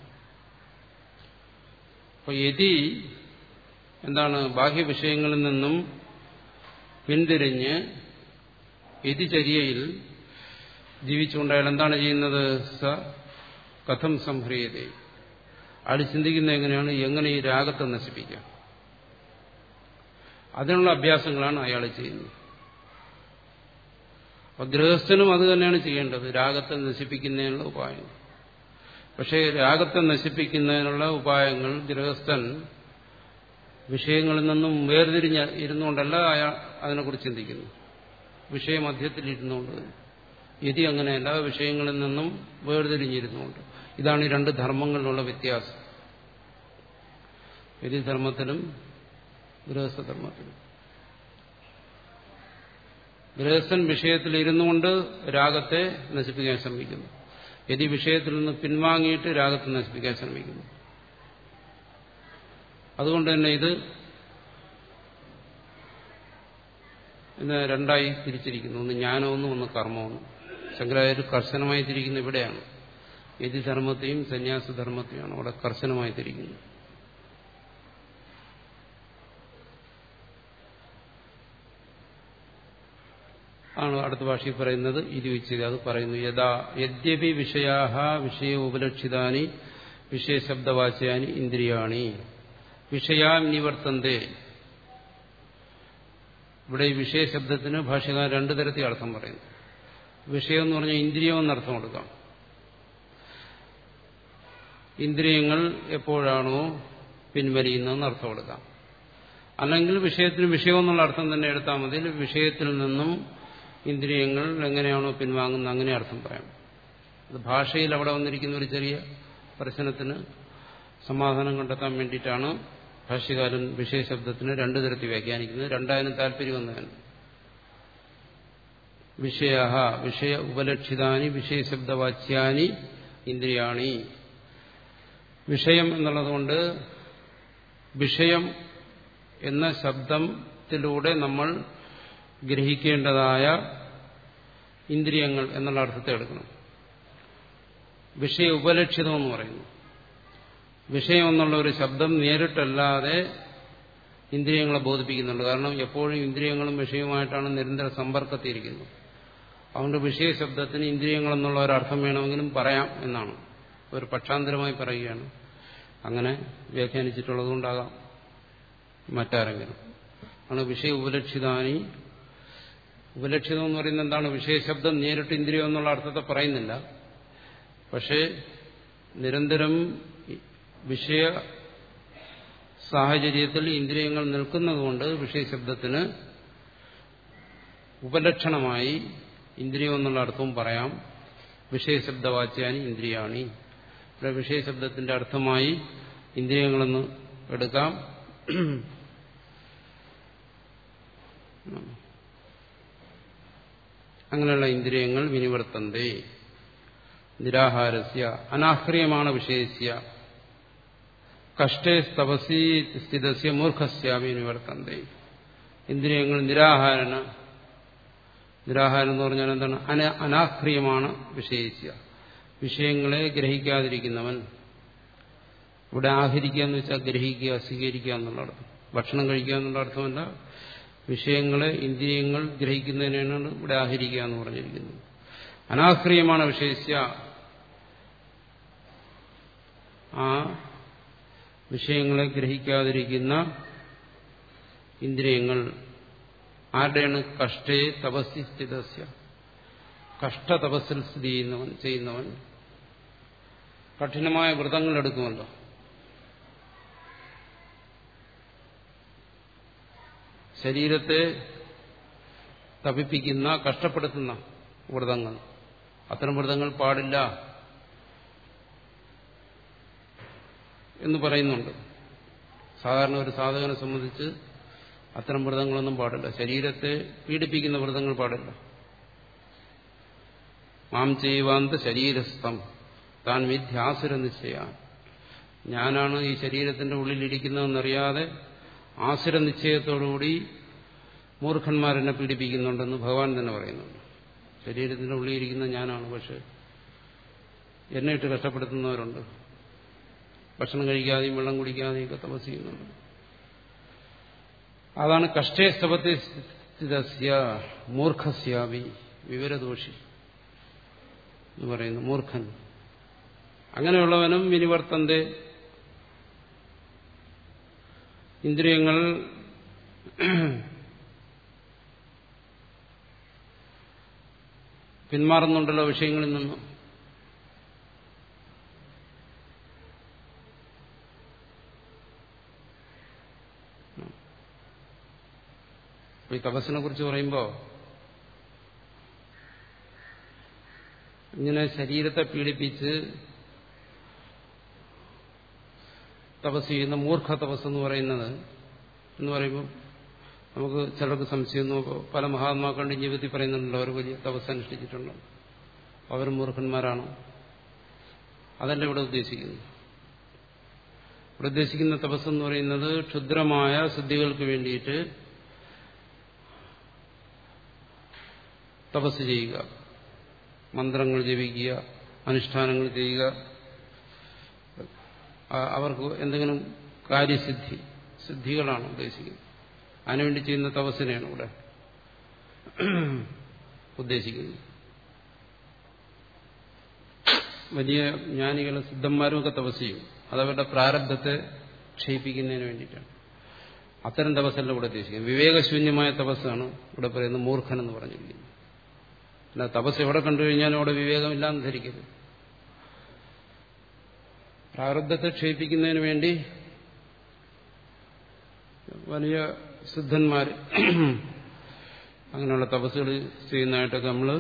അപ്പൊ യതി എന്താണ് ബാഹ്യവിഷയങ്ങളിൽ നിന്നും പിന്തിരിഞ്ഞ് യതിചര്യയിൽ ജീവിച്ചുകൊണ്ട് അയാൾ എന്താണ് ചെയ്യുന്നത് സ കഥം സംഹ്രിയത അയാൾ ചിന്തിക്കുന്നത് എങ്ങനെയാണ് എങ്ങനെ ഈ രാഗത്തെ നശിപ്പിക്കാം അതിനുള്ള അഭ്യാസങ്ങളാണ് അയാൾ ചെയ്യുന്നത് അപ്പൊ ഗൃഹസ്ഥനും അത് തന്നെയാണ് ചെയ്യേണ്ടത് രാഗത്തെ നശിപ്പിക്കുന്നതിനുള്ള ഉപായങ്ങൾ പക്ഷേ രാഗത്തെ നശിപ്പിക്കുന്നതിനുള്ള ഉപായങ്ങൾ ഗൃഹസ്ഥൻ വിഷയങ്ങളിൽ നിന്നും വേർതിരിഞ്ഞ് ഇരുന്നുകൊണ്ടല്ല അയാൾ അതിനെക്കുറിച്ച് ചിന്തിക്കുന്നു വിഷയമധ്യത്തിൽ ഇരുന്നുകൊണ്ട് യതി അങ്ങനെയല്ല വിഷയങ്ങളിൽ നിന്നും വേർതിരിഞ്ഞിരുന്നുകൊണ്ട് ഇതാണ് ഈ രണ്ട് ധർമ്മങ്ങളിലുള്ള വ്യത്യാസം യതിധർമ്മത്തിലും ഗൃഹസ്ഥധർമ്മത്തിലും ഗൃഹസ്ഥൻ വിഷയത്തിൽ ഇരുന്നുകൊണ്ട് രാഗത്തെ നശിപ്പിക്കാൻ ശ്രമിക്കുന്നു യതി വിഷയത്തിൽ നിന്ന് പിൻവാങ്ങിയിട്ട് രാഗത്തെ നശിപ്പിക്കാൻ ശ്രമിക്കുന്നു അതുകൊണ്ട് തന്നെ ഇത് ഇന്ന് രണ്ടായി തിരിച്ചിരിക്കുന്നു ഒന്ന് ജ്ഞാനമൊന്നും ഒന്ന് കർമ്മമൊന്നും ശങ്കരാചാര്യ കർശനമായി തിരിക്കുന്നത് ഇവിടെയാണ് യതിധർമ്മത്തെയും സന്യാസധർമ്മത്തെയാണ് അവിടെ കർശനമായി തിരിക്കുന്നത് ആണ് അടുത്ത ഭാഷയിൽ പറയുന്നത് ഇരുവിച്ചത് അത് പറയുന്നു യഥാ യദ്യപി വിഷയാഹ വിഷയ ഉപലക്ഷിതാനി വിഷയശബ്ദവാച്യാനി ഇന്ദ്രിയാണി വിഷയാം നിവർത്തന്തേ ഇവിടെ ഈ വിഷയശബ്ദത്തിന് ഭാഷകാരൻ രണ്ടു തരത്തിൽ അർത്ഥം പറയുന്നു വിഷയം എന്ന് പറഞ്ഞാൽ ഇന്ദ്രിയം എന്നർത്ഥം കൊടുക്കാം ഇന്ദ്രിയങ്ങൾ എപ്പോഴാണോ പിൻവലിയുന്നതെന്ന് അർത്ഥം കൊടുക്കാം അല്ലെങ്കിൽ വിഷയത്തിന് വിഷയം എന്നുള്ള അർത്ഥം തന്നെ എടുത്താൽ മതി വിഷയത്തിൽ നിന്നും ഇന്ദ്രിയങ്ങൾ എങ്ങനെയാണോ പിൻവാങ്ങുന്നത് അങ്ങനെ അർത്ഥം പറയാം അത് ഭാഷയിൽ അവിടെ വന്നിരിക്കുന്ന ഒരു ചെറിയ പ്രശ്നത്തിന് സമാധാനം കണ്ടെത്താൻ വേണ്ടിയിട്ടാണ് ഭാഷ്യകാരൻ വിഷയശബ്ദത്തിന് രണ്ടു തരത്തിൽ വ്യാഖ്യാനിക്കുന്നത് രണ്ടായാലും താല്പര്യം വന്നതാണ് വിഷയ വിഷയ ഉപലക്ഷിതാനി വിഷയശബ്ദവാച്യാനി ഇന്ദ്രിയാണി വിഷയം എന്നുള്ളതുകൊണ്ട് വിഷയം എന്ന ശബ്ദത്തിലൂടെ നമ്മൾ ഗ്രഹിക്കേണ്ടതായ ഇന്ദ്രിയങ്ങൾ എന്നുള്ള അർത്ഥത്തെ എടുക്കണം വിഷയ ഉപലക്ഷിതം എന്ന് പറയുന്നു വിഷയം എന്നുള്ള ഒരു ശബ്ദം നേരിട്ടല്ലാതെ ഇന്ദ്രിയങ്ങളെ ബോധിപ്പിക്കുന്നുണ്ട് കാരണം എപ്പോഴും ഇന്ദ്രിയങ്ങളും വിഷയവുമായിട്ടാണ് നിരന്തര സമ്പർക്കത്തിയിരിക്കുന്നത് അതുകൊണ്ട് വിഷയശബ്ദത്തിന് ഇന്ദ്രിയങ്ങൾ എന്നുള്ള ഒരർത്ഥം വേണമെങ്കിലും പറയാം എന്നാണ് ഒരു പക്ഷാന്തരമായി പറയുകയാണ് അങ്ങനെ വ്യാഖ്യാനിച്ചിട്ടുള്ളതുകൊണ്ടാകാം മറ്റാരെങ്കിലും ആണ് വിഷയ ഉപലക്ഷിതാനി ഉപലക്ഷിതം എന്ന് പറയുന്നത് എന്താണ് വിഷയശബ്ദം നേരിട്ട് ഇന്ദ്രിയം എന്നുള്ള അർത്ഥത്തെ പറയുന്നില്ല പക്ഷേ നിരന്തരം വിഷയ സാഹചര്യത്തിൽ ഇന്ദ്രിയങ്ങൾ നിൽക്കുന്നതുകൊണ്ട് വിഷയശബ്ദത്തിന് ഉപലക്ഷണമായി ഇന്ദ്രിയം എന്നുള്ള അർത്ഥവും പറയാം വിഷയശബ്ദവാച്യാനി ഇന്ദ്രിയാണി ഇവിടെ വിഷയശബ്ദത്തിന്റെ അർത്ഥമായി ഇന്ദ്രിയങ്ങളെന്ന് എടുക്കാം അങ്ങനെയുള്ള ഇന്ദ്രിയങ്ങൾ വിനിവർത്തന്തേ നിരാഹാരസ്യ അനാഹ്രിയമാണ് വിഷയസ്യ കഷ്ടേ തപസി സ്ഥിതസ്യ മൂർഖസ്യാമി നിവർത്തന്തേ ഇന്ദ്രിയങ്ങൾ നിരാഹാരന നിരാഹാരം എന്ന് പറഞ്ഞാൽ എന്താണ് അന അനാഹ്രിയമാണ് വിഷയിച്ച വിഷയങ്ങളെ ഗ്രഹിക്കാതിരിക്കുന്നവൻ ഇവിടെ ആഹരിക്കുക എന്ന് വെച്ചാൽ ഗ്രഹിക്കുക സ്വീകരിക്കുക എന്നുള്ള അർത്ഥം ഭക്ഷണം കഴിക്കുക എന്നുള്ള അർത്ഥമല്ല വിഷയങ്ങളെ ഇന്ദ്രിയങ്ങൾ ഗ്രഹിക്കുന്നതിനാണ് ഇവിടെ ആഹരിക്കുക എന്ന് പറഞ്ഞിരിക്കുന്നത് അനാഹ്രിയമാണ് വിഷയിച്ച ആ വിഷയങ്ങളെ ഗ്രഹിക്കാതിരിക്കുന്ന ഇന്ദ്രിയങ്ങൾ ആരുടെയാണ് കഷ്ടേ തപസ്സി സ്ഥിതസ്യ കഷ്ടതപസ്സിൽ സ്ഥിതി ചെയ്യുന്നവൻ ചെയ്യുന്നവൻ കഠിനമായ വ്രതങ്ങൾ എടുക്കുമല്ലോ ശരീരത്തെ തപിപ്പിക്കുന്ന കഷ്ടപ്പെടുത്തുന്ന വ്രതങ്ങൾ അത്തരം വ്രതങ്ങൾ പാടില്ല എന്ന് പറയുന്നുണ്ട് സാധാരണ ഒരു സാധകനെ സംബന്ധിച്ച് അത്തരം വ്രതങ്ങളൊന്നും പാടില്ല ശരീരത്തെ പീഡിപ്പിക്കുന്ന വ്രതങ്ങൾ പാടില്ല മാം ചെയ്യുവാന്ത ശരീരസ്ഥം താൻ വിദ്യാസുര നിശ്ചയാൻ ഞാനാണ് ഈ ശരീരത്തിന്റെ ഉള്ളിലിരിക്കുന്നതെന്നറിയാതെ ആസുര നിശ്ചയത്തോടുകൂടി മൂർഖന്മാരെന്നെ പീഡിപ്പിക്കുന്നുണ്ടെന്ന് ഭഗവാൻ തന്നെ പറയുന്നുണ്ട് ശരീരത്തിന്റെ ഉള്ളിലിരിക്കുന്ന ഞാനാണ് പക്ഷെ എന്നെ ഇട്ട് കഷ്ടപ്പെടുത്തുന്നവരുണ്ട് ഭക്ഷണം കഴിക്കാതെയും വെള്ളം കുടിക്കാതെയും ഒക്കെ തപസ് ചെയ്യുന്നുണ്ട് അതാണ് കഷ്ടേ സ്തപത്തെ സ്ഥിതസ്യ മൂർഖസ്യാവി വിവരദോഷി എന്ന് പറയുന്നു മൂർഖൻ അങ്ങനെയുള്ളവനും വിനിവർത്തന്റെ ഇന്ദ്രിയങ്ങൾ പിന്മാറുന്നുണ്ടല്ലോ വിഷയങ്ങളിൽ നിന്നും ഈ തപസ്സിനെ കുറിച്ച് പറയുമ്പോൾ ഇങ്ങനെ ശരീരത്തെ പീഡിപ്പിച്ച് തപസ് ചെയ്യുന്ന മൂർഖ തപസ് എന്ന് പറയുന്നത് എന്ന് പറയുമ്പോൾ നമുക്ക് ചിലർക്ക് സംശയം നോക്കുക പല മഹാത്മാക്കളുടെ ജീവിതത്തിൽ പറയുന്നുണ്ടല്ലോ അവർ വലിയ തപസ് അനുഷ്ഠിച്ചിട്ടുണ്ടോ അവർ മൂർഖന്മാരാണോ അതല്ല ഇവിടെ ഉദ്ദേശിക്കുന്നത് ഇവിടെ ഉദ്ദേശിക്കുന്ന തപസ് എന്ന് പറയുന്നത് ക്ഷുദ്രമായ സിദ്ധികൾക്ക് വേണ്ടിയിട്ട് തപസ് ചെയ്യുക മന്ത്രങ്ങൾ ജപിക്കുക അനുഷ്ഠാനങ്ങൾ ചെയ്യുക അവർക്ക് എന്തെങ്കിലും കാര്യസിദ്ധി സിദ്ധികളാണ് ഉദ്ദേശിക്കുന്നത് അതിനുവേണ്ടി ചെയ്യുന്ന തപസ്സിനെയാണ് ഇവിടെ ഉദ്ദേശിക്കുന്നത് വലിയ ജ്ഞാനികളും സിദ്ധന്മാരും ഒക്കെ തപസ് ചെയ്യും അതവരുടെ പ്രാരബ്ധത്തെ ക്ഷയിപ്പിക്കുന്നതിന് വേണ്ടിയിട്ടാണ് അത്തരം തപസ്സല്ല ഇവിടെ ഉദ്ദേശിക്കുന്നത് വിവേകശൂന്യമായ തപസ്സാണ് ഇവിടെ പറയുന്നത് മൂർഖൻ എന്ന് പറഞ്ഞിരിക്കുന്നത് അല്ല തപസ് എവിടെ കണ്ടു കഴിഞ്ഞാലും അവിടെ വിവേകമില്ലാന്ന് ധരിക്കരുത് പ്രാരബ്ധത്തെ ക്ഷയിപ്പിക്കുന്നതിന് വേണ്ടി വലിയ സിദ്ധന്മാർ അങ്ങനെയുള്ള തപസ്സുകൾ ചെയ്യുന്നതായിട്ടൊക്കെ നമ്മൾ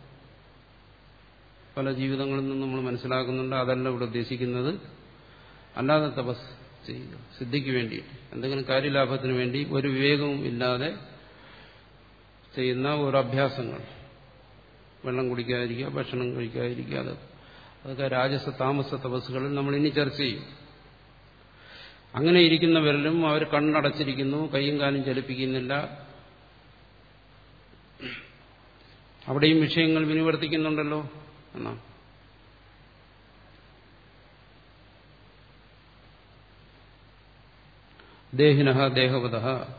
പല ജീവിതങ്ങളിൽ നിന്നും നമ്മൾ മനസ്സിലാക്കുന്നുണ്ട് അതല്ല ഇവിടെ ഉദ്ദേശിക്കുന്നത് അല്ലാതെ തപസ് ചെയ്യുക സിദ്ധിക്ക് വേണ്ടിയിട്ട് എന്തെങ്കിലും കാര്യലാഭത്തിന് വേണ്ടി ഒരു വിവേകവും ഇല്ലാതെ ചെയ്യുന്ന ഓരോ അഭ്യാസങ്ങൾ വെള്ളം കുടിക്കാതിരിക്കുക ഭക്ഷണം കഴിക്കാതിരിക്കുക അത് അതൊക്കെ രാജസ താമസ തപസ്സുകളിൽ നമ്മൾ ഇനി ചർച്ച ചെയ്യും അങ്ങനെ ഇരിക്കുന്നവരിലും അവർ കണ്ണടച്ചിരിക്കുന്നു കൈയും കാലും ചലിപ്പിക്കുന്നില്ല അവിടെയും വിഷയങ്ങൾ വിനിവർത്തിക്കുന്നുണ്ടല്ലോ എന്നാ ദേഹിന ദേഹവത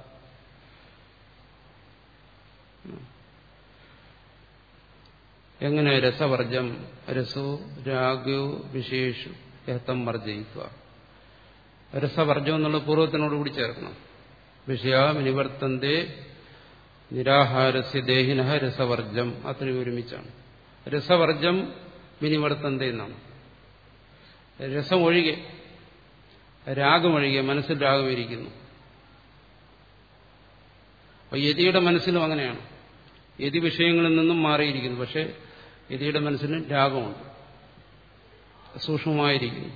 എങ്ങനെ രസവർജം രസോ രാഗോ വിശേഷു യഹത്തം വർജയിക്കുക രസവർജം എന്നുള്ള പൂർവ്വത്തിനോട് കൂടി ചേർക്കണം വിഷയ നിവർത്തന്റെ നിരാഹാരസ്യ ദേഹിന രസവർജം അത്രയും ഒരുമിച്ചാണ് രസവർജം വിനിവർത്തന്ത എന്നാണ് രസം ഒഴികെ രാഗമൊഴികെ മനസ്സിൽ രാഗമിരിക്കുന്നു അപ്പൊ യതിയുടെ മനസ്സിലും അങ്ങനെയാണ് യതി വിഷയങ്ങളിൽ നിന്നും മാറിയിരിക്കുന്നു പക്ഷെ യതിയുടെ മനസ്സിന് രാഗമുണ്ട് സൂക്ഷ്മമായിരിക്കുന്നു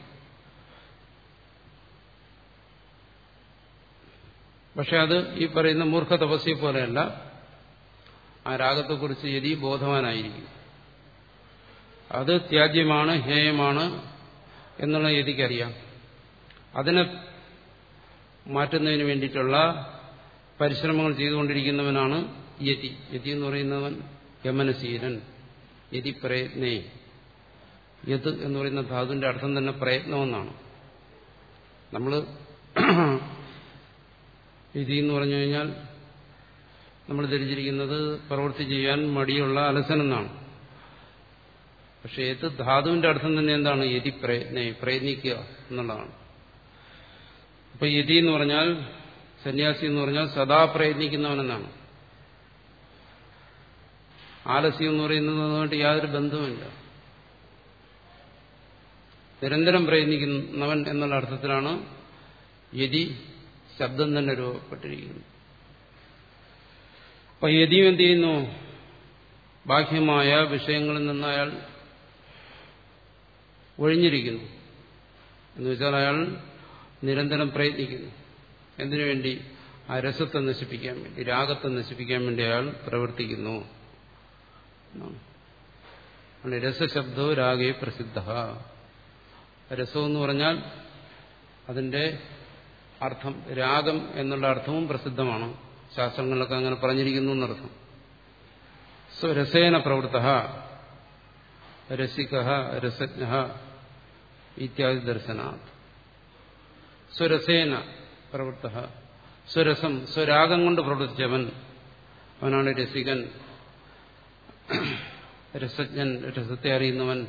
പക്ഷെ അത് ഈ പറയുന്ന മൂർഖ തപസ്യെ പോലെയല്ല ആ രാഗത്തെക്കുറിച്ച് യതി ബോധവാനായിരിക്കും അത് ത്യാജ്യമാണ് ഹേയമാണ് എന്നുള്ള യതിക്കറിയാം അതിനെ മാറ്റുന്നതിന് വേണ്ടിയിട്ടുള്ള പരിശ്രമങ്ങൾ ചെയ്തുകൊണ്ടിരിക്കുന്നവനാണ് യതി യതി എന്ന് പറയുന്നവൻ യമനശീലൻ യതി പ്രയത്നേ യത് എന്ന് പറയുന്ന ധാതുവിന്റെ അർത്ഥം തന്നെ പ്രയത്നമെന്നാണ് നമ്മൾ യതി എന്ന് പറഞ്ഞു കഴിഞ്ഞാൽ നമ്മൾ ധരിച്ചിരിക്കുന്നത് പ്രവൃത്തി ചെയ്യാൻ മടിയുള്ള അലസനെന്നാണ് പക്ഷെ ഏത് ധാതുവിന്റെ അർത്ഥം തന്നെ എന്താണ് യതി പ്രയത്ന പ്രയത്നിക്കുക എന്നുള്ളതാണ് അപ്പൊ യതി എന്ന് പറഞ്ഞാൽ സന്യാസി എന്ന് പറഞ്ഞാൽ സദാ പ്രയത്നിക്കുന്നവനെന്നാണ് ആലസ്യം എന്ന് പറയുന്നതുമായിട്ട് യാതൊരു ബന്ധവുമില്ല നിരന്തരം പ്രയത്നിക്കുന്നവൻ എന്നുള്ള അർത്ഥത്തിലാണ് യതി ശബ്ദം തന്നെ രൂപപ്പെട്ടിരിക്കുന്നത് അപ്പൊ യതിയും എന്ത് ചെയ്യുന്നു ബാഹ്യമായ വിഷയങ്ങളിൽ നിന്ന് അയാൾ ഒഴിഞ്ഞിരിക്കുന്നു എന്ന് വെച്ചാൽ അയാൾ നിരന്തരം പ്രയത്നിക്കുന്നു എന്തിനു വേണ്ടി ആ രസത്തെ നശിപ്പിക്കാൻ വേണ്ടി രാഗത്തെ നശിപ്പിക്കാൻ വേണ്ടി അയാൾ പ്രവർത്തിക്കുന്നു രസശബ്ദോ രാഗേ പ്രസിദ്ധ രസം എന്ന് പറഞ്ഞാൽ അതിന്റെ അർത്ഥം രാഗം എന്നുള്ള അർത്ഥവും പ്രസിദ്ധമാണ് ശാസ്ത്രങ്ങളിലൊക്കെ അങ്ങനെ പറഞ്ഞിരിക്കുന്നു എന്നർത്ഥം സ്വരസേന പ്രവൃത്ത രസിക രസജ്ഞ ഇത്യാദി ദർശനാത് സ്വരസേന പ്രവൃത്ത സ്വരസം സ്വരാഗം കൊണ്ട് പ്രവർത്തിച്ചവൻ അവനാണ് രസികൻ രസജ്ഞൻ രസത്തെ അറിയുന്നവൻ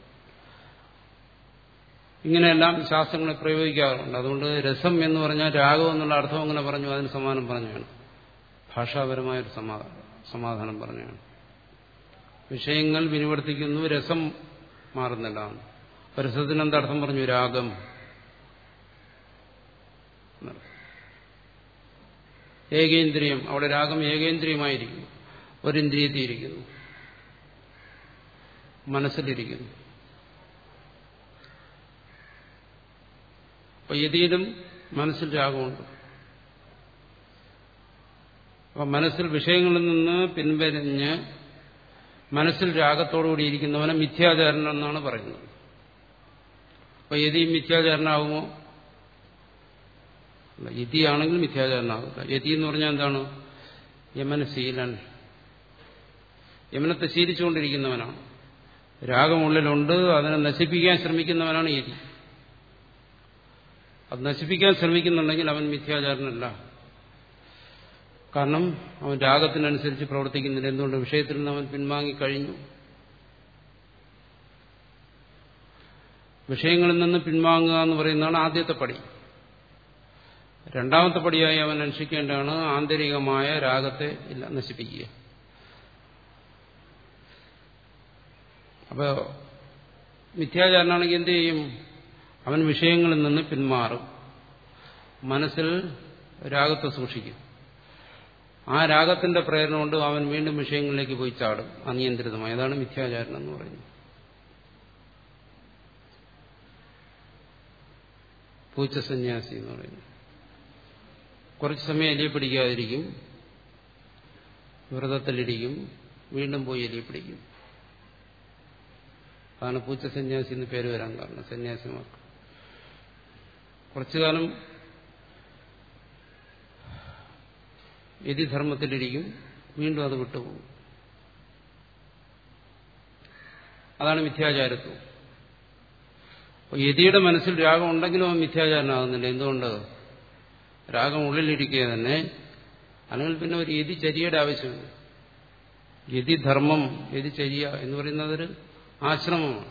ഇങ്ങനെയെല്ലാം ശാസ്ത്രങ്ങളെ പ്രയോഗിക്കാറുണ്ട് അതുകൊണ്ട് രസം എന്ന് പറഞ്ഞാൽ രാഗം എന്നുള്ള അർത്ഥം അങ്ങനെ പറഞ്ഞു അതിന് സമാനം പറഞ്ഞാണ് ഭാഷാപരമായൊരു സമാധാനം പറഞ്ഞാണ് വിഷയങ്ങൾ വിനിവർത്തിക്കുന്നു രസം മാറുന്നില്ല രസത്തിന് എന്തർത്ഥം പറഞ്ഞു രാഗം ഏകേന്ദ്രിയം അവിടെ രാഗം ഏകേന്ദ്രിയമായിരിക്കുന്നു ഒരിന്ദ്രിയത്തിൽ ഇരിക്കുന്നു മനസ്സിലിരിക്കുന്നു അപ്പൊ യതിയിലും മനസ്സിൽ രാഗമുണ്ട് അപ്പൊ മനസ്സിൽ വിഷയങ്ങളിൽ നിന്ന് പിൻവലിഞ്ഞ് മനസ്സിൽ രാഗത്തോടുകൂടി ഇരിക്കുന്നവനെ മിഥ്യാചാരൻ എന്നാണ് പറയുന്നത് അപ്പൊ യതിയും മിഥ്യാചാരനാകുമോ യതിയാണെങ്കിൽ മിഥ്യാചാരനാകില്ല യതി എന്ന് പറഞ്ഞാൽ എന്താണ് യമനശീലൻ യമനത്തെ ശീലിച്ചുകൊണ്ടിരിക്കുന്നവനാണ് രാഗമുള്ളിലുണ്ട് അതിനെ നശിപ്പിക്കാൻ ശ്രമിക്കുന്നവനാണ് യതി അത് നശിപ്പിക്കാൻ ശ്രമിക്കുന്നുണ്ടെങ്കിൽ അവൻ മിഥ്യാചാരനല്ല കാരണം അവൻ രാഗത്തിനനുസരിച്ച് പ്രവർത്തിക്കുന്നില്ല എന്തുകൊണ്ട് വിഷയത്തിൽ നിന്ന് അവൻ പിൻവാങ്ങിക്കഴിഞ്ഞു വിഷയങ്ങളിൽ നിന്ന് പിൻവാങ്ങുക എന്ന് പറയുന്നതാണ് ആദ്യത്തെ പടി രണ്ടാമത്തെ പടിയായി അവൻ അനുഷ്ഠിക്കേണ്ടതാണ് ആന്തരികമായ രാഗത്തെ ഇല്ല നശിപ്പിക്കുക അപ്പോ മിഥ്യാചാരനാണെങ്കിൽ എന്ത് ചെയ്യും അവൻ വിഷയങ്ങളിൽ നിന്ന് പിന്മാറും മനസ്സിൽ രാഗത്തെ സൂക്ഷിക്കും ആ രാഗത്തിന്റെ പ്രേരണ കൊണ്ട് അവൻ വീണ്ടും വിഷയങ്ങളിലേക്ക് പോയി ചാടും അനിയന്ത്രിതമായി അതാണ് മിഥ്യാചാരണം എന്ന് പറയുന്നത് പൂച്ച സന്യാസി എന്ന് പറയുന്നത് കുറച്ച് സമയം എലിയെ പിടിക്കാതിരിക്കും വ്രതത്തിലിരിക്കും വീണ്ടും പോയി എലിയെ പിടിക്കും അതാണ് പൂച്ച സന്യാസി എന്ന് പേര് വരാൻ കാരണം സന്യാസിമാർക്ക് കുറച്ചു കാലം യതിധർമ്മത്തിലിരിക്കും വീണ്ടും അത് വിട്ടുപോകും അതാണ് മിഥ്യാചാരത്വം അപ്പോൾ യതിയുടെ മനസ്സിൽ രാഗം ഉണ്ടെങ്കിലും അവൻ മിഥ്യാചാരനാകുന്നില്ല എന്തുകൊണ്ട് രാഗം ഉള്ളിലിരിക്കുക തന്നെ അല്ലെങ്കിൽ പിന്നെ ഒരു യതിചര്യയുടെ ആവശ്യമില്ല യതിധർമ്മം യതിചര്യ എന്ന് പറയുന്നതൊരു ആശ്രമമാണ്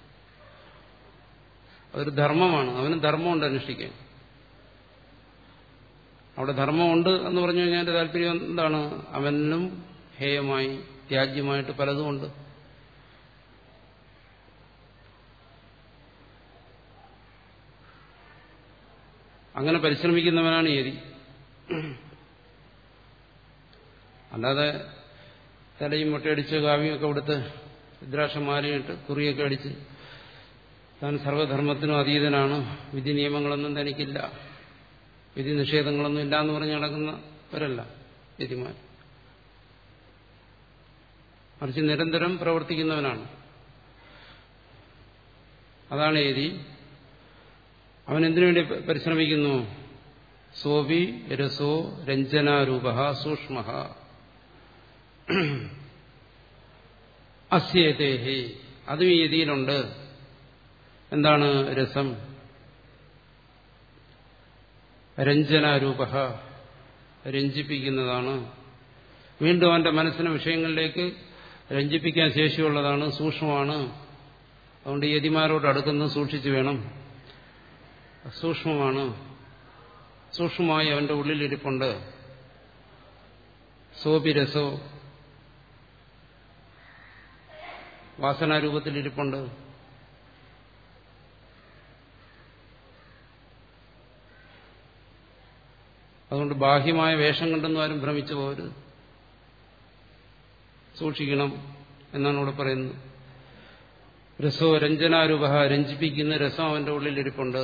അതൊരു ധർമ്മമാണ് അവന് ധർമ്മമുണ്ട് അനുഷ്ഠിക്കാൻ അവിടെ ധർമ്മമുണ്ട് എന്ന് പറഞ്ഞു കഴിഞ്ഞാൽ താല്പര്യം എന്താണ് അവനിലും ഹേയമായി ത്യാജ്യമായിട്ട് പലതുമുണ്ട് അങ്ങനെ പരിശ്രമിക്കുന്നവനാണ് യതി അല്ലാതെ തലയും മുട്ടയടിച്ച് കാവ്യമൊക്കെ കൊടുത്ത് രുദ്രാക്ഷമാലയിട്ട് കുറിയൊക്കെ അടിച്ച് താൻ സർവധർമ്മത്തിനും അതീതനാണ് വിധി നിയമങ്ങളൊന്നും തനിക്കില്ല വിധി നിഷേധങ്ങളൊന്നും ഇല്ല എന്ന് പറഞ്ഞ് നടക്കുന്നവരല്ല വിധിമാൻ മറിച്ച് നിരന്തരം പ്രവർത്തിക്കുന്നവനാണ് അതാണ് ഏതി അവൻ എന്തിനു വേണ്ടി പരിശ്രമിക്കുന്നു സോപി രസോ രഞ്ജനാരൂപ സൂക്ഷ്മ അസ്യേതേഹി അതും ഈ യതിയിലുണ്ട് എന്താണ് രസം രഞ്ജനാരൂപ രഞ്ജിപ്പിക്കുന്നതാണ് വീണ്ടും അവന്റെ മനസ്സിന് വിഷയങ്ങളിലേക്ക് രഞ്ജിപ്പിക്കാൻ ശേഷിയുള്ളതാണ് സൂക്ഷ്മമാണ് അതുകൊണ്ട് യതിമാരോട് അടുക്കുന്നത് സൂക്ഷിച്ചു വേണം സൂക്ഷ്മമാണ് സൂക്ഷ്മമായി അവന്റെ ഉള്ളിലിരിപ്പുണ്ട് സോപിരസോ വാസനാരൂപത്തിലിരിപ്പുണ്ട് അതുകൊണ്ട് ബാഹ്യമായ വേഷം കണ്ടെന്നും ആരും ഭ്രമിച്ചു പോകരുത് സൂക്ഷിക്കണം എന്നാണ് ഇവിടെ പറയുന്നത് രസോ രഞ്ജനാരൂപ രഞ്ജിപ്പിക്കുന്ന രസം അവന്റെ ഉള്ളിലിരിപ്പുണ്ട്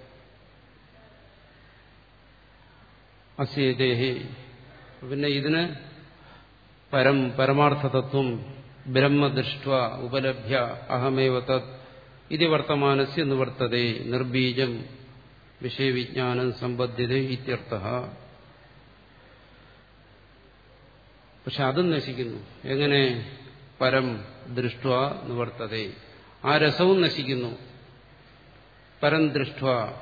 അസ്യേദേഹി പിന്നെ ഇതിന് പരം പരമാർത്ഥ തത്വം ബ്രഹ്മദൃഷ്ട ഉപലഭ്യ അഹമേവ തത് ഇത് വർത്തമാനസ്യ നിവർത്തതേ നിർബീജം വിഷയവിജ്ഞാനം സമ്പദ്ധ്യത ഇത്യർത്ഥ പക്ഷെ അതും നശിക്കുന്നു എങ്ങനെ പരം ദൃഷ്ട നിവർത്തതേ ആ രസവും നശിക്കുന്നു പരം ദൃഷ്ട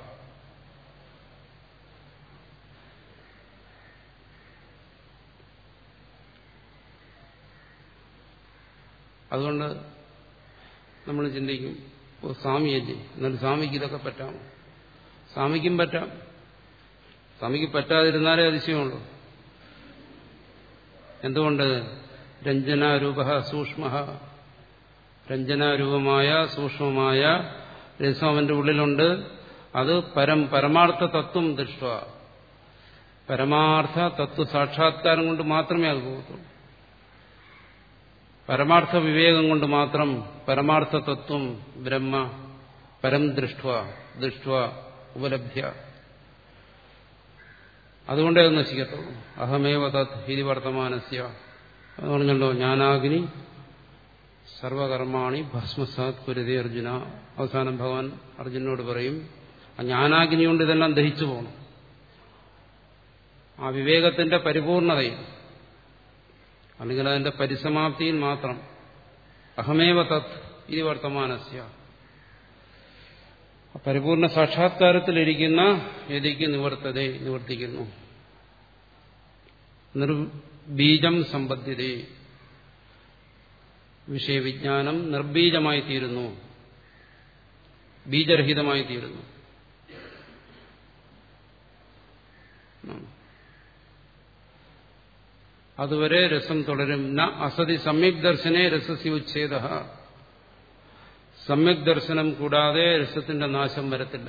അതുകൊണ്ട് നമ്മൾ ചിന്തിക്കും ഓ സ്വാമിയല്ലേ എന്നാലും സ്വാമിക്ക് ഇതൊക്കെ പറ്റാമോ സ്വാമിക്കും പറ്റാം സ്വാമിക്ക് പറ്റാതിരുന്നാലേ അതിശയമുള്ളൂ എന്തുകൊണ്ട് രഞ്ജനാരൂപ സൂക്ഷ്മ രഞ്ജനാരൂപമായ സൂക്ഷ്മമായ രസം അവന്റെ ഉള്ളിലുണ്ട് അത് പരം പരമാർത്ഥ തത്വം ദൃഷ്ട പരമാർത്ഥ തത്വ സാക്ഷാത്കാരം കൊണ്ട് മാത്രമേ അത് പോകത്തുള്ളൂ പരമാർത്ഥ വിവേകം കൊണ്ട് മാത്രം പരമാർത്ഥ തത്വം ബ്രഹ്മ പരം ദൃഷ്ട ദൃഷ്ട ഉപലഭ്യ അതുകൊണ്ടേ അത് നശിക്കത്തുള്ളൂ അഹമേവ തത് ഹിതി വർത്തമാനസ്യ അത് പറഞ്ഞല്ലോ ജ്ഞാനാഗ്നി സർവകർമാണി ഭസ്മസാത് കുരുതി അർജുന അവസാനം ഭഗവാൻ അർജുനോട് പറയും ആ ജ്ഞാനാഗ്നി കൊണ്ട് ഇതെല്ലാം ദഹിച്ചു പോകണം ആ വിവേകത്തിന്റെ പരിപൂർണതയിൽ അല്ലെങ്കിൽ അതിന്റെ പരിസമാപ്തിയിൽ മാത്രം അഹമേവ തത് ഇത് വർത്തമാനസ്യ പരിപൂർണ സാക്ഷാത്കാരത്തിലിരിക്കുന്ന യതിക്ക് നിവർത്തതേ നിവർത്തിക്കുന്നു നിർബീജം സമ്പദ്ധ്യതേ വിഷയവിജ്ഞാനം നിർബീജമായി തീരുന്നു ബീജരഹിതമായി തീരുന്നു അതുവരെ രസം തുടരും ന അസതി സമ്യക് ദർശനേ രസസ്യ ഉച്ഛേദ സമ്യക് ദർശനം കൂടാതെ രസത്തിന്റെ നാശം വരത്തില്ല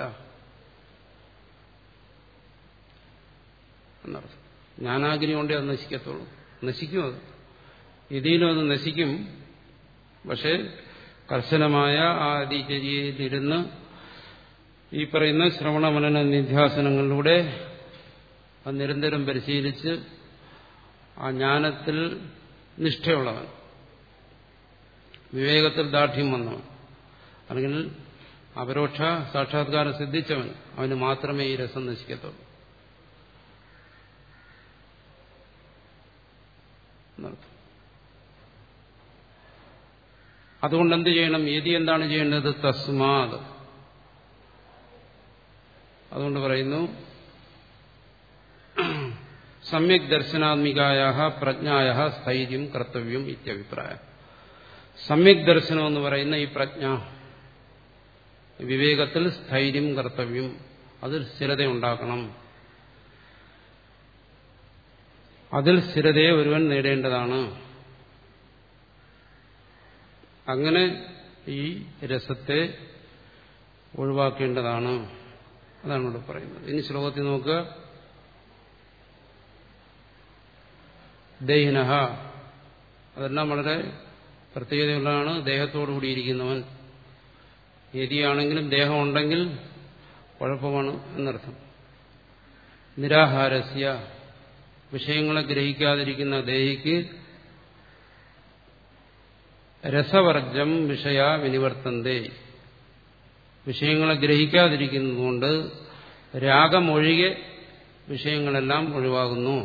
എന്നർത്ഥം ജ്ഞാനാഗ്നി കൊണ്ടേ അത് നശിക്കത്തുള്ളൂ നശിക്കും അത് ഇതിലും അത് നശിക്കും പക്ഷേ കർശനമായ ആ അതിചര്യയിലിരുന്ന് ഈ പറയുന്ന ശ്രവണമനന നിധ്യാസനങ്ങളിലൂടെ അത് നിരന്തരം പരിശീലിച്ച് ആ ജ്ഞാനത്തിൽ നിഷ്ഠയുള്ളവൻ വിവേകത്തിൽ ദാർഢ്യം വന്നവൻ അല്ലെങ്കിൽ അപരോക്ഷ സാക്ഷാത്കാരം സിദ്ധിച്ചവൻ അവന് മാത്രമേ ഈ രസം നശിക്കത്തുള്ളൂ എന്നർത്ഥം അതുകൊണ്ട് എന്ത് ചെയ്യണം യതി എന്താണ് ചെയ്യേണ്ടത് തസ്മാത് അതുകൊണ്ട് പറയുന്നു സമ്യക് ദർശനാത്മികായ പ്രജ്ഞായ സ്ഥൈര്യം കർത്തവ്യം ഇത്യഭിപ്രായം സമ്യക് ദർശനം എന്ന് പറയുന്ന ഈ പ്രജ്ഞ വിവേകത്തിൽ സ്ഥൈര്യം കർത്തവ്യം അതിൽ സ്ഥിരതയുണ്ടാക്കണം അതിൽ സ്ഥിരതയെ ഒരുവൻ നേടേണ്ടതാണ് അങ്ങനെ ഈ രസത്തെ ഒഴിവാക്കേണ്ടതാണ് അതാണ് ഇവിടെ പറയുന്നത് ഇനി ശ്ലോകത്തിൽ നോക്കുക ദേഹിനഹ അതെല്ലാം വളരെ പ്രത്യേകതയുള്ളതാണ് ദേഹത്തോടുകൂടിയിരിക്കുന്നവൻ യതിയാണെങ്കിലും ദേഹമുണ്ടെങ്കിൽ കുഴപ്പമാണ് എന്നർത്ഥം നിരാഹാരസ്യ വിഷയങ്ങളെ ഗ്രഹിക്കാതിരിക്കുന്ന ദേഹിക്ക് രസവർജം വിഷയ വിനിവർത്തന്തേ വിഷയങ്ങളെ ഗ്രഹിക്കാതിരിക്കുന്നതുകൊണ്ട് രാഗമൊഴികെ വിഷയങ്ങളെല്ലാം ഒഴിവാകുന്നു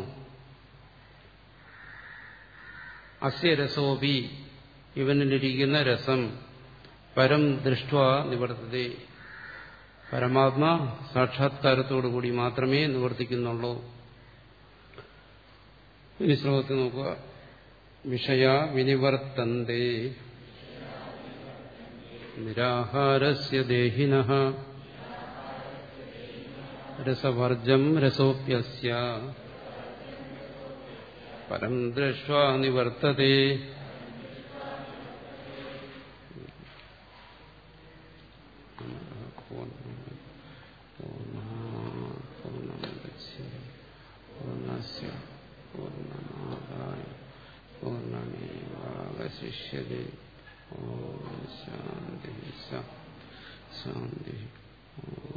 അസ്യ രസോപി ഇവനിലിരിക്കുന്ന രസം പരം ദൃഷ്ട നിവർത്തതേ പരമാത്മാ സാക്ഷാത്കാരത്തോടുകൂടി മാത്രമേ നിവർത്തിക്കുന്നുള്ളൂ ഇനി ശ്ലോകത്തിൽ നോക്കുക വിഷയ വിനിവർത്തന്തേ നിരാഹാരസ്യ ദേഹിന രസവർജം രസോപ്യസ്യ പരം ദൃഷ്ട്വാ നിവർത്തതേ പൂർണ്ണസ്യ പൂർണ്ണമാദായ പൂർണ്ണമേവാവശിഷ്യതേ ഓം ശാന്തി ശാന്തി ഓം